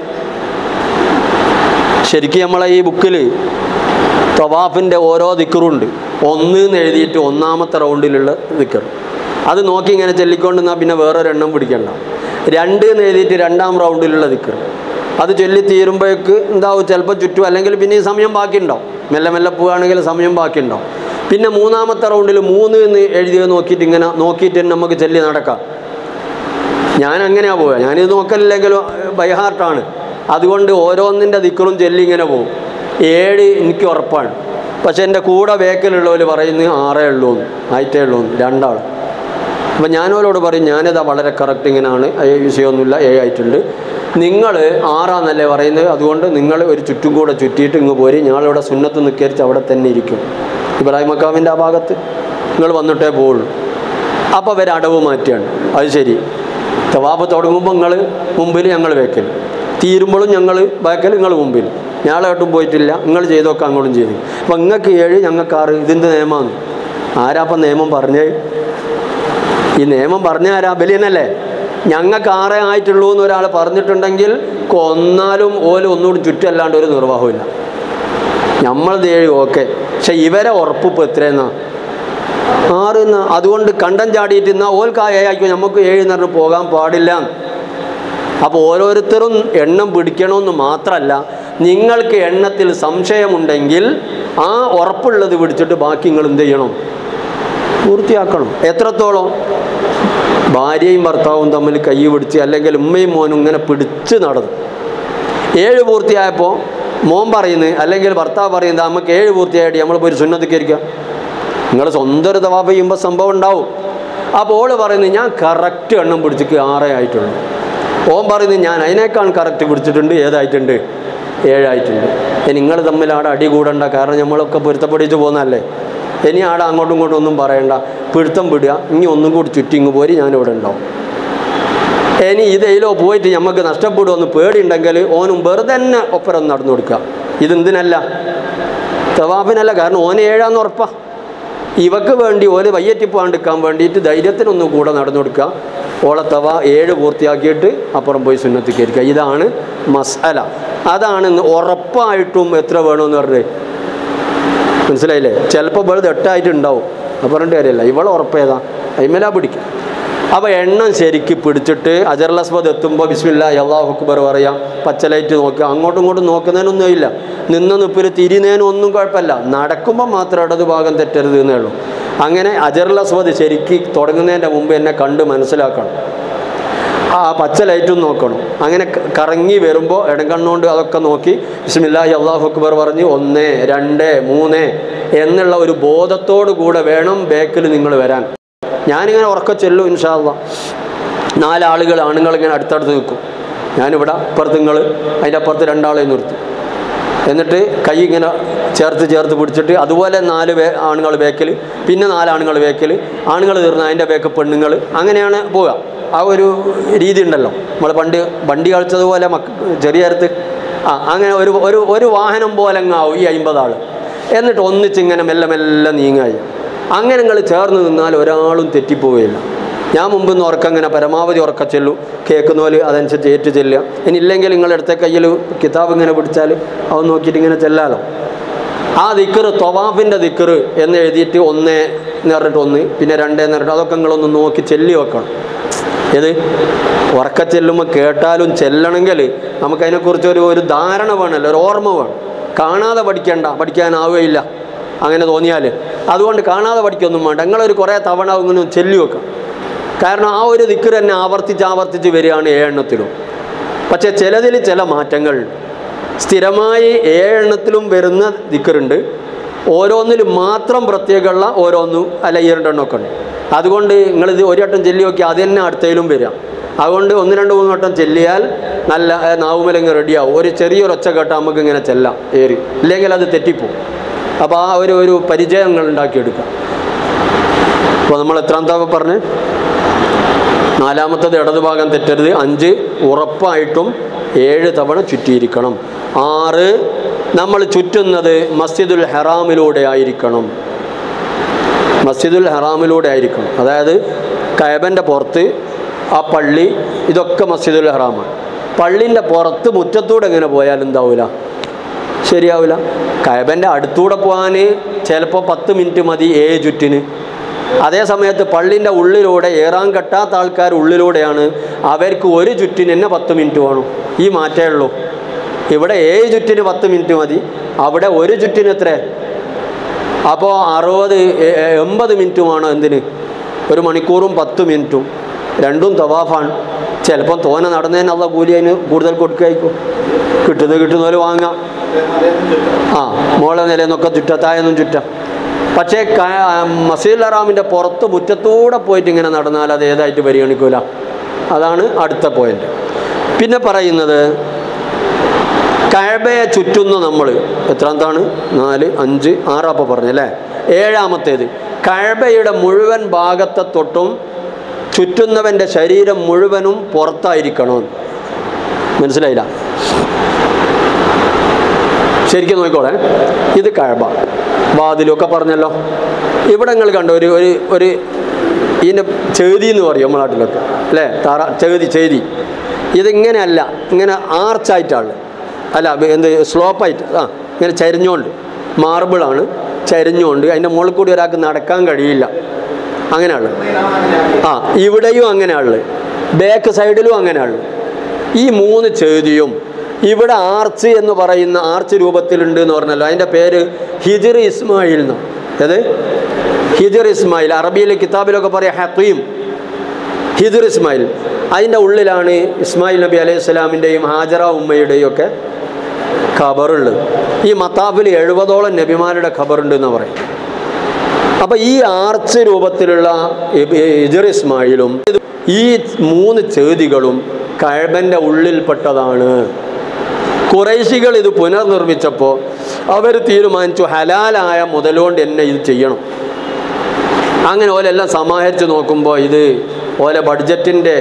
ശരിക്കും നമ്മളെ ഈ ബുക്കിൽ തവാഫിൻ്റെ ഓരോ ദിക്കറുണ്ട് ഒന്ന് എന്ന് എഴുതിയിട്ട് ഒന്നാമത്തെ റൗണ്ടിലുള്ള ദിക്കർ അത് നോക്കി ഇങ്ങനെ ചൊല്ലിക്കൊണ്ടിരുന്നാൽ പിന്നെ വേറൊരു എണ്ണം പിടിക്കണ്ട രണ്ട് എന്ന് എഴുതിയിട്ട് രണ്ടാം റൗണ്ടിലുള്ള ദിക്കർ അത് ചൊല്ലി തീരുമ്പോഴേക്ക് എന്താവും ചിലപ്പോൾ ചുറ്റും അല്ലെങ്കിൽ പിന്നെ ഈ സമയം ബാക്കിയുണ്ടാവും മെല്ലെ മെല്ലെ പോവുകയാണെങ്കിൽ സമയം ബാക്കിയുണ്ടാവും പിന്നെ മൂന്നാമത്തെ റൗണ്ടിൽ മൂന്ന് എന്ന് എഴുതിയത് നോക്കിയിട്ട് ഇങ്ങനെ നോക്കിയിട്ട് തന്നെ നമുക്ക് ചൊല്ലി നടക്കാം ഞാൻ അങ്ങനെയാ പോവുക ഞാനിത് നോക്കലില്ലെങ്കിലും ബൈഹാർട്ടാണ് അതുകൊണ്ട് ഓരോന്നിൻ്റെ ദിക്കറും ചൊല്ലി ഇങ്ങനെ പോകും ഏഴ് എനിക്ക് ഉറപ്പാണ് പക്ഷെ എൻ്റെ കൂടെ വേക്കലുള്ളവർ പറയുന്നത് ആറേ ഉള്ളൂ എന്ന് ആയിട്ടേ ഉള്ളൂ എന്ന് രണ്ടാൾ അപ്പം ഞാനോരോട് പറയും ഞാനിതാ വളരെ കറക്റ്റ് ഇങ്ങനെയാണ് ഏ വിഷയമൊന്നുമില്ല ഏ ആയിട്ടുണ്ട് നിങ്ങൾ ആറാന്നല്ലേ പറയുന്നത് അതുകൊണ്ട് നിങ്ങൾ ഒരു ചുറ്റും കൂടെ ചുറ്റിയിട്ട് ഇങ്ങ് പോരി ഞങ്ങളിവിടെ സുന്നത്ത് നിൽക്കരിച്ച് അവിടെ തന്നെ ഇരിക്കും ഇബ്രാഹിം മക്കാവിൻ്റെ ആ ഭാഗത്ത് നിങ്ങൾ വന്നിട്ടേ പോവുള്ളൂ അപ്പോൾ അവർ അടവ് മാറ്റുകയാണ് അത് ശരി തവാബ് തുടങ്ങുമ്പോൾ നിങ്ങൾ മുമ്പിൽ ഞങ്ങൾ വേക്കൽ തീരുമ്പോഴും ഞങ്ങൾ ബാക്കൽ നിങ്ങൾ മുമ്പിൽ ഞാളോട്ടും പോയിട്ടില്ല നിങ്ങൾ ചെയ്തൊക്കെ അങ്ങോട്ടും ചെയ്തു അപ്പം നിങ്ങൾക്ക് ഏഴ് ഞങ്ങൾക്ക് ആറ് ഇതിൻ്റെ നിയമമാണ് ആരാപ്പം നിയമം പറഞ്ഞേ ഈ നിയമം പറഞ്ഞ ആരാ ബലിയനല്ലേ ഞങ്ങൾക്ക് ആറേ ആയിട്ടുള്ളൂ എന്ന് ഒരാൾ പറഞ്ഞിട്ടുണ്ടെങ്കിൽ കൊന്നാലും ഓല് ഒന്നുകൂടി ചുറ്റല്ലാണ്ട് ഒരു നിർവാഹമില്ല നമ്മളത് ഏഴ് ഓക്കെ പക്ഷെ ഇവരെ ഉറപ്പ് ഇപ്പോൾ എത്രയെന്നാ ആറുന്ന അതുകൊണ്ട് കണ്ടം ചാടിയിട്ട് എന്നാ ഓൽക്ക് ആ ഏഴായിക്കോ നമുക്ക് ഏഴ് എന്ന് പറഞ്ഞ് പോകാൻ പാടില്ല അപ്പോൾ ഓരോരുത്തരും എണ്ണം പിടിക്കണമെന്ന് മാത്രമല്ല നിങ്ങൾക്ക് എണ്ണത്തിൽ സംശയമുണ്ടെങ്കിൽ ആ ഉറപ്പുള്ളത് പിടിച്ചിട്ട് ബാക്കി നിങ്ങൾ എന്ത് ചെയ്യണം പൂർത്തിയാക്കണം എത്രത്തോളം ഭാര്യയും ഭർത്താവും തമ്മിൽ കൈ പിടിച്ച് അല്ലെങ്കിൽ ഉമ്മയും മോനും ഇങ്ങനെ പിടിച്ച് നടന്നു ഏഴ് പൂർത്തിയായപ്പോൾ മോൻ പറയുന്നത് അല്ലെങ്കിൽ ഭർത്താവ് പറയുന്നത് നമുക്ക് ഏഴ് പൂർത്തിയായിട്ട് നമ്മൾ പോയി സുന്നതിക്കരിക്കാം നിങ്ങൾ സ്വന്തം ഒരു തവാഫ് ചെയ്യുമ്പോൾ സംഭവം ഉണ്ടാവും അപ്പോൾ ഓള് പറയുന്നത് ഞാൻ കറക്റ്റ് എണ്ണം പിടിച്ചിട്ട് ആറേ ആയിട്ടുള്ളൂ ഓൻ പറയുന്നത് ഞാൻ അതിനേക്കാൾ കറക്റ്റ് പിടിച്ചിട്ടുണ്ട് ഏതായിട്ടുണ്ട് ഏഴായിട്ടുണ്ട് ഇനി നിങ്ങൾ തമ്മിൽ ആടെ അടി കൂടണ്ട കാരണം നമ്മളൊക്കെ പൊരുത്തപ്പെടിച്ച് പോകുന്നതല്ലേ ഇനി ആടെ അങ്ങോട്ടും ഇങ്ങോട്ടും ഒന്നും പറയണ്ട പിടുത്തം വിടുക ഇനി ഒന്നും കൂടി ചുറ്റിങ് പോരി ഞാനിവിടെ ഉണ്ടാവും ഇനി ഇതേലോ പോയിട്ട് നമുക്ക് നഷ്ടപ്പെടുമെന്ന് പേടിയുണ്ടെങ്കിൽ ഓനും വെറുതെ തന്നെ ഒപ്പരം നടന്നു കൊടുക്കുക ഇതെന്തിനല്ല തവാഫിനല്ല കാരണം ഓന് ഏഴാന്ന് ഉറപ്പാ ഇവക്ക് വേണ്ടി ഓല് വയ്യറ്റിപ്പാണ്ടിക്കാൻ വേണ്ടിയിട്ട് ധൈര്യത്തിനൊന്നും കൂടെ നടന്നു കൊടുക്കുക ഓളെ തവ ഏഴ് പൂർത്തിയാക്കിയിട്ട് അപ്പുറം പോയി സുന്നത്ത് കയറിക്കുക ഇതാണ് മസാല അതാണ് ഇന്ന് ഉറപ്പായിട്ടും എത്ര വേണമെന്ന് പറഞ്ഞത് മനസ്സിലായില്ലേ ചിലപ്പോൾ വെറുതെ എട്ടായിട്ടുണ്ടാവും അപ്പോൾ പറഞ്ഞിട്ട് കാര്യമില്ല ഇവളെ ഉറപ്പേതാ അയിമല പിടിക്കും അപ്പോൾ എണ്ണം ശരിക്ക് പിടിച്ചിട്ട് അജർലസ്ബദ് എത്തുമ്പോൾ ബിസ്മില്ല അള്ളാഹു അക്ബർ പറയാം പച്ചലൈറ്റ് നോക്കുക അങ്ങോട്ടും ഇങ്ങോട്ടും നോക്കുന്നതിനൊന്നും ഇല്ല നിന്ന നിപ്പിൽ തിരിയുന്നതിനും ഒന്നും കുഴപ്പമില്ല നടക്കുമ്പോൾ മാത്രം ഇടത് ഭാഗം തെറ്റരുത് എന്നേ ഉള്ളൂ അങ്ങനെ അജർലസ്വദ് ശരിക്ക് തുടങ്ങുന്നതിൻ്റെ മുമ്പ് എന്നെ കണ്ട് മനസ്സിലാക്കണം ആ പച്ച ലൈറ്റും നോക്കണം അങ്ങനെ ക- കറങ്ങി വരുമ്പോൾ ഇടം കണ്ണുകൊണ്ട് അതൊക്കെ നോക്കി ബിസ്മില്ലാഹി അള്ളാഹു അക്ബർ പറഞ്ഞ് ഒന്ന് രണ്ട് മൂന്ന് എന്നുള്ള ഒരു ബോധത്തോടു കൂടെ വേണം ബേക്കിൽ നിങ്ങൾ വരാൻ ഞാനിങ്ങനെ ഉറക്കം ചെല്ലും ഇൻഷാല്ല നാലാളുകൾ ആണുങ്ങൾ ഇങ്ങനെ അടുത്തടുത്ത് നിൽക്കും ഞാനിവിടെ അപ്പുറത്ത് നിങ്ങൾ അതിൻ്റെ അപ്പുറത്ത് രണ്ടാളെ നിർത്തും എന്നിട്ട് കൈ ഇങ്ങനെ ചേർത്ത് ചേർത്ത് പിടിച്ചിട്ട് അതുപോലെ നാല് ബേ ആണുങ്ങൾ ബേക്കിൽ പിന്നെ നാല് ആണുങ്ങൾ ബേക്കിൽ ആണുങ്ങൾ തീർന്ന അതിൻ്റെ ബേക്ക് പെണ്ണുങ്ങൾ അങ്ങനെയാണ് പോവുക ആ ഒരു രീതി ഉണ്ടല്ലോ നമ്മൾ പണ്ട് വണ്ടി കളിച്ചതുപോലെ മക്ക ചെറിയ നേരത്ത് ആ അങ്ങനെ ഒരു ഒരു ഒരു വാഹനം പോലെ അങ്ങാവും ഈ അമ്പതാൾ എന്നിട്ട് ഒന്നിച്ചിങ്ങനെ മെല്ലെ മെല്ലെ നീങ്ങായി അങ്ങനെ നിങ്ങൾ ചേർന്ന് നിന്നാൽ ഒരാളും തെറ്റിപ്പോവുകയില്ല ഞാൻ മുമ്പ് നിന്ന് ഉറക്കം ഇങ്ങനെ പരമാവധി ഉറക്കം ചെല്ലു കേൾക്കുന്ന പോലെ അതനുസരിച്ച് ഏറ്റു ചെല്ലുക ഇനി ഇല്ലെങ്കിൽ നിങ്ങളെടുത്ത കയ്യിൽ കിതാബ് ഇങ്ങനെ പിടിച്ചാൽ അത് നോക്കിയിട്ട് ഇങ്ങനെ ചെല്ലാലോ ആ ദിക്കറ് തൊവാഫിൻ്റെ ദിക്കറ് എന്ന് എഴുതിയിട്ട് ഒന്ന് എന്ന് പറഞ്ഞിട്ട് ഒന്ന് പിന്നെ രണ്ട് എന്ന് പറഞ്ഞിട്ട് അതൊക്കെ നിങ്ങളൊന്ന് നോക്കി ചെല്ലി വെക്കണം ഏത് ഉറക്ക ചെല്ലുമ്പോൾ കേട്ടാലും ചെല്ലണമെങ്കിൽ നമുക്കതിനെക്കുറിച്ച് ഒരു ഒരു ധാരണ വേണമല്ലോ ഒരു ഓർമ്മ വേണം കാണാതെ പഠിക്കണ്ട പഠിക്കാനാവുകയില്ല അങ്ങനെ തോന്നിയാൽ അതുകൊണ്ട് കാണാതെ പഠിക്കൊന്നും വേണ്ട നിങ്ങളൊരു കുറേ തവണ ഇങ്ങനെ ചെല്ലി വെക്കാം കാരണം ആ ഒരു ദിക്കർ തന്നെ ആവർത്തിച്ച് ആവർത്തിച്ച് വരികയാണ് ഏഴെണ്ണത്തിലും പക്ഷേ ചിലതിൽ ചില മാറ്റങ്ങൾ സ്ഥിരമായി ഏഴെണ്ണത്തിലും വരുന്ന ദിക്കറുണ്ട് ഓരോന്നിലും മാത്രം പ്രത്യേകമുള്ള ഓരോന്നും അല്ല ഈ രണ്ടെണ്ണമൊക്കെ ഉണ്ട് അതുകൊണ്ട് നിങ്ങളിത് ഒരു വട്ടം ചെല്ലി നോക്കി അത് തന്നെ അടുത്തയിലും വരാം അതുകൊണ്ട് ഒന്ന് രണ്ട് മൂന്ന് വട്ടം ചെല്ലിയാൽ നല്ല ഏ, നാവുമലങ്ങ് റെഡിയാവും ഒരു ചെറിയൊരു ഒച്ച കേട്ടാൽ നമുക്ക് ഇങ്ങനെ ചെല്ലാം ഏറി ഇല്ലെങ്കിൽ അത് തെറ്റിപ്പോവും അപ്പോൾ ആ ഒരു ഒരു പരിചയങ്ങൾ ഉണ്ടാക്കിയെടുക്കാം അപ്പോൾ നമ്മൾ എത്രാമത്തെ പറഞ്ഞ് നാലാമത്തത് ഇടതുഭാഗം തെറ്റരുത് അഞ്ച് ഉറപ്പായിട്ടും ഏഴ് തവണ ചുറ്റിയിരിക്കണം ആറ് നമ്മൾ ചുറ്റുന്നത് മസ്ജിദുൽ ഹറാമിലൂടെ ആയിരിക്കണം മസ്ജിദുൽ ഹറാമിലൂടെ ആയിരിക്കണം അതായത് കയബൻ്റെ പുറത്ത് ആ പള്ളി ഇതൊക്കെ മസ്ജിദുൽ ഹറാമാണ് പള്ളിൻ്റെ പുറത്ത് മുറ്റത്തൂടെ എങ്ങനെ പോയാലും എന്താവില്ല ശരിയാവില്ല കയബൻ്റെ അടുത്തൂടെ പോകാൻ ചിലപ്പോൾ പത്ത് മിനിറ്റ് മതി ഏഴ് ചുറ്റിന് അതേ സമയത്ത് പള്ളിൻ്റെ ഉള്ളിലൂടെ ഏറാൻ കെട്ടാത്ത ആൾക്കാർ ഉള്ളിലൂടെയാണ് അവർക്ക് ഒരു ചുറ്റിന് തന്നെ പത്ത് മിനിറ്റ് വേണം ഈ മാറ്റേ ഉള്ളൂ ഇവിടെ ഏഴ് ചുറ്റിന് പത്ത് മിനിറ്റ് മതി അവിടെ ഒരു ചുറ്റിന് എത്ര അപ്പോൾ അറുപത് എ- എ- എൺപത് മിനിറ്റുമാണ് എന്തിന് ഒരു മണിക്കൂറും പത്ത് മിനിറ്റും രണ്ടും തവാഫാണ് ചിലപ്പം തോനെ നടന്നതിന് അള്ള കൂലി അതിന് കൂടുതൽ കൊടുക്കായിരിക്കും കിട്ടുന്നത് കിട്ടുന്ന പോലെ വാങ്ങാം ആ മോളെ നിലയെന്നൊക്കെ ചുറ്റത്തായൊന്നും ചുറ്റാം പക്ഷേ മസീൽ അറാമിൻ്റെ പുറത്ത് മുറ്റത്തൂടെ പോയിട്ട് ഇങ്ങനെ നടന്നാൽ അത് ഏതായിട്ട് പരിഗണിക്കൂല അതാണ് അടുത്ത പോയിന്റ് പിന്നെ പറയുന്നത് കഴബയെ ചുറ്റുന്ന നമ്മൾ എത്രാമത്താണ് നാല് അഞ്ച് ആറാപ്പം പറഞ്ഞല്ലേ ഏഴാമത്തേത് കഴബയുടെ മുഴുവൻ ഭാഗത്തെ തൊട്ടും ചുറ്റുന്നവൻ്റെ ശരീരം മുഴുവനും പുറത്തായിരിക്കണം മനസ്സിലായില്ല ശരിക്കും നോക്കിക്കോളെ ഇത് കഴബ വാതിലൊക്കെ പറഞ്ഞല്ലോ ഇവിടെ നിങ്ങൾ കണ്ടോ ഒരു ഒരു ഒരു ഇതിൻ്റെ ചേതി എന്ന് പറയും നമ്മളെ നാട്ടിലൊക്കെ അല്ലേ താറ ചേതി ചേതി ഇതിങ്ങനെയല്ല ഇങ്ങനെ ആർച്ചായിട്ടാണ് അല്ല എന്ത് സ്ലോപ്പായിട്ട് ആ ഇങ്ങനെ ചരിഞ്ഞുകൊണ്ട് മാർബിളാണ് ചരിഞ്ഞുകൊണ്ട് അതിൻ്റെ മുകളിൽ കൂടി ഒരാൾക്ക് നടക്കാൻ കഴിയില്ല അങ്ങനെയാണ് ആ ഇവിടെയും അങ്ങനെയാണ് ബാക്ക് സൈഡിലും അങ്ങനെയാണ് ഈ മൂന്ന് ചേതിയും ഇവിടെ ആർച്ച് എന്ന് പറയുന്ന ആർച്ച് രൂപത്തിലുണ്ട് എന്ന് പറഞ്ഞല്ലോ അതിൻ്റെ പേര് ഹിജിർ ഇസ്മായിൽ എന്ന് ഏത് ഹിജിർ ഇസ്മായിൽ അറബിയിലെ കിതാബിലൊക്കെ പറയാം ഹത്തീം ഹിജിർ ഇസ്മായിൽ അതിൻ്റെ ഉള്ളിലാണ് ഇസ്മായിൽ നബി അലൈഹി സ്വലാമിൻ്റെയും ഹാജറ ഉമ്മയുടെയും ഒക്കെ ഖബറുള്ളത് ഈ മത്താഫിൽ എഴുപതോളം നബിമാരുടെ ഖബറുണ്ട് എന്ന് പറയും അപ്പോൾ ഈ ആർച്ച് രൂപത്തിലുള്ള ഇജർ ഇസ്മായിലും ഈ മൂന്ന് ചേതികളും കഴബൻ്റെ ഉള്ളിൽപ്പെട്ടതാണ് കുറേശികൾ ഇത് പുനർനിർമ്മിച്ചപ്പോൾ അവർ തീരുമാനിച്ചു ഹലാലായ മുതലുകൊണ്ട് എന്നെ ഇത് ചെയ്യണം അങ്ങനെ ഓലെല്ലാം സമാഹരിച്ച് നോക്കുമ്പോൾ ഇത് ഓലെ ബഡ്ജറ്റിൻ്റെ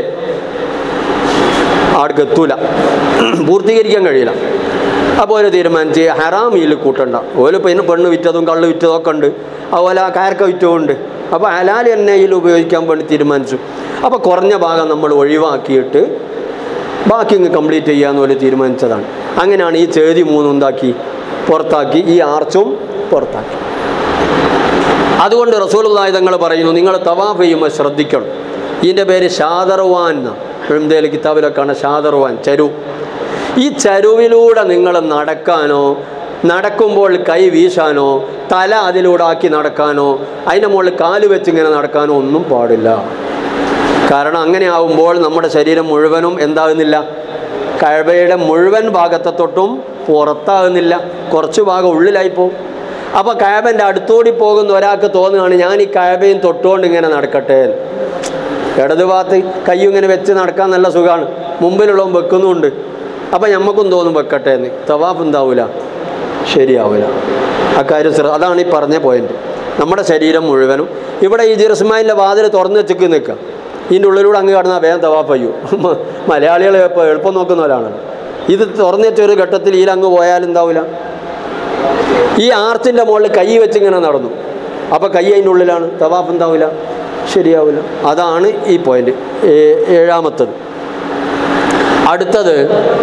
ആർക്ക് എത്തൂല പൂർത്തീകരിക്കാൻ കഴിയില്ല അപ്പോൾ ഓല് തീരുമാനിച്ച് ഹറാമിയിൽ കൂട്ടണ്ട ഓല് പിന്നെ പെണ്ണ് വിറ്റതും കള്ള് വിറ്റതും ഒക്കെ ഉണ്ട് അതുപോലെ ആ കയർക്ക വിറ്റതും ഉണ്ട് അപ്പോൾ ഹലാൽ എണ്ണയിൽ ഉപയോഗിക്കാൻ വേണ്ടി തീരുമാനിച്ചു അപ്പോൾ കുറഞ്ഞ ഭാഗം നമ്മൾ ഒഴിവാക്കിയിട്ട് ബാക്കി ഇങ്ങ് കംപ്ലീറ്റ് ചെയ്യാന്ന് പോലെ തീരുമാനിച്ചതാണ് അങ്ങനെയാണ് ഈ ചേതി മൂന്നും എന്താക്കി പുറത്താക്കി ഈ ആർച്ചും പുറത്താക്കി അതുകൊണ്ട് റസൂലുള്ളാഹി തങ്ങൾ പറയുന്നു നിങ്ങൾ തവാഫ് ചെയ്യുമ്പോൾ ശ്രദ്ധിക്കണം ഇതിൻ്റെ പേര് ഷാദർവാൻ എഴുന്തേൽ കിതാബിലൊക്കെയാണ് ഷാദർവാൻ ചരു ഈ ചരുവിലൂടെ നിങ്ങൾ നടക്കാനോ നടക്കുമ്പോൾ കൈ വീശാനോ തല അതിലൂടെ ആക്കി നടക്കാനോ അതിൻ്റെ മുകളിൽ കാല് വെച്ച് ഇങ്ങനെ നടക്കാനോ ഒന്നും പാടില്ല കാരണം അങ്ങനെ ആവുമ്പോൾ നമ്മുടെ ശരീരം മുഴുവനും എന്താകുന്നില്ല കഴവയുടെ മുഴുവൻ ഭാഗത്തെ തൊട്ടും പുറത്താകുന്നില്ല കുറച്ച് ഭാഗം ഉള്ളിലായി പോകും അപ്പോൾ കഴബൻ്റെ അടുത്തോടി പോകുന്ന ഒരാൾക്ക് തോന്നുകയാണ് ഞാൻ ഈ കഴബയും തൊട്ടുകൊണ്ട് ഇങ്ങനെ നടക്കട്ടെ എന്ന്. ഇടത് ഭാഗത്ത് കയ്യും ഇങ്ങനെ വെച്ച് നടക്കാൻ നല്ല സുഖമാണ് മുമ്പിലുള്ളവൻ വെക്കുന്നുമുണ്ട് അപ്പം ഞമ്മക്കും തോന്നും വെക്കട്ടെ എന്ന് തവാഫ് എന്താവൂല ശരിയാവില്ല അക്കാര്യം ശ്ര അതാണ് ഈ പറഞ്ഞ പോയിന്റ് നമ്മുടെ ശരീരം മുഴുവനും ഇവിടെ ഈ ജിറസ്മായിൻ്റെ വാതിൽ തുറന്ന് വെച്ചിക്ക് നിൽക്കുക ഇതിൻ്റെ ഉള്ളിലൂടെ അങ്ങ് കടന്നാൽ വേഗം തവാഫ് ചെയ്യൂ മലയാളികൾ ഇപ്പോൾ എളുപ്പം നോക്കുന്നവരാണ് ഇത് തുറന്നു വെച്ച ഒരു ഘട്ടത്തിൽ ഈ അങ്ങ് പോയാൽ എന്താവില്ല ഈ ആർച്ചിൻ്റെ മുകളിൽ കൈ വെച്ച് ഇങ്ങനെ നടന്നു അപ്പോൾ കൈ അതിൻ്റെ ഉള്ളിലാണ് തവാഫ് എന്താവില്ല ശരിയാവില്ല അതാണ് ഈ പോയിന്റ് ഏഴാമത്തത് അടുത്തത്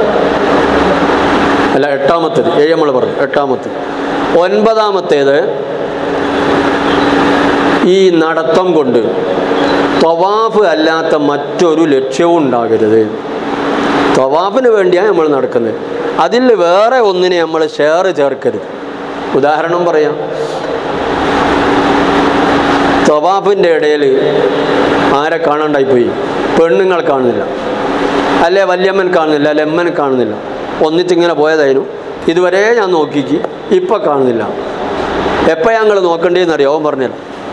അല്ല എട്ടാമത്തേത് ഏഴ് നമ്മൾ പറഞ്ഞു എട്ടാമത്തേത് ഒൻപതാമത്തേത് ഈ നടത്തം കൊണ്ട് തവാഫ് അല്ലാത്ത മറ്റൊരു ലക്ഷ്യവും ഉണ്ടാകരുത് തവാഫിന് വേണ്ടിയാണ് നമ്മൾ നടക്കുന്നത് അതിൽ വേറെ ഒന്നിനെ നമ്മൾ ഷെയർ ചേർക്കരുത് ഉദാഹരണം പറയാം തവാഫിൻ്റെ ഇടയിൽ ആരെ കാണാണ്ടായിപ്പോയി പെണ്ണുങ്ങൾ കാണുന്നില്ല അല്ലെ വല്യമ്മൻ കാണുന്നില്ല അല്ലെ എമ്മൻ കാണുന്നില്ല ഒന്നിച്ചിങ്ങനെ പോയതായിരുന്നു ഇതുവരെ ഞാൻ നോക്കിക്ക് ഇപ്പം കാണുന്നില്ല എപ്പോൾ ഞങ്ങൾ നോക്കേണ്ടതെന്നറിയോ അവൻ പറഞ്ഞല്ലോ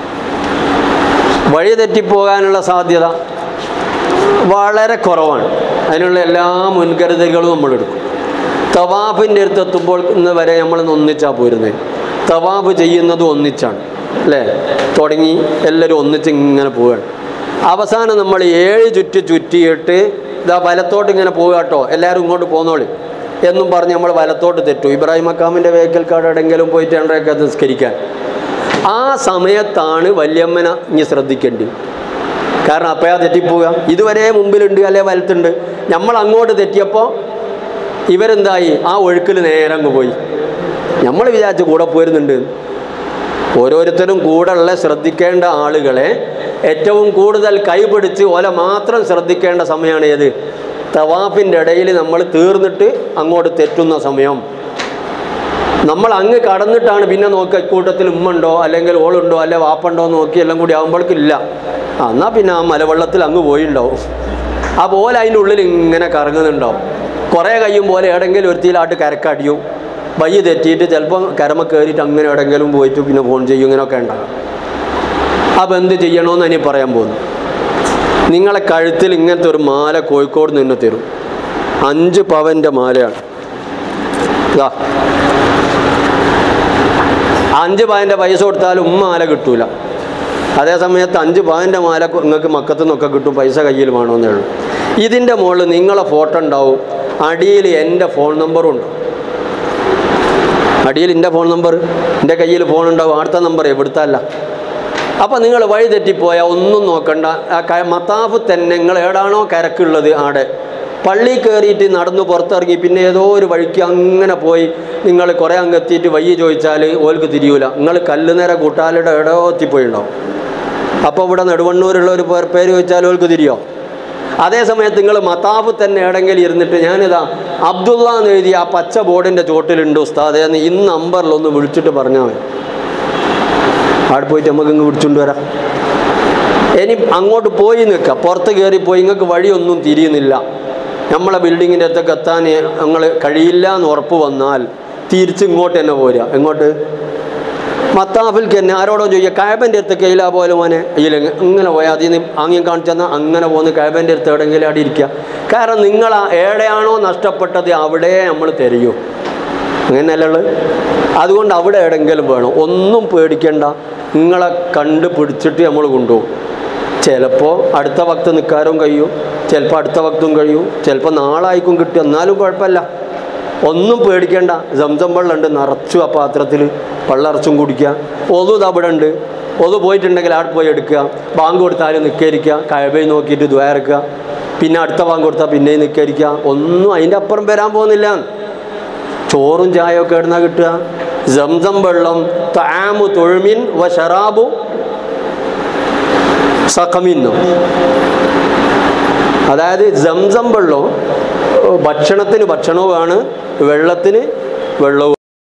വഴി തെറ്റിപ്പോകാനുള്ള സാധ്യത വളരെ കുറവാണ് അതിനുള്ള എല്ലാ മുൻകരുതലുകളും നമ്മൾ എടുക്കും തവാഫിൻ്റെ അടുത്ത് എത്തുമ്പോൾ ഇന്ന് വരെ നമ്മൾ ഒന്നിച്ചാണ് പോരുന്നത് തവാഫ് ചെയ്യുന്നതും ഒന്നിച്ചാണ് അല്ലേ തുടങ്ങി എല്ലാവരും ഒന്നിച്ച് ഇങ്ങനെ പോവുകയാണ് അവസാനം നമ്മൾ ഏഴ് ചുറ്റി ചുറ്റിയിട്ട് ഇതാ വലത്തോട്ട് ഇങ്ങനെ പോവുക കേട്ടോ എല്ലാവരും ഇങ്ങോട്ട് പോന്നോളി എന്നും പറഞ്ഞ് നമ്മൾ വലത്തോട്ട് തെറ്റു ഇബ്രാഹിം അക്കാമിൻ്റെ വേക്കൽ കാട് എവിടെയെങ്കിലും പോയിട്ട് രണ്ടരയൊക്കെ നിസ്കരിക്കാൻ ആ സമയത്താണ് വല്യമ്മന ഇനി ശ്രദ്ധിക്കേണ്ടി കാരണം അപ്പോഴാ തെറ്റിപ്പോവുക ഇതുവരെ മുമ്പിലുണ്ട് അല്ലെ വലത്തുണ്ട് നമ്മൾ അങ്ങോട്ട് തെറ്റിയപ്പോൾ ഇവരെന്തായി ആ ഒഴുക്കിൽ നേരെ അങ്ങ് പോയി നമ്മൾ വിചാരിച്ച് കൂടെ പോരുന്നുണ്ട് ഓരോരുത്തരും കൂടെ ഉള്ള ശ്രദ്ധിക്കേണ്ട ആളുകളെ ഏറ്റവും കൂടുതൽ കൈപിടിച്ച് ഓല മാത്രം ശ്രദ്ധിക്കേണ്ട സമയമാണ് ഏത് തവാഫിൻ്റെ ഇടയിൽ നമ്മൾ തീർന്നിട്ട് അങ്ങോട്ട് തെറ്റുന്ന സമയം നമ്മൾ അങ്ങ് കടന്നിട്ടാണ് പിന്നെ നോക്കുക ഇക്കൂട്ടത്തിൽ ഉമ്മുണ്ടോ അല്ലെങ്കിൽ ഓളുണ്ടോ അല്ലെ വാപ്പുണ്ടോ എന്ന് നോക്കി എല്ലാം കൂടി ആകുമ്പോഴേക്കില്ല ആ എന്നാൽ പിന്നെ ആ മലവെള്ളത്തിൽ അങ്ങ് പോയിണ്ടാവും ആ പോലെ അതിൻ്റെ ഉള്ളിൽ ഇങ്ങനെ കറങ്ങുന്നുണ്ടാവും കുറേ കഴിയും പോലെ എവിടെയെങ്കിലും ഒരുത്തിയിലാട്ട് കരക്കടിയും വയ്യ തെറ്റിയിട്ട് ചിലപ്പോൾ കരമ കയറിയിട്ട് അങ്ങനെ എവിടെയെങ്കിലും പോയിട്ട് പിന്നെ ഫോൺ ചെയ്യും ഇങ്ങനെയൊക്കെ ഉണ്ടാകും അപ്പോൾ എന്ത് ചെയ്യണമെന്ന് ഇനി പറയാൻ പോകുന്നു നിങ്ങളെ കഴുത്തിൽ ഇങ്ങനത്തെ ഒരു മാല കോഴിക്കോട് നിന്ന് തരും അഞ്ച് പവൻ്റെ മാലയാണ് ഇതാ അഞ്ച് പവൻ്റെ പൈസ കൊടുത്താലും ഉമ്മ മാല കിട്ടൂല അതേ സമയത്ത് അഞ്ച് പവൻ്റെ മാല നിങ്ങൾക്ക് മക്കത്തു നിന്നൊക്കെ കിട്ടും പൈസ കയ്യിൽ വേണമെന്നേ ഉള്ളൂ ഇതിൻ്റെ മുകളിൽ നിങ്ങളെ ഫോട്ടോ ഉണ്ടാവും അടിയിൽ എൻ്റെ ഫോൺ നമ്പറും ഉണ്ട് അടിയിൽ എൻ്റെ ഫോൺ നമ്പർ എൻ്റെ കയ്യിൽ ഫോൺ ഉണ്ടാവും അടുത്ത നമ്പർ എവിടുത്തെ അല്ല അപ്പോൾ നിങ്ങൾ വഴി തെറ്റിപ്പോയാൽ ഒന്നും നോക്കണ്ട ആ ക മത്താഫ് തന്നെ നിങ്ങൾ എവിടാണോ കരക്കുള്ളത് ആടെ പള്ളി കയറിയിട്ട് നടന്ന് പുറത്തിറങ്ങി പിന്നെ ഏതോ ഒരു വഴിക്ക് അങ്ങനെ പോയി നിങ്ങൾ കുറേ അങ്ങ് എത്തിയിട്ട് വയ്യ ചോദിച്ചാൽ ഓൽക്ക് തിരിയൂല നിങ്ങൾ കല്ലുനേര കൂട്ടാലയുടെ ഇടോ എത്തിപ്പോയിണ്ടാവും അപ്പോൾ ഇവിടെ നെടുവണ്ണൂരുള്ള ഒരു പേർ- പേര് ചോദിച്ചാൽ ഓൽക്ക് തിരിയോ അതേ സമയത്ത് നിങ്ങൾ മതാബ് തന്നെ എവിടെങ്കിലും ഇരുന്നിട്ട് ഞാനിതാ അബ്ദുള്ള എന്ന് എഴുതി ആ പച്ച ബോർഡിൻ്റെ ചോട്ടിലുണ്ട് ഉസ്താദേ എന്ന് ഈ നമ്പറിൽ ഒന്ന് വിളിച്ചിട്ട് പറഞ്ഞാൽ മതി അവിടെ പോയിട്ട് നമുക്ക് ഇങ്ങ് വിളിച്ചുകൊണ്ട് വരാം ഇനി അങ്ങോട്ട് പോയി നിൽക്കുക പുറത്ത് കയറി പോയി നിങ്ങൾക്ക് വഴിയൊന്നും തിരിയുന്നില്ല നമ്മളെ ബിൽഡിങ്ങിൻ്റെ അടുത്തൊക്കെ എത്താൻ ഞങ്ങൾ കഴിയില്ല എന്ന് ഉറപ്പ് വന്നാൽ തിരിച്ച് ഇങ്ങോട്ട് തന്നെ പോരുക എങ്ങോട്ട് മത്താഫിൽക്ക് തന്നെ ആരോടോ ചോദിക്കുക കാബൻ്റെ അടുത്ത് കയ്യില പോലെ മോനെ ഇല്ല ഇങ്ങനെ പോയാൽ അതിൽ നിന്ന് ആംഗ്യം കാണിച്ചെന്നാൽ അങ്ങനെ പോകുന്ന കാബൻ്റെ അടുത്ത് എവിടെയെങ്കിലും അവിടെ ഇരിക്കുക കാരണം നിങ്ങൾ ആ എവിടെയാണോ നഷ്ടപ്പെട്ടത് അവിടെ നമ്മൾ തരയൂ അങ്ങനെയല്ലുള്ളു അതുകൊണ്ട് അവിടെ എവിടെയെങ്കിലും വേണം ഒന്നും പേടിക്കണ്ട നിങ്ങളെ കണ്ട് പിടിച്ചിട്ട് നമ്മൾ കൊണ്ടുപോകും ചിലപ്പോൾ അടുത്ത വക്ത് നിൽക്കാനും കഴിയും ചിലപ്പോൾ അടുത്ത വക്തും കഴിയും ചിലപ്പോൾ നാളായിക്കും കിട്ടും എന്നാലും കുഴപ്പമില്ല ഒന്നും പേടിക്കേണ്ട സംസം വെള്ളമുണ്ട് നിറച്ചു ആ പാത്രത്തിൽ വെള്ളറച്ചും കുടിക്കുക ഒതു ഇത് അവിടെ ഉണ്ട് ഒതു പോയിട്ടുണ്ടെങ്കിൽ അവിടെ പോയി എടുക്കുക ബാങ്ക് കൊടുത്താലും നിൽക്കരിക്കുക കഴബയിൽ നോക്കിയിട്ട് ദ്വാരക്കുക പിന്നെ അടുത്ത ബാങ്ക് കൊടുത്താൽ പിന്നെയും നിൽക്കരിക്കുക ഒന്നും അതിൻ്റെ അപ്പുറം വരാൻ പോകുന്നില്ല ചോറും ചായയൊക്കെ എവിടുന്നാ കിട്ടുക സംസം വെള്ളം താമു തൊഴുമിൻ വ ഷറാബു സഖമിന്നു അതായത് സംസം വെള്ളം ഭക്ഷണത്തിന് ഭക്ഷണവുമാണ് വെള്ളത്തിന് വെള്ളവും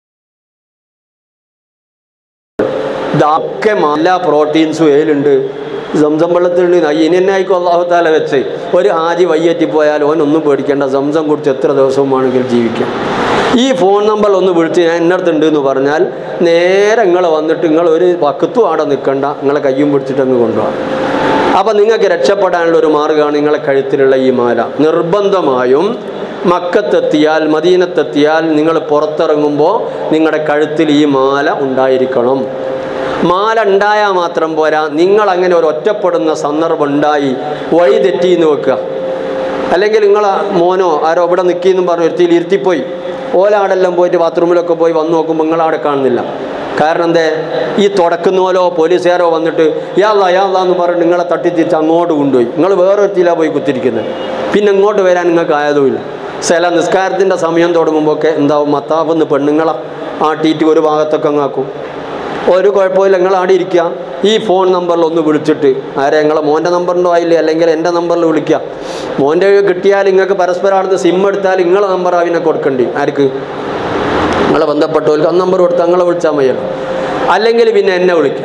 ഇതൊക്കെ എല്ലാ പ്രോട്ടീൻസും ഏലുണ്ട് സംസം വെള്ളത്തിലുണ്ട് ഇനി തന്നെ ആയിക്കോ അള്ളാഹു താല വെച്ച് ഒരു ഹാജി വയ്യറ്റി പോയാൽ ഓൻ ഒന്നും പേടിക്കേണ്ട സംസം കുടിച്ച് എത്ര ദിവസവും വേണമെങ്കിൽ ജീവിക്കാം ഈ ഫോൺ നമ്പർ ഒന്ന് വിളിച്ച് ഞാൻ ഇന്നടത്തുണ്ട് എന്ന് പറഞ്ഞാൽ നേരെ നിങ്ങൾ വന്നിട്ട് നിങ്ങൾ ഒരു വക്കത്തും അവിടെ നിൽക്കണ്ട നിങ്ങളെ കയ്യും പിടിച്ചിട്ട് അങ്ങ് കൊണ്ടുപോകാം അപ്പം നിങ്ങൾക്ക് രക്ഷപ്പെടാനുള്ള ഒരു മാർഗ്ഗമാണ് നിങ്ങളെ കഴുത്തിലുള്ള ഈ മാല നിർബന്ധമായും മക്കത്തെത്തിയാൽ മദീനത്തെത്തിയാൽ നിങ്ങൾ പുറത്തിറങ്ങുമ്പോൾ നിങ്ങളുടെ കഴുത്തിൽ ഈ മാല ഉണ്ടായിരിക്കണം മാല ഉണ്ടായാൽ മാത്രം പോരാ നിങ്ങൾ അങ്ങനെ ഒരു ഒറ്റപ്പെടുന്ന സന്ദർഭം ഉണ്ടായി വഴി തെറ്റിന്ന് വെക്കുക അല്ലെങ്കിൽ നിങ്ങൾ മോനോ ആരോ ഇവിടെ നിൽക്കിയെന്നും പറഞ്ഞ് ഒരുത്തിയിൽ ഇരുത്തിപ്പോയി ഓലാടെല്ലാം പോയിട്ട് ബാത്റൂമിലൊക്കെ പോയി വന്ന് നോക്കുമ്പോൾ നിങ്ങളവിടെ കാണുന്നില്ല കാരണം എന്തേ ഈ തുടക്കുന്നോലോ പോലീസുകാരോ വന്നിട്ട് യാള യാള എന്ന് പറഞ്ഞ് നിങ്ങളെ തട്ടിത്തിരിച്ച് അങ്ങോട്ട് കൊണ്ടുപോയി നിങ്ങൾ വേറൊരുത്തിയിലാണ് പോയി കുത്തിരിക്കുന്നത് പിന്നെ ഇങ്ങോട്ട് വരാൻ നിങ്ങൾക്ക് ആയതുമില്ല ചില നിസ്കാരത്തിൻ്റെ സമയം തുടങ്ങുമ്പോഴൊക്കെ എന്താവും മത്താവെന്ന് പെണ്ണുങ്ങളെ ആട്ടിയിട്ട് ഒരു ഭാഗത്തൊക്കെ അങ്ങാക്കും ഒരു കുഴപ്പമില്ല നിങ്ങൾ അവിടെ ഇരിക്കുക ഈ ഫോൺ നമ്പറിൽ ഒന്ന് വിളിച്ചിട്ട് ആരെ നിങ്ങളെ മോൻ്റെ നമ്പറിൻ്റെ ആയില്ലേ അല്ലെങ്കിൽ എൻ്റെ നമ്പറിൽ വിളിക്കുക മോൻ്റെ കിട്ടിയാൽ നിങ്ങൾക്ക് പരസ്പരം അവിടുന്ന് സിം എടുത്താൽ നിങ്ങളെ നമ്പർ അവനെ കൊടുക്കണ്ടി ആർക്ക് നിങ്ങളെ ബന്ധപ്പെട്ടവർക്ക് ആ നമ്പർ കൊടുത്താൽ നിങ്ങളെ വിളിച്ചാൽ മതിയല്ലോ അല്ലെങ്കിൽ പിന്നെ എന്നെ വിളിക്കുക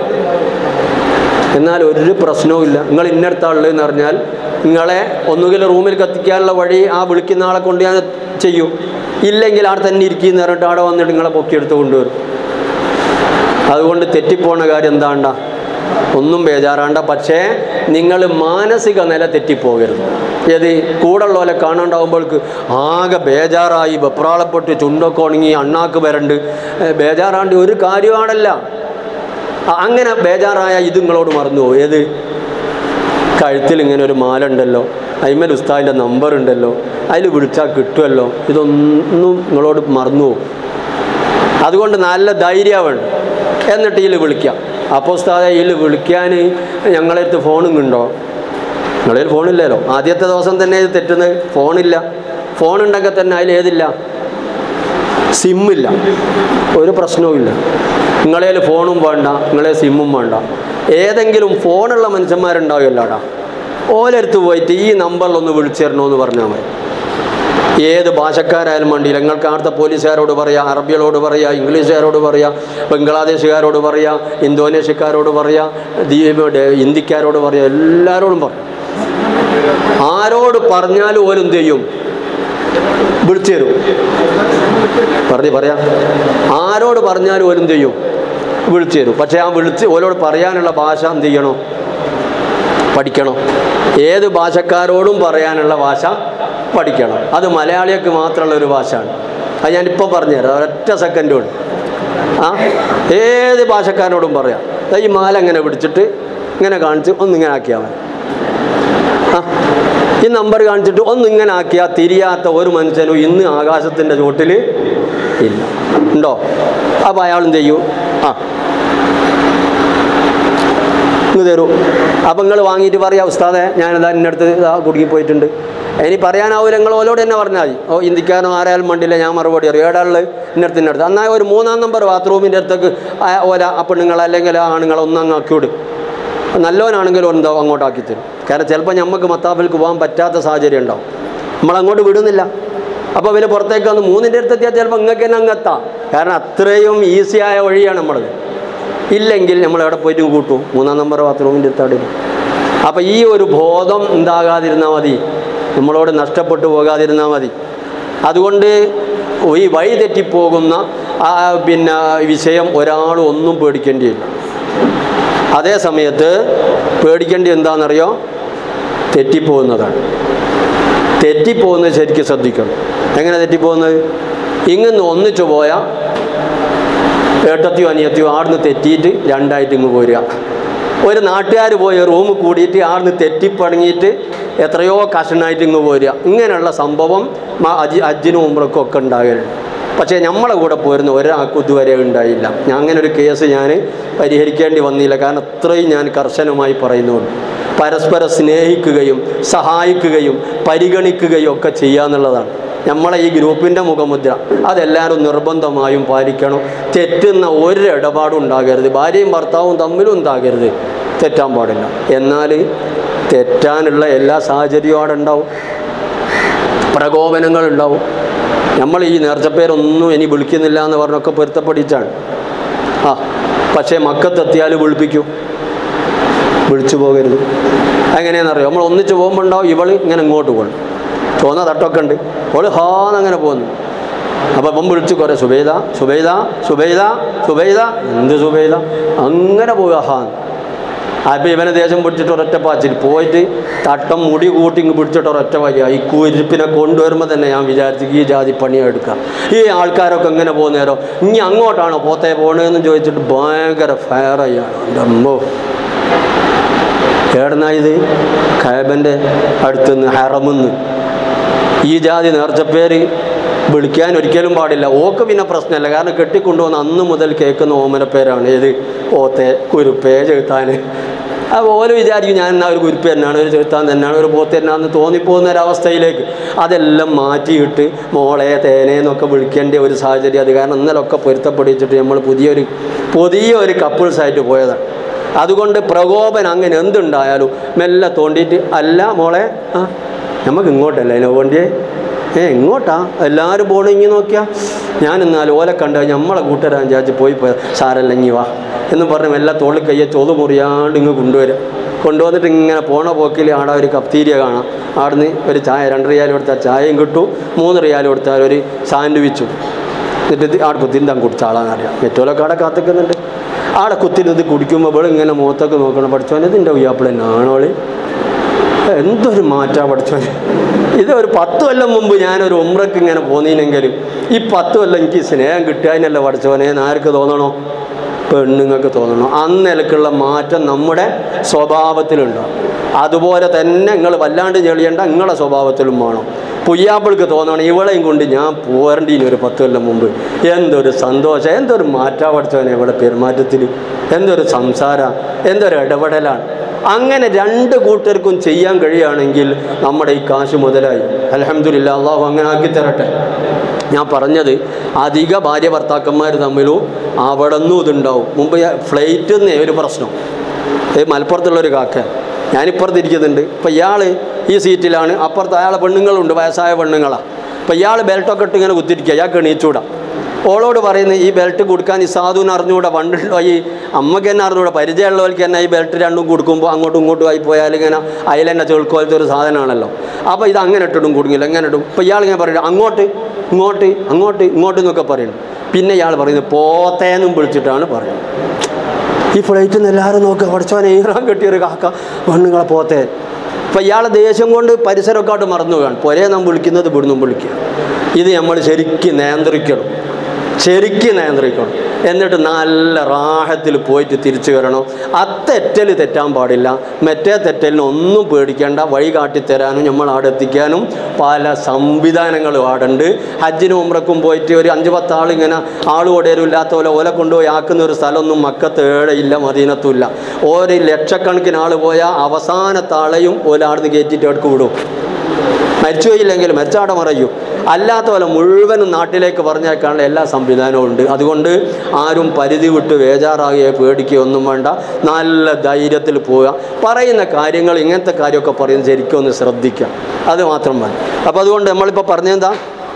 എന്നാൽ ഒരു പ്രശ്നവും ഇല്ല നിങ്ങൾ ഇന്നടുത്ത ആളുള്ളതെന്ന് പറഞ്ഞാൽ നിങ്ങളെ ഒന്നുകിൽ റൂമിൽ കത്തിക്കാനുള്ള വഴി ആ വിളിക്കുന്ന ആളെ കൊണ്ട് ഞാൻ ചെയ്യും ഇല്ലെങ്കിൽ അവിടെ തന്നെ ഇരിക്കുന്ന പറഞ്ഞിട്ട് അവിടെ വന്നിട്ട് നിങ്ങളെ പൊക്കിയെടുത്ത് കൊണ്ടുവരും അതുകൊണ്ട് തെറ്റിപ്പോണ കാര്യം എന്താണ്ട ഒന്നും ബേജാറാണ്ട പക്ഷേ നിങ്ങൾ മാനസിക നില തെറ്റിപ്പോകരുത് ഏത് കൂടുള്ളവരെ കാണാണ്ടാവുമ്പോൾക്ക് ആകെ ബേജാറായി വെപ്രാളപ്പെട്ട് ചുണ്ടൊക്കെ ഉണങ്ങി അണ്ണാക്ക് വരണ്ട് ഏ, ബേജാറാണ്ട് ഒരു കാര്യമാണല്ല അ- അങ്ങനെ ബേജാറായ ഇത് നിങ്ങളോട് മറന്നു പോകും ഏത് കഴുത്തിൽ ഇങ്ങനെ ഒരു മാല ഉണ്ടല്ലോ അയിമൽ ഉസ്താദിൻ്റെ നമ്പർ ഉണ്ടല്ലോ അതിൽ വിളിച്ചാൽ കിട്ടുമല്ലോ ഇതൊന്നും നിങ്ങളോട് മറന്നു പോകും അതുകൊണ്ട് നല്ല ധൈര്യമാണ് എന്നിട്ട് ഇതിൽ വിളിക്കാം അപ്പോൾ ഉസ്താദെ ഇതിൽ വിളിക്കാൻ ഞങ്ങളടുത്ത് ഫോണും ഉണ്ടോ നിങ്ങളിൽ ഫോണില്ലല്ലോ ആദ്യത്തെ ദിവസം തന്നെ ഇത് തെറ്റുന്നത് ഫോണില്ല ഫോൺ ഉണ്ടെങ്കിൽ തന്നെ അതിൽ ഏതില്ല സിമ്മില്ല ഒരു പ്രശ്നവുമില്ല നിങ്ങളേൽ ഫോണും വേണ്ട നിങ്ങളെ സിമ്മും വേണ്ട ഏതെങ്കിലും ഫോണുള്ള മനുഷ്യന്മാരുണ്ടാവുമല്ലോടാ ഓലടുത്ത് പോയിട്ട് ഈ നമ്പറിലൊന്ന് വിളിച്ചു തരണമെന്ന് പറഞ്ഞാൽ മതി ഏത് ഭാഷക്കാരായാലും വേണ്ടിയില്ല നിങ്ങൾക്ക് അവിടുത്തെ പോലീസുകാരോട് പറയാം അറബികളോട് പറയാം ഇംഗ്ലീഷുകാരോട് പറയാം ബംഗ്ലാദേശുകാരോട് പറയാം ഇന്തോനേഷ്യക്കാരോട് പറയാം ദീപ് ഹിന്ദിക്കാരോട് പറയാം എല്ലാവരോടും പറയാം ആരോട് പറഞ്ഞാലും ഓരെന്ത് ചെയ്യും വിളിച്ചു തരും പറഞ്ഞു പറയാം ആരോട് പറഞ്ഞാലും ഓരെന്ത് ചെയ്യും വിളിച്ചു തരും പക്ഷേ ആ വിളിച്ച് ഓരോട് പറയാനുള്ള ഭാഷ എന്ത് ചെയ്യണോ പഠിക്കണം ഏത് ഭാഷക്കാരോടും പറയാനുള്ള ഭാഷ പഠിക്കണം അത് മലയാളികൾക്ക് മാത്രമുള്ള ഒരു ഭാഷയാണ് അത് ഞാനിപ്പോൾ പറഞ്ഞുതരാം ഒരൊറ്റ സെക്കൻഡ് കൊണ്ട് ആ ഏത് ഭാഷക്കാരോടും പറയാം ദാ ഈ മാല ഇങ്ങനെ പിടിച്ചിട്ട് ഇങ്ങനെ കാണിച്ച് ഒന്നിങ്ങനെ ആക്കിയാൽ മതി ആ ഈ നമ്പർ കാണിച്ചിട്ട് ഒന്നിങ്ങനെ ആക്കിയാൽ തിരിയാത്ത ഒരു മനുഷ്യനും ഇന്ന് ആകാശത്തിൻ്റെ ചുവട്ടിൽ ഇല്ല ഉണ്ടോ അപ്പോൾ അയാളും ചെയ്യൂ ആ ഇങ്ങ് തരൂ അപ്പം നിങ്ങൾ വാങ്ങിയിട്ട് പറയാം ഉസ്താദെ ഞാനിതാ ഇന്നടുത്ത് ഇതാ കുടുങ്ങി പോയിട്ടുണ്ട് ഇനി പറയാനാവില്ല നിങ്ങൾ ഓലോട് തന്നെ പറഞ്ഞാൽ മതി ഓ ഇന്ത്യക്കാരനോ ആരായാലും മണ്ടില്ല ഞാൻ മറുപടി അറിയും ഏടാളിൽ ഇന്നടുത്ത് ഇന്നടുത്ത് എന്നാൽ ഒരു മൂന്നാം നമ്പർ ബാത്റൂമിൻ്റെ അടുത്തേക്ക് ആ ഓല ആ പെണ്ണുങ്ങൾ അല്ലെങ്കിൽ ആ ആണുങ്ങൾ ഒന്നങ്ങ് ആക്കി വിടും നല്ലവനാണെങ്കിലും എന്തോ അങ്ങോട്ടാക്കി തരും കാരണം ചിലപ്പോൾ നമുക്ക് മത്താപ്പിലേക്ക് പോകാൻ പറ്റാത്ത സാഹചര്യം ഉണ്ടാവും നമ്മളങ്ങോട്ട് വിടുന്നില്ല അപ്പോൾ ഇവര് പുറത്തേക്ക് വന്ന് മൂന്നിൻ്റെ അടുത്ത് എത്തിയാൽ ചിലപ്പോൾ ഇങ്ങക്ക് തന്നെ അങ്ങെത്താം കാരണം അത്രയും ഈസിയായ വഴിയാണ് നമ്മളത് ഇല്ലെങ്കിൽ നമ്മൾ എവിടെ പോയിട്ട് കൂട്ടും മൂന്നാം നമ്പർ ബാത്റൂമിൻ്റെ അടുത്താടി അപ്പോൾ ഈ ഒരു ബോധം ഉണ്ടാകാതിരുന്നാൽ മതി നമ്മളോട് നഷ്ടപ്പെട്ടു പോകാതിരുന്നാൽ മതി അതുകൊണ്ട് ഈ വഴി തെറ്റിപ്പോകുന്ന ആ പിന്നെ വിഷയം ഒരാളും ഒന്നും പേടിക്കേണ്ടിയില്ല അതേ സമയത്ത് പേടിക്കേണ്ടി എന്താണെന്നറിയോ തെറ്റിപ്പോകുന്നതാണ് തെറ്റിപ്പോകുന്നത് ശരിക്കും ശ്രദ്ധിക്കണം എങ്ങനെ തെറ്റിപ്പോകുന്നത് ഇങ്ങനെ ഒന്നിച്ചു പോയാൽ ഏട്ടത്തിയോ അനിയത്തിയോ ആടുന്ന് തെറ്റിയിട്ട് രണ്ടായിട്ട് ഇങ്ങ് പോരുക ഒരു നാട്ടുകാർ പോയി റൂം കൂടിയിട്ട് ആടുന്ന് തെറ്റിപ്പടങ്ങിയിട്ട് എത്രയോ കഷനായിട്ട് ഇങ്ങ് പോരുക ഇങ്ങനെയുള്ള സംഭവം മ- അജി അജ്ജിനും ഉമ്രക്കും ഒക്കെ ഉണ്ടാകലുണ്ട് പക്ഷേ നമ്മളെ കൂടെ പോരുന്ന ഒരാൾക്കും ഇതുവരെ ഉണ്ടായില്ല ഞാൻ അങ്ങനെ ഒരു കേസ് ഞാൻ പരിഹരിക്കേണ്ടി വന്നില്ല കാരണം അത്രയും ഞാൻ കർശനമായി പറയുന്നുണ്ട് പരസ്പരം സ്നേഹിക്കുകയും സഹായിക്കുകയും പരിഗണിക്കുകയും ഒക്കെ ചെയ്യാന്നുള്ളതാണ് നമ്മളെ ഈ ഗ്രൂപ്പിൻ്റെ മുഖമുദ്ര അതെല്ലാവരും നിർബന്ധമായും പാലിക്കണം തെറ്റുന്ന ഒരു ഇടപാടും ഉണ്ടാകരുത് ഭാര്യയും ഭർത്താവും തമ്മിലും ഉണ്ടാകരുത് തെറ്റാൻ പാടില്ല എന്നാൽ തെറ്റാനുള്ള എല്ലാ സാഹചര്യവും അവിടെ ഉണ്ടാവും പ്രകോപനങ്ങൾ ഉണ്ടാവും നമ്മൾ ഈ നേർച്ചപ്പേരൊന്നും ഇനി വിളിക്കുന്നില്ല എന്ന് പറഞ്ഞൊക്കെ പൊരുത്തപ്പെടിച്ചാണ് ആ പക്ഷേ മക്കത്തെത്തിയാൽ വിളിപ്പിക്കൂ വിളിച്ചു പോകരുത് എങ്ങനെയാണെന്നറിയോ നമ്മൾ ഒന്നിച്ച് പോകുമ്പോൾ ഉണ്ടാവും ഇവൾ ഇങ്ങനെ ഇങ്ങോട്ട് പോകണം ചുവന്ന തട്ടൊക്കെ ഉണ്ട് അവള് ഹാന്ന് അങ്ങനെ പോകുന്നു അപ്പം അപ്പം വിളിച്ചു കുറേ സുബൈദ സുബൈദ സുബൈദ സുബൈദ എന്ത് സുബൈദ അങ്ങനെ പോവുക ഹാന്ന് അപ്പം ഇവനെ ദേശം പിടിച്ചിട്ട് ഒരൊറ്റ പാച്ചിൽ പോയിട്ട് തട്ടം മുടി കൂട്ടി ഇങ്ങ് പിടിച്ചിട്ട് ഒരൊറ്റ വരിക ഈ കുരിപ്പിനെ കൊണ്ടുവരുമ്പോൾ തന്നെ ഞാൻ വിചാരിച്ചു ഈ ജാതി പണിയെടുക്കാം ഈ ആൾക്കാരൊക്കെ എങ്ങനെ പോകുന്നേരോ ഇനി അങ്ങോട്ടാണോ പോത്തേ പോണേന്ന് ചോദിച്ചിട്ട് ഭയങ്കര ഫയർ അയ്യാണ് എൻ്റെ അമ്മോ ഏടനാ ഇത് കയബൻ്റെ അടുത്തുനിന്ന് ഹറമെന്ന് ഈ ജാതി നേർച്ചപ്പേര് വിളിക്കാൻ ഒരിക്കലും പാടില്ല ഓക്ക് പിന്നെ പ്രശ്നമല്ല കാരണം കെട്ടിക്കൊണ്ടുവന്ന് അന്ന് മുതൽ കേൾക്കുന്ന ഓമനപ്പേരാണ് ഏത് ഓത്തെ കുരുപ്പേ ചെറുത്താൻ അപ്പോൾ ഓരോ വിചാരിക്കും ഞാൻ എന്നാ ഒരു കുരുപ്പ് തന്നെയാണ് ഒരു ചെറുത്താൻ തന്നെയാണ് ഒരു പോത്ത് തന്നെയാണെന്ന് തോന്നിപ്പോകുന്ന ഒരവസ്ഥയിലേക്ക് അതെല്ലാം മാറ്റിയിട്ട് മോളെ തേനെ എന്നൊക്കെ വിളിക്കേണ്ട ഒരു സാഹചര്യം അത് കാരണം ഇന്നലൊക്കെ പൊരുത്തപ്പെടിച്ചിട്ട് നമ്മൾ പുതിയൊരു പുതിയൊരു കപ്പിൾസായിട്ട് പോയതാണ് അതുകൊണ്ട് പ്രകോപനം അങ്ങനെ എന്തുണ്ടായാലും മെല്ലെ തോണ്ടിയിട്ട് അല്ല മോളെ ആ നമുക്ക് ഇങ്ങോട്ടല്ലേ അതിനെ വേണ്ടിയേ ഏ ഇങ്ങോട്ടാ എല്ലാവരും പോണ ഇങ്ങനെ നോക്കിയാ ഞാൻ എന്നാൽ ഓലെ കണ്ട നമ്മളെ കൂട്ടുകാരാൻ ചാച്ചി പോയി പോയ സാരല്ല ഇങ്ങി വാ എന്ന് പറഞ്ഞ് മെല്ലെ തോളിൽ കയ്യെ ചൊതു മുറിയാണ്ട് ഇങ്ങ് കൊണ്ടുവരും കൊണ്ടുവന്നിട്ട് ഇങ്ങനെ പോണ പോക്കിൽ ആടെ ഒരു കപ്തീരിയ കാണാം ആടുന്ന് ഒരു ചായ രണ്ട് റിയാൽ കൊടുത്താൽ ചായയും കിട്ടും മൂന്ന് റിയാൽ കൊടുത്താൽ ഒരു സാൻഡ്വിച്ചും എന്നിട്ട് ഇത് ആടെ കുത്തിന്താൻ കുടിച്ച ആളാണെന്നറിയാം മറ്റോലൊക്കെ ആടെ കാത്തിക്കുന്നുണ്ട് ആടെ കുത്തിരുന്ന് കുടിക്കുമ്പോൾ ഇവിടെ ഇങ്ങനെ മുഖത്തൊക്കെ നോക്കണം പഠിച്ചോനെ ഇതിൻ്റെ ഉയ്യാപ്പിള ആണോളി എന്തൊരു മാറ്റാ പഠിച്ചോനെ ഇത് ഒരു പത്ത് കൊല്ലം മുമ്പ് ഞാനൊരു ഉമ്രക്ക് ഇങ്ങനെ പോന്നീനെങ്കിലും ഈ പത്ത് കൊല്ലം എനിക്ക് സ്നേഹം കിട്ടാനല്ല പഠിച്ചോനെ എന്ന് ആർക്ക് തോന്നണോ പെണ്ണുങ്ങൾക്ക് തോന്നണം അന്നിലക്കുള്ള മാറ്റം നമ്മുടെ സ്വഭാവത്തിലുണ്ടാവും അതുപോലെ തന്നെ നിങ്ങൾ വല്ലാണ്ട് ചെളിയണ്ട നിങ്ങളെ സ്വഭാവത്തിലും വേണം പുയ്യാപ്പിൾക്ക് തോന്നണം ഇവളെയും കൊണ്ട് ഞാൻ പോരണ്ടീന് ഒരു പത്ത് കൊല്ലം മുമ്പ് എന്തൊരു സന്തോഷം എന്തൊരു മാറ്റാ പഠിച്ചവനെ ഇവിടെ പെരുമാറ്റത്തിൽ എന്തൊരു സംസാര എന്തൊരു ഇടപെടലാണ് അങ്ങനെ രണ്ട് കൂട്ടർക്കും ചെയ്യാൻ കഴിയുകയാണെങ്കിൽ നമ്മുടെ ഈ കാശ് മുതലായി അലഹമില്ല അള്ളാഹു അങ്ങനെ ആക്കി തരട്ടെ ഞാൻ പറഞ്ഞത് അധിക ഭാര്യ ഭർത്താക്കന്മാർ തമ്മിലും അവിടെ നിന്നും ഇതുണ്ടാവും മുമ്പ് ഫ്ലൈറ്റിൽ നിന്നേ ഒരു പ്രശ്നം ഇത് മലപ്പുറത്തുള്ളൊരു കാക്ക ഞാനിപ്പുറത്ത് ഇരിക്കുന്നുണ്ട് ഇപ്പം ഇയാൾ ഈ സീറ്റിലാണ് അപ്പുറത്ത് അയാളെ പെണ്ണുങ്ങളുണ്ട് വയസ്സായ പെണ്ണുങ്ങളാണ് അപ്പം ഇയാൾ ബെൽറ്റൊക്കെ ഇട്ട് ഇങ്ങനെ കുത്തിരിക്കുക ഇയാൾക്ക് എണീച്ചൂടാ ഓളോട് പറയുന്നത് ഈ ബെൽറ്റ് കൊടുക്കാൻ ഈ സാധുവിന് അറിഞ്ഞുകൂടാ പണ്ടുള്ള ഈ അമ്മയ്ക്ക് തന്നെ അറിഞ്ഞുകൂടാ പരിചയമുള്ളവർക്ക് തന്നെ ഈ ബെൽറ്റ് രണ്ടും കൊടുക്കുമ്പോൾ അങ്ങോട്ടും ഇങ്ങോട്ടും ആയി പോയാൽ ഇങ്ങനെ അതിലെന്നെ ചെളുക്കോലത്തെ ഒരു സാധനമാണല്ലോ അപ്പോൾ ഇത് അങ്ങനെ ഇട്ടിടും കുടുങ്ങില്ല എങ്ങനെ ഇടും ഇപ്പോൾ ഇയാൾ ഇങ്ങനെ പറയുന്നത് അങ്ങോട്ട് ഇങ്ങോട്ട് അങ്ങോട്ട് ഇങ്ങോട്ട് എന്നൊക്കെ പറയുന്നു പിന്നെ ഇയാൾ പറയുന്നത് പോത്തേന്നും വിളിച്ചിട്ടാണ് പറയുന്നത് ഈ ഫ്ലൈറ്റിൽ നിന്ന് എല്ലാവരും നോക്കുക പഠിച്ചവനെ ഈറാൻ കെട്ടിയൊരു കാക്ക പെണ്ണുങ്ങളെ പോത്തേ അപ്പം ഇയാളെ ദേഷ്യം കൊണ്ട് പരിസരമൊക്കെ ആയിട്ട് മറന്നു കാണും പൊരേ നാം വിളിക്കുന്നത് ഇവിടുന്നും വിളിക്കുക ഇത് നമ്മൾ ശരിക്കും നിയന്ത്രിക്കണം ശരിക്കും നിയന്ത്രിക്കണം എന്നിട്ട് നല്ല റാഹത്തിൽ പോയിട്ട് തിരിച്ചു വരണം അത്തെറ്റൽ തെറ്റാൻ പാടില്ല മറ്റേ തെറ്റലിന് ഒന്നും പേടിക്കേണ്ട വഴി കാട്ടിത്തരാനും നമ്മൾ അവിടെ എത്തിക്കാനും പല സംവിധാനങ്ങളും അവിടെ ഉണ്ട് ഹജ്ജിനും ഉമ്രക്കും പോയിട്ട് ഒരു അഞ്ച് പത്ത് ആൾ ഇങ്ങനെ ആൾ ഓടേരില്ലാത്ത പോലെ ഓല കൊണ്ടുപോയി ആക്കുന്ന ഒരു സ്ഥലമൊന്നും മക്കത്ത് ഏഴയില്ല മദീനത്തുമില്ല ഒരു ലക്ഷക്കണക്കിന് ആൾ പോയാൽ അവസാനത്തെ ആളെയും ഓല ആടുന്ന് കയറ്റിയിട്ട് എടുക്ക് വിടും മരിച്ചുപോയില്ലെങ്കിൽ മരിച്ചാടെ മറയും അല്ലാത്ത പോലെ മുഴുവനും നാട്ടിലേക്ക് പറഞ്ഞേക്കാനുള്ള എല്ലാ സംവിധാനവും ഉണ്ട് അതുകൊണ്ട് ആരും പരിധി വിട്ട് ബേജാറാകുകയോ പേടിക്കുകയോ ഒന്നും വേണ്ട നല്ല ധൈര്യത്തിൽ പോവുക പറയുന്ന കാര്യങ്ങൾ ഇങ്ങനത്തെ കാര്യമൊക്കെ പറയുന്നത് ശരിക്കും ഒന്ന് ശ്രദ്ധിക്കുക അത് മാത്രം മതി അപ്പോൾ അതുകൊണ്ട് നമ്മളിപ്പോൾ പറഞ്ഞെന്താ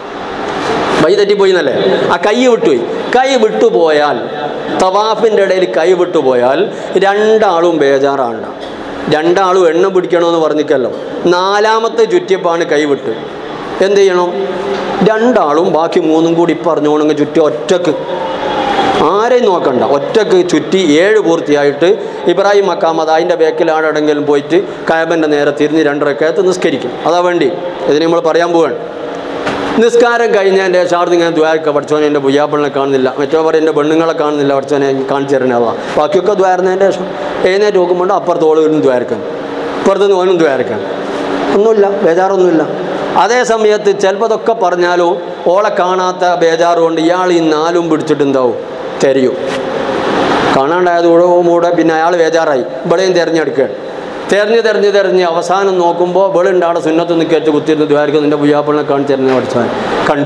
വഴി തെറ്റിപ്പോയി എന്നല്ലേ ആ കൈ വിട്ടുപോയി കൈ വിട്ടുപോയാൽ തവാഫിൻ്റെ ഇടയിൽ കൈ വിട്ടുപോയാൽ രണ്ടാളും ബേജാറാണ് രണ്ടാളും എണ്ണ പിടിക്കണമെന്ന് പറഞ്ഞിക്കല്ലോ നാലാമത്തെ ചുറ്റിയപ്പാണ് കൈ വിട്ട് എന്ത് ചെയ്യണം രണ്ടാളും ബാക്കി മൂന്നും കൂടി പറഞ്ഞോണെങ്കിൽ ചുറ്റി ഒറ്റക്ക് ആരെയും നോക്കണ്ട ഒറ്റക്ക് ചുറ്റി ഏഴ് പൂർത്തിയായിട്ട് ഇബ്രാഹിം മക്കാമത് അതിൻ്റെ ബേക്കിൽ ആടെങ്കിലും പോയിട്ട് കയബൻ്റെ നേരെ തിരിഞ്ഞ് രണ്ടരക്കകത്ത് നിസ്കരിക്കും അതാ വേണ്ടി ഇതിന് നമ്മൾ പറയാൻ പോവാണ് നിസ്കാരം കഴിഞ്ഞതിൻ്റെ ശേഷം ഇങ്ങനെ ദ്വാരക്ക പഠിച്ചോനെ എൻ്റെ പുയ്യാപ്പിളിനെ കാണുന്നില്ല മറ്റോ പറയും എൻ്റെ പെണ്ണുങ്ങളെ കാണുന്നില്ല പഠിച്ചോനെ എനിക്ക് കാണിച്ചു തരണേ അതാ ബാക്കിയൊക്കെ ദ്വാരുന്നതിൻ്റെ ശേഷം എഴുന്നേറ്റ് നോക്കുമ്പോൾ അപ്പുറത്ത് ഓള് വീണ്ടും ദ്വാരക്കാൻ ഇപ്പുറത്ത് നിന്ന് ഓനും ദ്വാരക്കാൻ ഒന്നുമില്ല ബേജാറൊന്നുമില്ല അതേ സമയത്ത് ചിലപ്പോൾ അതൊക്കെ പറഞ്ഞാലോ ഓളെ കാണാത്ത ബേജാറ് കൊണ്ട് ഇയാൾ ഈ നാലും പിടിച്ചിട്ടുണ്ടാവും തെരയും കാണാണ്ടായത് കൂടെ പിന്നെ അയാൾ ബേജാറായി ഇവിടെയും തിരഞ്ഞെടുക്കുകയാണ് തെരഞ്ഞ് തെരഞ്ഞ് തെരഞ്ഞ് അവസാനം നോക്കുമ്പോൾ ഇവളുണ്ട് അവിടെ സുന്നത്ത് നിൽക്കേറ്റ് കുത്തിയിരുന്ന് ദ്വാരക്കും നിൻ്റെ പുയ്യാപ്പിളിനെ കാണിച്ച് തരുന്ന പഠിച്ചാൽ കണ്ട്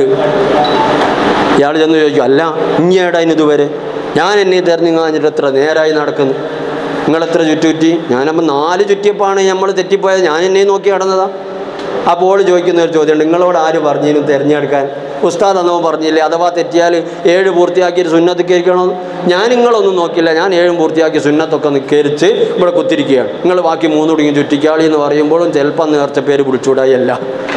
ഇയാൾ ചെന്ന് ചോദിച്ചു അല്ല ഇങ്ങേടാ ഇനി ഇതുവരെ ഞാൻ എന്നെ തെരഞ്ഞു കാഞ്ഞിട്ട് എത്ര നേരായി നടക്കുന്നു നിങ്ങളെത്ര ചുറ്റി ചുറ്റി ഞാനപ്പോൾ നാല് ചുറ്റിയപ്പാണ് നമ്മൾ തെറ്റിപ്പോയത് ഞാൻ എന്നെ നോക്കി നടന്നതാ അപ്പോൾ ചോദിക്കുന്ന ഒരു ചോദ്യമുണ്ട് നിങ്ങളോട് ആര് പറഞ്ഞിരുന്നു തിരഞ്ഞെടുക്കാൻ ഉസ്താദ് എന്നോ പറഞ്ഞില്ലേ അഥവാ തെറ്റിയാൽ ഏഴ് പൂർത്തിയാക്കിയിട്ട് സുന്നത്ത് കയറിക്കണോ ഞാൻ നിങ്ങളൊന്നും നോക്കില്ല ഞാൻ ഏഴും പൂർത്തിയാക്കി സുന്നത്തൊക്കെ ഒന്ന് കയറിച്ച് ഇവിടെ കുത്തിരിക്കുകയാണ് നിങ്ങൾ ബാക്കി മൂന്ന് കുടുങ്ങി ചുറ്റിക്കാളി എന്ന് പറയുമ്പോഴും ചിലപ്പം നേർച്ച പേര് പിടിച്ചുകൂടായല്ല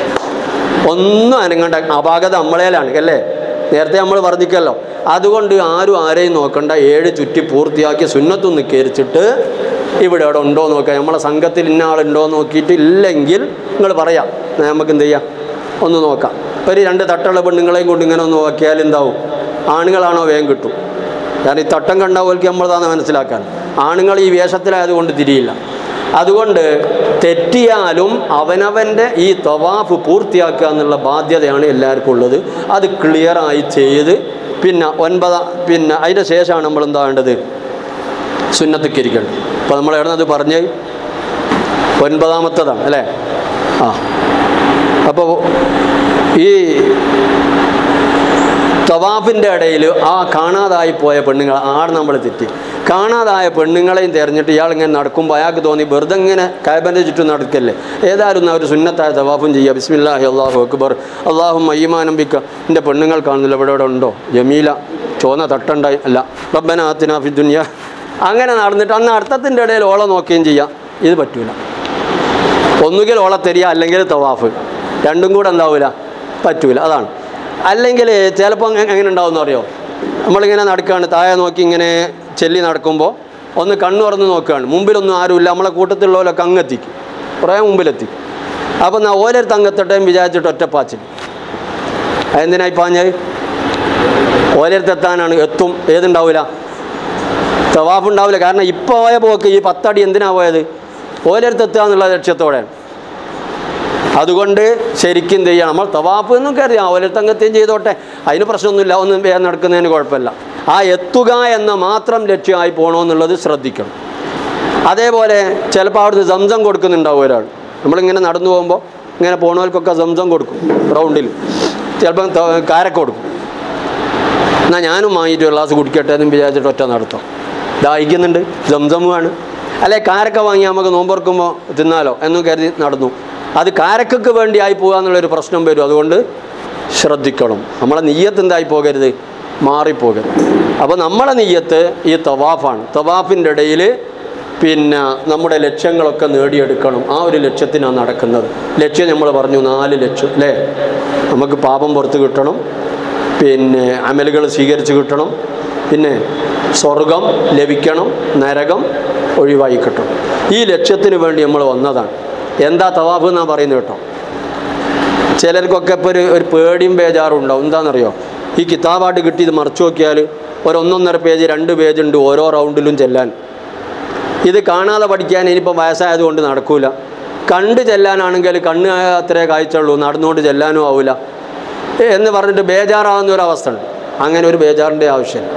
ഒന്നും അനങ്ങണ്ട അപാകത നമ്മളേലാണ് അല്ലേ നേരത്തെ നമ്മൾ പറഞ്ഞിക്കല്ലോ അതുകൊണ്ട് ആരും ആരെയും നോക്കണ്ട ഏഴ് ചുറ്റി പൂർത്തിയാക്കി സുന്നത്തൊന്ന് കയറിച്ചിട്ട് ഇവിടെ അവിടെ ഉണ്ടോ നോക്കാം നമ്മളെ സംഘത്തിൽ ഇന്ന ആളുണ്ടോ നോക്കിയിട്ട് ഇല്ലെങ്കിൽ നിങ്ങൾ പറയാം നമുക്ക് എന്ത് ചെയ്യാം ഒന്ന് നോക്കാം ഒരു രണ്ട് തട്ടുള്ള പെണ്ണുങ്ങളെയും കൊണ്ട് ഇങ്ങനെ ഒന്ന് നോക്കിയാൽ എന്താവും ആണുങ്ങളാണോ വേഗം കിട്ടും കാരണം ഈ തട്ടം കണ്ട പോലേക്ക് നമ്മളതാന്ന് മനസ്സിലാക്കാൻ ആണുങ്ങൾ ഈ വേഷത്തിലായതുകൊണ്ട് തിരിയില്ല അതുകൊണ്ട് തെറ്റിയാലും അവനവൻ്റെ ഈ തവാഫ് പൂർത്തിയാക്കുക എന്നുള്ള ബാധ്യതയാണ് എല്ലാവർക്കും ഉള്ളത് അത് ക്ലിയറായി ചെയ്ത് പിന്നെ ഒൻപതാം പിന്നെ അതിൻ്റെ ശേഷമാണ് നമ്മൾ എന്താ വേണ്ടത് സുന്നത്തിക്കിരിക്കണം അപ്പോൾ നമ്മൾ എവിടുന്നത് പറഞ്ഞ് ഒൻപതാമത്തതാണ് അല്ലേ ആ അപ്പോൾ ഈ തവാഫിൻ്റെ ഇടയിൽ ആ കാണാതായി പോയ പെണ്ണുങ്ങൾ ആണ് നമ്മൾ തെറ്റി കാണാതായ പെണ്ണുങ്ങളെയും തിരഞ്ഞിട്ട് ഇയാൾ ഇങ്ങനെ നടക്കുമ്പോൾ അയാൾക്ക് തോന്നി വെറുതെ ഇങ്ങനെ കാബൻ്റെ ചുറ്റും നടക്കല്ലേ ഏതായിരുന്നു അവർ സുന്നത്തായ തവാഫും ചെയ്യുക ബിസ്മില്ലാഹി അള്ളാഹു അക്ബർ അള്ളാഹു മയ്യമാനംബിക്ക എൻ്റെ പെണ്ണുങ്ങൾ കാണുന്നില്ല ഇവിടെ ഇവിടെ ഉണ്ടോ ജമീല ചോന്ന തട്ടുണ്ടായി അല്ല റബ്ബന ആത്തിന ഫി ദുനിയ അങ്ങനെ നടന്നിട്ട് അന്ന് അർത്ഥത്തിൻ്റെ ഇടയിൽ ഓളെ നോക്കുകയും ചെയ്യാം ഇത് പറ്റൂല ഒന്നുകിൽ ഓളെ തരിക അല്ലെങ്കിൽ തവാഫ് രണ്ടും കൂടെ എന്താവില്ല പറ്റൂല അതാണ് അല്ലെങ്കിൽ ചിലപ്പോൾ എങ്ങനെ ഉണ്ടാവുമെന്ന് അറിയോ നമ്മളിങ്ങനെ നടക്കുകയാണ് താഴെ നോക്കി ഇങ്ങനെ ചെല്ലി നടക്കുമ്പോൾ ഒന്ന് കണ്ണു തുറന്ന് നോക്കുകയാണ് മുമ്പിലൊന്നും ആരുമില്ല നമ്മളെ കൂട്ടത്തിലുള്ളവരൊക്കെ അങ്ങെത്തിക്കും കുറേ മുമ്പിലെത്തി അപ്പം എന്നാൽ ഓരോരുത്തർ അങ്ങെത്തട്ടേയും വിചാരിച്ചിട്ട് ഒറ്റപ്പാച്ചിൽ അതെന്തിനായി പാഞ്ഞത് ഓരോരുത്തെത്താനാണ് എത്തും ഏതുണ്ടാവില്ല തവാഫ് ഉണ്ടാവില്ല കാരണം ഇപ്പോൾ പോയ പോക്ക് ഈ പത്തടി എന്തിനാ പോയത് ഓരോരുത്തെത്തുക എന്നുള്ള ലക്ഷ്യത്തോടെയാണ് അതുകൊണ്ട് ശരിക്കും എന്ത് ചെയ്യണം നമ്മൾ തവാഫ് എന്നൊക്കെ അറിയാം ഓരോരുത്തങ്ങത്തെയും ചെയ്തോട്ടെ അതിന് പ്രശ്നമൊന്നുമില്ല ഒന്നും വേഗം നടക്കുന്നതിന് കുഴപ്പമില്ല ആ എത്തുക എന്ന മാത്രം ലക്ഷ്യമായി പോകണമെന്നുള്ളത് ശ്രദ്ധിക്കണം അതേപോലെ ചിലപ്പോൾ അവിടുന്ന് സംസം കൊടുക്കുന്നുണ്ടാവും ഒരാൾ നമ്മളിങ്ങനെ നടന്നു പോകുമ്പോൾ ഇങ്ങനെ പോണവർക്കൊക്കെ സംസം കൊടുക്കും റൗണ്ടിൽ ചിലപ്പം ത- കാരക്ക കൊടുക്കും എന്നാൽ ഞാനും വാങ്ങിയിട്ട് ഒരു ഗ്ലാസ് കുടിക്കട്ടെ എന്ന് വിചാരിച്ചിട്ട് ഒറ്റ നടത്താം ദാഹിക്കുന്നുണ്ട് സംസമുമാണ് അല്ലെ കാരക്ക വാങ്ങി നമുക്ക് നോമ്പുറക്കുമ്പോൾ തിന്നാലോ എന്നും കരുതി നടന്നു അത് കാരക്കക്ക് വേണ്ടി ആയി പോകുക എന്നുള്ളൊരു പ്രശ്നം വരും അതുകൊണ്ട് ശ്രദ്ധിക്കണം നമ്മളെ നെയ്യത്ത് എന്തായി പോകരുത് മാറിപ്പോകരുത് അപ്പോൾ നമ്മളെ നെയ്യത്ത് ഈ തവാഫാണ് തവാഫിൻ്റെ ഇടയിൽ പിന്നെ നമ്മുടെ ലക്ഷ്യങ്ങളൊക്കെ നേടിയെടുക്കണം ആ ഒരു ലക്ഷ്യത്തിനാണ് നടക്കുന്നത് ലക്ഷ്യം നമ്മൾ പറഞ്ഞു നാല് ലക്ഷ്യം അല്ലേ നമുക്ക് പാപം പുറത്ത് കിട്ടണം പിന്നെ അമലുകൾ സ്വീകരിച്ച് കിട്ടണം പിന്നെ സ്വർഗം ലഭിക്കണം നരകം ഒഴിവായി കിട്ടണം ഈ ലക്ഷ്യത്തിന് വേണ്ടി നമ്മൾ വന്നതാണ് എന്താ തവാഫ് എന്നാണ് പറയുന്നത് കേട്ടോ ചിലർക്കൊക്കെ ഇപ്പോൾ ഒരു ഒരു പേടിയും ബേജാറും ഉണ്ടാവും എന്താണെന്നറിയോ ഈ കിതാബായിട്ട് കിട്ടി ഇത് മറിച്ചു നോക്കിയാൽ ഒരു ഒന്നൊന്നര പേജ് രണ്ട് പേജ് ഉണ്ട് ഓരോ റൗണ്ടിലും ചെല്ലാൻ ഇത് കാണാതെ പഠിക്കാൻ ഇനിയിപ്പോൾ വയസ്സായതുകൊണ്ട് നടക്കൂല കണ്ട് ചെല്ലാനാണെങ്കിൽ കണ്ണ് അത്രേ കാഴ്ചയുള്ളൂ നടന്നുകൊണ്ട് ചെല്ലാനും ആവില്ല എന്ന് പറഞ്ഞിട്ട് ബേജാറാവുന്ന ഒരു അവസ്ഥ ഉണ്ട് അങ്ങനെ ഒരു ബേജാറിൻ്റെ ആവശ്യമില്ല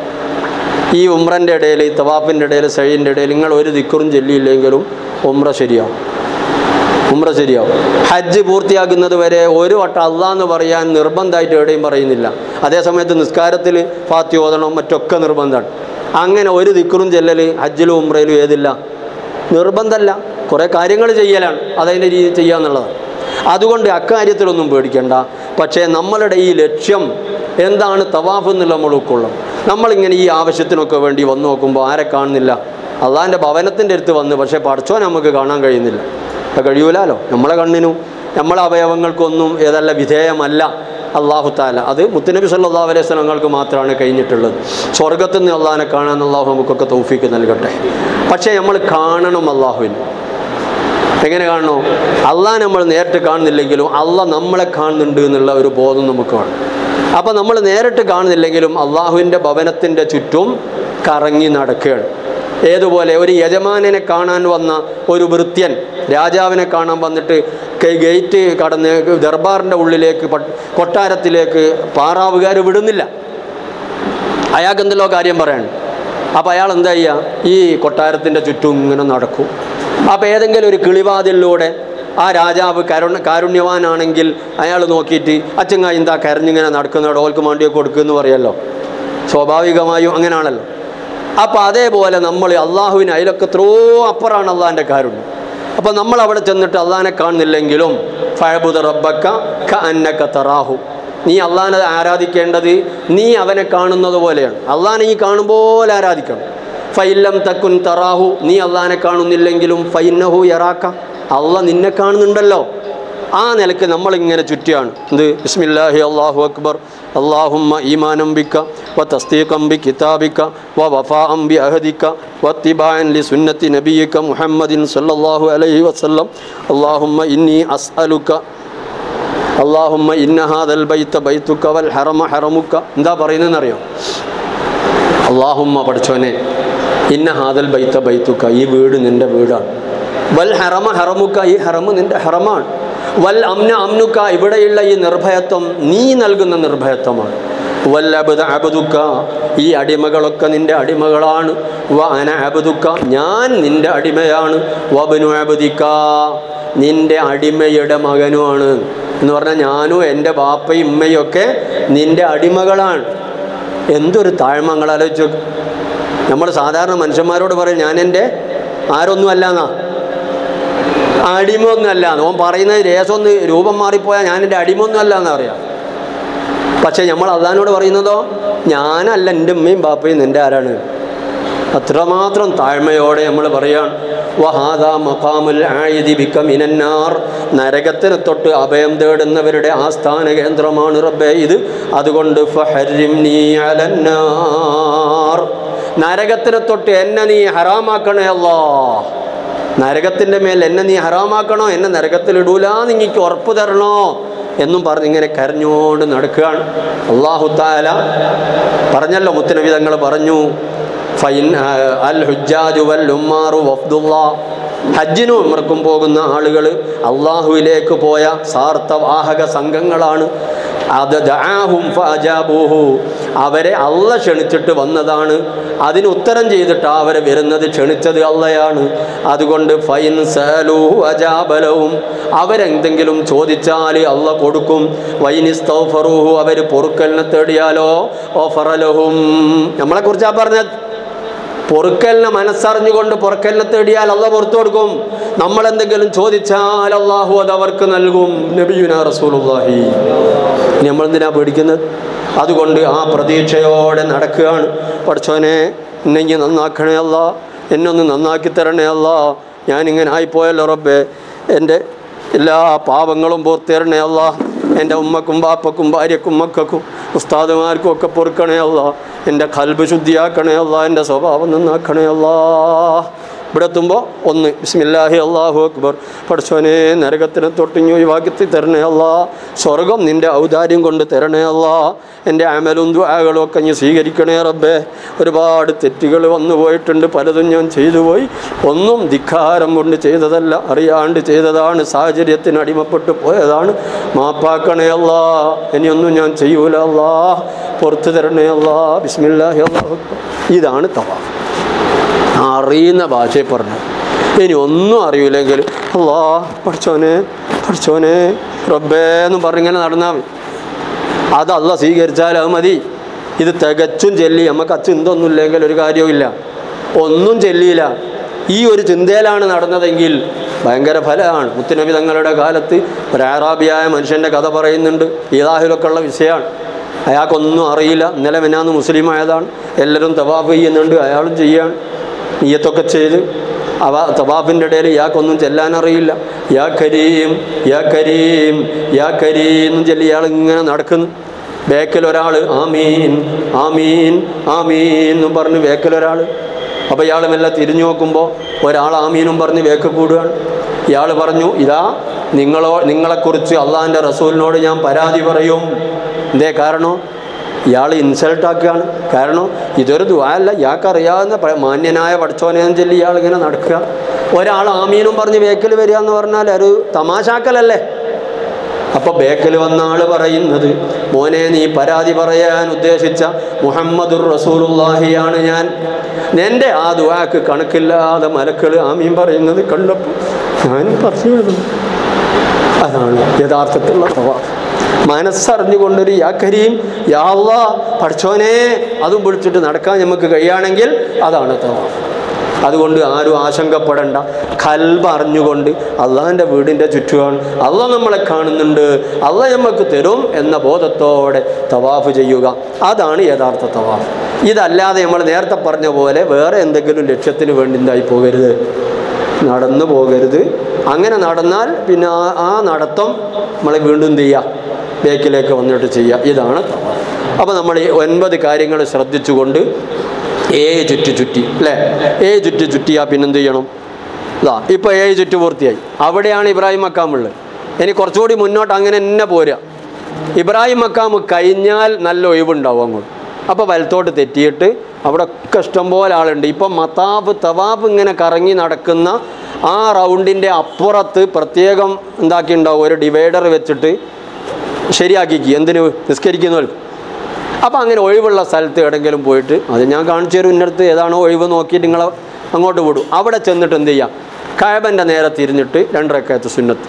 ഈ ഉമ്രൻ്റെ ഇടയിൽ ഈ തവാഫിൻ്റെ ഇടയിൽ സൈൻ്റെ ഇടയിൽ നിങ്ങൾ ഒരു ദിക്കറും ചെല്ലിയില്ലെങ്കിലും ഉമ്ര ശരിയാവും ഉമ്ര ശരിയാവും ഹജ്ജ് പൂർത്തിയാക്കുന്നത് വരെ ഒരു വട്ടം അള്ളാ എന്ന് പറയാൻ നിർബന്ധമായിട്ട് എവിടെയും പറയുന്നില്ല അതേസമയത്ത് നിസ്കാരത്തിൽ ഫാത്തി ഓതണം മറ്റൊക്കെ നിർബന്ധമാണ് അങ്ങനെ ഒരു ദിക്കറും ചെല്ലൽ ഹജ്ജിലും ഉമ്രയിലും ഏതില്ല നിർബന്ധമല്ല കുറേ കാര്യങ്ങൾ ചെയ്യലാണ് അതതിൻ്റെ രീതി ചെയ്യാന്നുള്ളതാണ് അതുകൊണ്ട് അക്കാര്യത്തിലൊന്നും പേടിക്കണ്ട പക്ഷേ നമ്മളുടെ ഈ ലക്ഷ്യം എന്താണ് തവാഫ് എന്നുള്ള നമ്മൾ ഉൾക്കൊള്ളും നമ്മളിങ്ങനെ ഈ ആവശ്യത്തിനൊക്കെ വേണ്ടി വന്നു നോക്കുമ്പോൾ ആരെ കാണുന്നില്ല അള്ളാൻ്റെ ഭവനത്തിൻ്റെ അടുത്ത് വന്ന് പക്ഷേ പഠിച്ചോ നമുക്ക് കാണാൻ കഴിയുന്നില്ല അത് കഴിയൂലാലോ നമ്മളെ കണ്ണിനും നമ്മളെ അവയവങ്ങൾക്കൊന്നും ഏതല്ല വിധേയമല്ല അള്ളാഹു താല അത് മുത്തുനബി സല്ലാ അലൈഹി സ്വലങ്ങൾക്ക് മാത്രമാണ് കഴിഞ്ഞിട്ടുള്ളത് സ്വർഗത്തിൽ നിന്ന് അള്ളാഹിനെ കാണാൻ അള്ളാഹു നമുക്കൊക്കെ തൗഫീക്ക് നൽകട്ടെ പക്ഷേ നമ്മൾ കാണണം അള്ളാഹുവിന് എങ്ങനെ കാണണോ അള്ളാഹ് നമ്മൾ നേരിട്ട് കാണുന്നില്ലെങ്കിലും അള്ളാഹ് നമ്മളെ കാണുന്നുണ്ട് എന്നുള്ള ഒരു ബോധം നമുക്ക് വേണം അപ്പോൾ നമ്മൾ നേരിട്ട് കാണുന്നില്ലെങ്കിലും അള്ളാഹുവിൻ്റെ ഭവനത്തിൻ്റെ ചുറ്റും കറങ്ങി നടക്കുകയാണ് ഏതുപോലെ ഒരു യജമാനനെ കാണാൻ വന്ന ഒരു വൃത്യൻ രാജാവിനെ കാണാൻ വന്നിട്ട് കെ- ഗേറ്റ് കടന്ന് ദർബാറിൻ്റെ ഉള്ളിലേക്ക് പട്ട് കൊട്ടാരത്തിലേക്ക് പാറാവുകാർ വിടുന്നില്ല അയാൾക്ക് എന്തെല്ലോ കാര്യം പറയാണ് അപ്പോൾ അയാൾ എന്താ ചെയ്യുക ഈ കൊട്ടാരത്തിൻ്റെ ചുറ്റും ഇങ്ങനെ നടക്കും അപ്പോൾ ഏതെങ്കിലും ഒരു കിളിവാതിലൂടെ ആ രാജാവ് കരുണ കാരുണ്യവാനാണെങ്കിൽ അയാൾ നോക്കിയിട്ട് അച്ചങ്ങ എന്താ കരഞ്ഞിങ്ങനെ നടക്കുന്ന ഡോൾക്ക് മാണ്ടിയൊക്കെ കൊടുക്കുമെന്ന് പറയല്ലോ സ്വാഭാവികമായും അങ്ങനെയാണല്ലോ അപ്പോൾ അതേപോലെ നമ്മൾ അള്ളാഹുവിന് അതിലൊക്കെ എത്രയോ അപ്പുറമാണ് അള്ളാഹിൻ്റെ കാരുണ്യം അപ്പോൾ നമ്മൾ അവിടെ ചെന്നിട്ട് അള്ളാഹിനെ കാണുന്നില്ലെങ്കിലും ഫഴബുദ റബ്ബക്ക ക അന്നക്ക തറാഹു നീ അള്ളാഹിനെ ആരാധിക്കേണ്ടത് നീ അവനെ കാണുന്നത് പോലെയാണ് അള്ളാഹിനെ ഈ കാണും പോലെ ആരാധിക്കണം ഫൈല്ലം തക്കുൻ തറാഹു നീ അള്ളാഹിനെ കാണുന്നില്ലെങ്കിലും ഫൈനഹു യറാക്ക അള്ള നിന്നെ കാണുന്നുണ്ടല്ലോ ആ നിലക്ക് നമ്മളിങ്ങനെ ചുറ്റിയാണ് എന്ത് ബിസ്മില്ലാഹി അള്ളാഹു അക്ബർ അള്ളാഹുമ്മ ഈമാനം ബിക്ക വ തസ്തീഖം ബി കിതാബിക്ക വ വഫാഅം ബി അഹദിക്ക വത്തിബാൻ ലി സുന്നത്തി നബിയിക്ക മുഹമ്മദിൻ സല്ലല്ലാഹു അലൈഹി വസല്ലം അള്ളാഹുമ്മ ഇന്നി അസ്അലുക അള്ളാഹുമ്മ ഇന്ന ഹാദൽ ബൈത്ത ബൈത്തുക്ക വൽ ഹറമ ഹറമുക്ക എന്താ പറയുന്നതെന്നറിയോ അള്ളാഹുമ്മ പഠിച്ചോനെ ഇന്ന ഹാദൽ ബൈത്ത ബൈത്തുക്ക ഈ വീട് നിൻ്റെ വീടാണ് വൽ ഹറമ ഹറമുക്ക ഈ ഹറമ് നിൻ്റെ ഹറമാണ് വൽ അമ്ന അമ്നുക്ക ഇവിടെയുള്ള ഈ നിർഭയത്വം നീ നൽകുന്ന നിർഭയത്വമാണ് വൽ അബദ അബദുക്ക ഈ അടിമകളൊക്കെ നിൻ്റെ അടിമകളാണ് വ അന അബദുക്ക ഞാൻ നിൻ്റെ അടിമയാണ് വബനു അബദിക്ക നിൻ്റെ അടിമയുടെ മകനുമാണ് എന്ന് പറഞ്ഞാൽ ഞാനും എൻ്റെ ബാപ്പയും ഉമ്മയും ഒക്കെ നിൻ്റെ അടിമകളാണ് എന്തൊരു താഴ്മങ്ങൾ ആലോചിച്ചു നമ്മൾ സാധാരണ മനുഷ്യന്മാരോട് പറയും ഞാൻ എൻ്റെ ആരൊന്നും അല്ല എന്നാ അടിമൊന്നും അല്ല ഓൻ പറയുന്നത് രേസമൊന്ന് രൂപം മാറിപ്പോയാൽ ഞാൻ എൻ്റെ അടിമൊന്നും അല്ല എന്നാ പറയാം പക്ഷേ നമ്മൾ അള്ളഹാനോട് പറയുന്നതോ ഞാനല്ല എൻ്റെ ഉമ്മയും ബാപ്പയും നിൻ്റെ ആരാണ് അത്രമാത്രം താഴ്മയോടെ നമ്മൾ പറയാണ് വഹാദ മഖാമുൽ ആയിദി ബിക മിനന്നാർ നരകത്തിന് തൊട്ട് അഭയം തേടുന്നവരുടെ ആസ്ഥാന കേന്ദ്രമാണ് റബ്ബേ ഇത് അതുകൊണ്ട് ഫഹരിംനി അലന്നാർ നരകത്തിന് തൊട്ട് എന്നെ നീ ഹറാമാക്കണേ അല്ലാ നരകത്തിൻ്റെ മേൽ എന്നെ നീ ഹറാമാക്കണോ എന്നെ നരകത്തിലിടൂലാന്ന് എനിക്ക് ഉറപ്പ് തരണോ എന്നും പറഞ്ഞ് ഇങ്ങനെ കരഞ്ഞുകൊണ്ട് നടക്കുകയാണ് അള്ളാഹു താല പറഞ്ഞല്ലോ മുത്തനബി തങ്ങൾ പറഞ്ഞു ഫൈൻ അൽ ഹുജാജു വൽ ഉമ്മാറു വഫ്ദുല്ലാ ഹജ്ജിനും ഉമ്രക്കും പോകുന്ന ആളുകൾ അള്ളാഹുവിലേക്ക് പോയ സാർത്ഥവാഹക സംഘങ്ങളാണ് അത് ദആഹും ഫഅജാബൂഹു അവരെ അള്ള ക്ഷണിച്ചിട്ട് വന്നതാണ് അതിന് ഉത്തരം ചെയ്തിട്ട് അവരെ വരുന്നത് ക്ഷണിച്ചത് അള്ളയാണ് അതുകൊണ്ട് ഫൈൻ സലൂഹു അജാബലവും അവരെന്തെങ്കിലും ചോദിച്ചാൽ അള്ള കൊടുക്കും വൈനിസ്തൗഫറൂഹു അവർ പൊറുക്കലിനെ തേടിയാലോ ഓഫറലഹും നമ്മളെക്കുറിച്ചാണ് പറഞ്ഞത് പൊറുക്കലിനെ മനസ്സറിഞ്ഞുകൊണ്ട് പൊറുക്കലിനെ തേടിയാൽ അള്ള പുറത്തു കൊടുക്കും നമ്മൾ എന്തെങ്കിലും ചോദിച്ചാൽ അള്ളാഹു അത് അവർക്ക് നൽകും നബിയുന റസൂലുള്ളാഹി ഇനി നമ്മൾ എന്തിനാ പേടിക്കുന്നത് അതുകൊണ്ട് ആ പ്രതീക്ഷയോടെ നടക്കുകയാണ് പഠിച്ചോനെ എന്നെ നന്നാക്കണേ അല്ല എന്നെ ഒന്ന് നന്നാക്കി തരണേ അല്ല ഞാനിങ്ങനെ ആയിപ്പോയല്ലോ റബ്ബേ എൻ്റെ എല്ലാ പാപങ്ങളും പൂർത്തിയരണേ അല്ല എൻ്റെ ഉമ്മക്കും ബാപ്പക്കും ഭാര്യക്കും മക്കൾക്കും ഉസ്താദുമാർക്കും ഒക്കെ പൊറുക്കണേ അല്ല എൻ്റെ കൽബ് ശുദ്ധിയാക്കണേ അല്ല എൻ്റെ സ്വഭാവം നന്നാക്കണേ അല്ലാ ഇവിടെ എത്തുമ്പോൾ ഒന്ന് ബിസ്മില്ലാഹി അള്ളാഹു അക്ബർ പഠിച്ചോനെ നരകത്തിനെ തൊട്ടിഞ്ഞു ഒഴിവാക്കി തരണേ അല്ല സ്വർഗം നിൻ്റെ ഔദാര്യം കൊണ്ട് തരണേ അല്ല എൻ്റെ അമലും ദ്വാകളും ഒക്കെ ഞാൻ സ്വീകരിക്കണേ റബ്ബേ ഒരുപാട് തെറ്റുകൾ വന്നു പോയിട്ടുണ്ട് പലതും ഞാൻ ചെയ്തു പോയി ഒന്നും ധിക്കാരം കൊണ്ട് ചെയ്തതല്ല അറിയാണ്ട് ചെയ്തതാണ് സാഹചര്യത്തിന് അടിമപ്പെട്ടു പോയതാണ് മാപ്പാക്കണേ അല്ല ഇനിയൊന്നും ഞാൻ ചെയ്യൂല അല്ലാ പുറത്തു തരണേ അല്ലാ ബിസ്മില്ലാഹി അള്ളാഹു അക്ബർ ഇതാണ് തവാഫ് അറിയുന്ന ഭാഷയെ പറഞ്ഞു ഇനി ഒന്നും അറിയില്ലെങ്കിൽ അല്ലാ പഠിച്ചോനെ പഠിച്ചോനെ റബ്ബേ എന്ന് പറഞ്ഞിങ്ങനെ നടന്നാൽ മതി അത് അല്ല സ്വീകരിച്ചാൽ അത് മതി ഇത് തികച്ചും ചെല്ലി നമുക്ക് ആ ചിന്ത ഒന്നും ഇല്ലെങ്കിൽ ഒരു കാര്യവുമില്ല ഒന്നും ചെല്ലിയില്ല ഈ ഒരു ചിന്തയിലാണ് നടന്നതെങ്കിൽ ഭയങ്കര ഫലമാണ് മുത്തുനബി തങ്ങളുടെ കാലത്ത് ഒരു ആറാബിയായ മനുഷ്യൻ്റെ കഥ പറയുന്നുണ്ട് ഈദാഹിലൊക്കെ ഉള്ള വിഷയമാണ് അയാൾക്കൊന്നും അറിയില്ല ഇന്നലെ മിനാന്ന് മുസ്ലിം ആയതാണ് എല്ലാവരും തവാഫ് ചെയ്യുന്നുണ്ട് അയാളും ചെയ്യാണ് നീയത്തൊക്കെ ചെയ്ത് അവ തവാഫിൻ്റെ ഇടയിൽ ഇയാൾക്കൊന്നും ചെല്ലാൻ അറിയില്ല യാ കരീം യാ കരീം യാ കരീം എന്നും ചൊല്ലി ഇയാൾ ഇങ്ങനെ നടക്കുന്നു ബേക്കൽ ഒരാൾ ആമീൻ ആമീൻ ആമീൻ എന്നും പറഞ്ഞ് ബേക്കൽ ഒരാൾ അപ്പോൾ ഇയാൾ മെല്ലെ തിരിഞ്ഞു നോക്കുമ്പോൾ ഒരാൾ ആമീനും പറഞ്ഞ് വേക്ക് കൂടുകയാണ് ഇയാൾ പറഞ്ഞു ഇതാ നിങ്ങളോ നിങ്ങളെക്കുറിച്ച് അള്ളാഹിൻ്റെ റസൂലിനോട് ഞാൻ പരാതി പറയും എന്തേ കാരണം ഇയാൾ ഇൻസൾട്ട് ആക്കുകയാണ് കാരണം ഇതൊരു ദ്വാല്ല ഇയാൾക്ക് അറിയാവുന്ന പ- മാന്യനായ പഠിച്ചോനെന്ന് ചൊല്ലി ഇയാൾ ഇങ്ങനെ നടക്കുക ഒരാൾ ആമീനും പറഞ്ഞ് വേക്കൽ വരിക എന്ന് പറഞ്ഞാൽ ഒരു തമാശാക്കലല്ലേ അപ്പോൾ ബേക്കൽ വന്ന ആൾ പറയുന്നത് മോനെ നീ പരാതി പറയാൻ ഉദ്ദേശിച്ച മുഹമ്മദുർ റസൂലുള്ളാഹിയാണ് ഞാൻ എൻ്റെ ആ ദുവാക്ക് കണക്കില്ലാതെ മലക്കൾ ആമീൻ പറയുന്നത് കണ്ടപ്പോൾ ഞാൻ പറഞ്ഞു വിടുന്നു അതാണ് യഥാർത്ഥത്തിലുള്ള തവാഫ് മനസ്സറിഞ്ഞുകൊണ്ടൊരു യാ കരീം യാ അല്ലാ പഠിച്ചോനെ അതും പിടിച്ചിട്ട് നടക്കാൻ നമുക്ക് കഴിയുകയാണെങ്കിൽ അതാണ് തവാഫ് അതുകൊണ്ട് ആരും ആശങ്കപ്പെടേണ്ട കൽബ് അറിഞ്ഞുകൊണ്ട് അള്ളാഹിൻ്റെ വീടിൻ്റെ ചുറ്റുമാണ് അള്ള നമ്മളെ കാണുന്നുണ്ട് അള്ള നമുക്ക് തരും എന്ന ബോധത്തോടെ തവാഫ് ചെയ്യുക അതാണ് യഥാർത്ഥ തവാഫ് ഇതല്ലാതെ നമ്മൾ നേരത്തെ പറഞ്ഞ പോലെ വേറെ എന്തെങ്കിലും ലക്ഷ്യത്തിന് വേണ്ടി എന്തായി പോകരുത് നടന്നു പോകരുത് അങ്ങനെ നടന്നാൽ പിന്നെ ആ ആ നടത്തം നമ്മൾ വീണ്ടും എന്ത് ചെയ്യുക ബേക്കിലേക്ക് വന്നിട്ട് ചെയ്യുക ഇതാണ് തവാഫ് അപ്പോൾ നമ്മൾ ഈ ഒൻപത് കാര്യങ്ങൾ ശ്രദ്ധിച്ചുകൊണ്ട് ഏഴ് ചുറ്റി ചുറ്റി അല്ലേ ഏഴ് ചുറ്റി ചുറ്റിയാൽ പിന്നെന്ത് ചെയ്യണം ഇതാ ഇപ്പോൾ ഏഴ് ചുറ്റ് പൂർത്തിയായി അവിടെയാണ് ഇബ്രാഹിം മക്കാമുള്ളത് ഇനി കുറച്ചുകൂടി മുന്നോട്ട് അങ്ങനെ തന്നെ പോരുക ഇബ്രാഹിം മക്കാമ് കഴിഞ്ഞാൽ നല്ല ഒഴിവുണ്ടാവും അങ്ങോട്ട് അപ്പോൾ വലത്തോട്ട് തെറ്റിയിട്ട് അവിടെ ഒക്കെ ഇഷ്ടംപോലെ ആളുണ്ട് ഇപ്പം മതാബ് തവാബ് ഇങ്ങനെ കറങ്ങി നടക്കുന്ന ആ റൗണ്ടിൻ്റെ അപ്പുറത്ത് പ്രത്യേകം എന്താക്കിയിട്ടുണ്ടാവും ഒരു ഡിവൈഡർ വെച്ചിട്ട് ശരിയാക്കിക്ക് എന്തിന് നിസ്കരിക്കുന്നവർക്ക് അപ്പോൾ അങ്ങനെ ഒഴിവുള്ള സ്ഥലത്ത് എവിടെയെങ്കിലും പോയിട്ട് അത് ഞാൻ കാണിച്ചു തരും ഇന്നടുത്ത് ഏതാണോ ഒഴിവ് നോക്കിയിട്ട് നിങ്ങൾ അങ്ങോട്ട് വിടും അവിടെ ചെന്നിട്ട് എന്ത് ചെയ്യാം കഴബൻ്റെ നേരെ തിരിഞ്ഞിട്ട് രണ്ടരക്കയത്ത് സുന്നത്ത്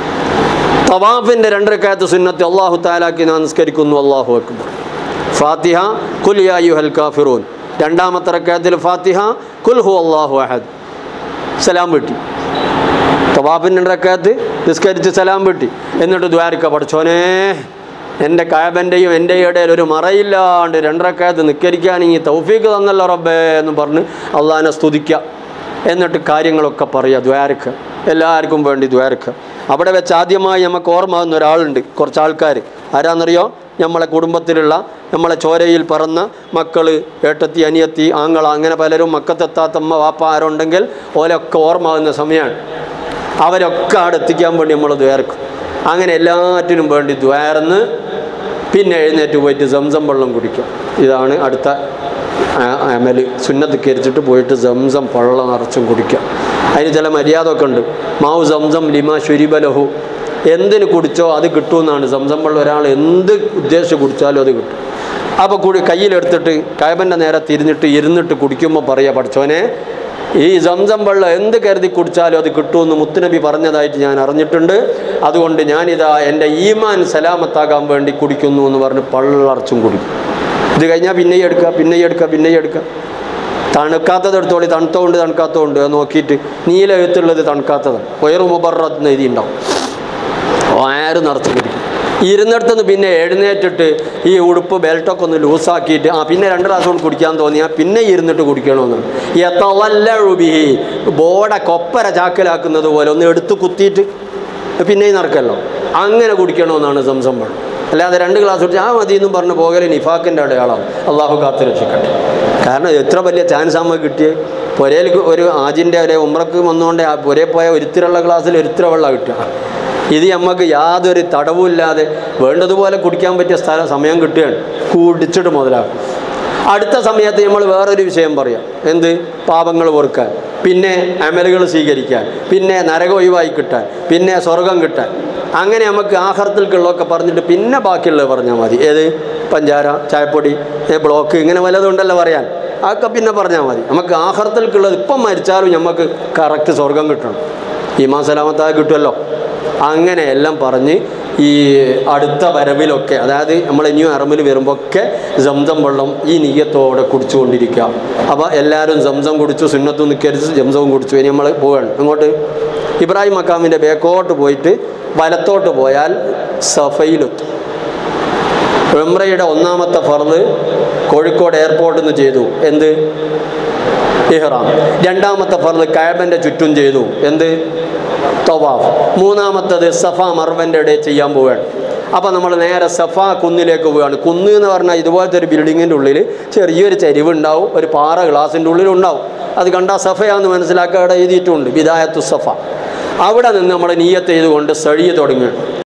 തവാഫിൻ്റെ രണ്ടരക്കയത്ത് സുന്നത്ത് അള്ളാഹു താലാക്കി ഞാൻ നിസ്കരിക്കുന്നു അള്ളാഹു അക്ബർ ഫാത്തിഹ കുൽ യാ യുഹൽ കാഫിറൂൻ രണ്ടാമത്തെ റക്കയത്തിൽ ഫാത്തിഹ കുൽ ഹു അള്ളാഹു അഹദ് സലാം വെട്ടി തവാഫിൻ്റെ റക്കയത്ത് നിസ്കരിച്ച് സലാം വെട്ടി എന്നിട്ട് ദ്വാരിക്ക പഠിച്ചോനേ എൻ്റെ കാബൻ്റെയും എൻ്റെയും ഇടയിൽ ഒരു മറയില്ലാണ്ട് രണ്ടരക്കയത്ത് നിസ്കരിക്കാൻ ഈ തൗഫീക്ക് തന്നല്ലോ റബ്ബേ എന്ന് പറഞ്ഞ് അള്ളാഹിനെ സ്തുതിക്കുക എന്നിട്ട് കാര്യങ്ങളൊക്കെ പറയുക ദ്വാരക്ക എല്ലാവർക്കും വേണ്ടി ദ്വാരക്ക അവിടെ വെച്ച് ആദ്യമായി നമുക്ക് ഓർമ്മാകുന്ന ഒരാളുണ്ട് കുറച്ച് ആൾക്കാർ ആരാന്നറിയോ നമ്മളെ കുടുംബത്തിലുള്ള നമ്മളെ ചോരയിൽ പറന്ന മക്കൾ ഏട്ടത്തി അനിയത്തി ആങ്ങള അങ്ങനെ പലരും മക്കത്തെത്താത്തമ്മ വാപ്പ ആരുണ്ടെങ്കിൽ ഓലൊക്കെ ഓർമ്മാകുന്ന സമയമാണ് അവരൊക്കെ അവിടെ എത്തിക്കാൻ വേണ്ടി നമ്മൾ ദ്വാരക്കും അങ്ങനെ എല്ലാറ്റിനും വേണ്ടി ദ്വാരന്ന് പിന്നെ എഴുന്നേറ്റ് പോയിട്ട് സംസം വെള്ളം കുടിക്കുക ഇതാണ് അടുത്ത ആ- അമല് സുന്നത്ത് കരിച്ചിട്ട് പോയിട്ട് സംസം പള്ള നിറച്ചും കുടിക്കുക അതിന് ചില മര്യാദ ഒക്കെ ഉണ്ട് മാവ് സംസം ലിമ ശുരിബലഹു എന്തിന് കുടിച്ചോ അത് കിട്ടുമെന്നാണ് സംസം വെള്ളം ഒരാൾ എന്ത് ഉദ്ദേശിച്ച് കുടിച്ചാലും അത് കിട്ടും അപ്പോൾ കുടി കയ്യിലെടുത്തിട്ട് കയബൻ്റെ നേരെ തിരിഞ്ഞിട്ട് ഇരുന്നിട്ട് കുടിക്കുമ്പോൾ പറയുക പഠിച്ചോനെ ഈ സംസം വെള്ളം എന്ത് കരുതി കുടിച്ചാലും അത് കിട്ടുമെന്ന് മുത്തുനബി പറഞ്ഞതായിട്ട് ഞാൻ അറിഞ്ഞിട്ടുണ്ട് അതുകൊണ്ട് ഞാനിതാ എൻ്റെ ഈമാൻ സലാമത്താകാൻ വേണ്ടി കുടിക്കുന്നു എന്ന് പറഞ്ഞ് പള്ളർച്ചും കുടിക്കും ഇത് കഴിഞ്ഞാൽ പിന്നെയും എടുക്കുക പിന്നെയും എടുക്കുക പിന്നെയും എടുക്കുക തണുക്കാത്തത് എടുത്തോളി തണുത്തോണ്ട് തണുക്കാത്തതുണ്ട് അത് നോക്കിയിട്ട് നീല എഴുത്തുള്ളത് തണുക്കാത്തതാണ് വയറു മുബറത്ത് എന്ന് എഴുതി ഉണ്ടാവും വയറ് നിറച്ച് കുടിക്കും ഇരുന്നിടത്തുനിന്ന് പിന്നെ എഴുന്നേറ്റിട്ട് ഈ ഉടുപ്പ് ബെൽറ്റൊക്കെ ഒന്ന് ലൂസാക്കിയിട്ട് ആ പിന്നെ രണ്ട് ഗ്ലാസ് കൊണ്ട് കുടിക്കാൻ തോന്നിയാൽ പിന്നെ ഇരുന്നിട്ട് കുടിക്കണമെന്നാണ് എത്തവല്ല ഉബി ബോട കൊപ്പര ചാക്കലാക്കുന്നത് പോലെ ഒന്ന് എടുത്ത് കുത്തിയിട്ട് പിന്നെയും നടക്കല്ലോ അങ്ങനെ കുടിക്കണമെന്നാണ് സംസം വെള്ളം അല്ലാതെ രണ്ട് ഗ്ലാസ് കുടിച്ച് ആ മതി എന്നും പറഞ്ഞ് പോകലെ നിഫാക്കിൻ്റെ അടയാളാണ് അള്ളാഹു കാത്തു രക്ഷിക്കട്ടെ കാരണം എത്ര വലിയ ചാൻസ് ആകുമ്പോൾ കിട്ടിയേ പുരയിൽ ഒരു ആജിൻ്റെ ഒരു ഉമ്രക്ക് വന്നുകൊണ്ട് ആ പുരേ പോയ ഒരുത്തിലുള്ള ഗ്ലാസ്സിൽ ഒരുത്തിര വെള്ളം കിട്ടുക ഇത് നമുക്ക് യാതൊരു തടവുമില്ലാതെ വേണ്ടതുപോലെ കുടിക്കാൻ പറ്റിയ സ്ഥലം സമയം കിട്ടുകയാണ് കുടിച്ചിട്ട് മുതലാക്കും അടുത്ത സമയത്ത് നമ്മൾ വേറൊരു വിഷയം പറയാം എന്ത് പാപങ്ങൾ പൊറുക്കാൻ പിന്നെ അമലുകൾ സ്വീകരിക്കാൻ പിന്നെ നരകം ഒഴിവായി കിട്ടാൻ പിന്നെ സ്വർഗം കിട്ടാൻ അങ്ങനെ നമുക്ക് ആഹാരത്തിൽക്കുള്ളതൊക്കെ പറഞ്ഞിട്ട് പിന്നെ ബാക്കിയുള്ളത് പറഞ്ഞാൽ മതി ഏത് പഞ്ചാര ചായപ്പൊടി ഏ, ബ്ലോക്ക് ഇങ്ങനെ വല്ലതും ഉണ്ടല്ലോ പറയാൻ അതൊക്കെ പിന്നെ പറഞ്ഞാൽ മതി നമുക്ക് ആഹർത്തൽക്കുള്ളത് ഇപ്പം മരിച്ചാലും നമുക്ക് കറക്റ്റ് സ്വർഗം കിട്ടണം ഈ മാസലാമത്തായ കിട്ടുമല്ലോ അങ്ങനെ എല്ലാം പറഞ്ഞ് ഈ അടുത്ത വരവിലൊക്കെ അതായത് നമ്മൾ ഇനിയും അറമിൽ വരുമ്പോൾ ഒക്കെ സംസം വെള്ളം ഈ നീയത്തോടെ കുടിച്ചുകൊണ്ടിരിക്കുക അപ്പോൾ എല്ലാവരും സംസം കുടിച്ചു സുന്നത്തും നിൽക്കരുത് ജംസവും കുടിച്ചു ഇനി നമ്മൾ പോവുകയാണ് അങ്ങോട്ട് ഇബ്രാഹിം മക്കാമിൻ്റെ ബേക്കോട്ട് പോയിട്ട് വലത്തോട്ട് പോയാൽ സഫയിലെത്തും ഉംറയുടെ ഒന്നാമത്തെ ഫർദ് കോഴിക്കോട് എയർപോർട്ടിൽ നിന്ന് ചെയ്തു എന്ത് ഇഹ്റാം രണ്ടാമത്തെ ഫർദ് കഴബൻ്റെ ചുറ്റും ചെയ്തു എന്ത് തവാഫ് മൂന്നാമത്തത് സഫ മർവൻ്റെ ഇടയിൽ ചെയ്യാൻ പോവുകയാണ് അപ്പോൾ നമ്മൾ നേരെ സഫ കുന്നിലേക്ക് പോവുകയാണ് കുന്ന് എന്ന് പറഞ്ഞാൽ ഇതുപോലത്തെ ഒരു ബിൽഡിങ്ങിൻ്റെ ഉള്ളിൽ ചെറിയൊരു ചരിവ് ഉണ്ടാവും ഒരു പാറ ഗ്ലാസിൻ്റെ ഉള്ളിൽ ഉണ്ടാവും അത് കണ്ടാൽ സഫയാന്ന് മനസ്സിലാക്കുക അവിടെ എഴുതിയിട്ടുണ്ട് ബിദായത്തു സഫ അവിടെ നിന്ന് നമ്മൾ നീയത്ത് ചെയ്തുകൊണ്ട് സഴിയ തുടങ്ങുകയാണ്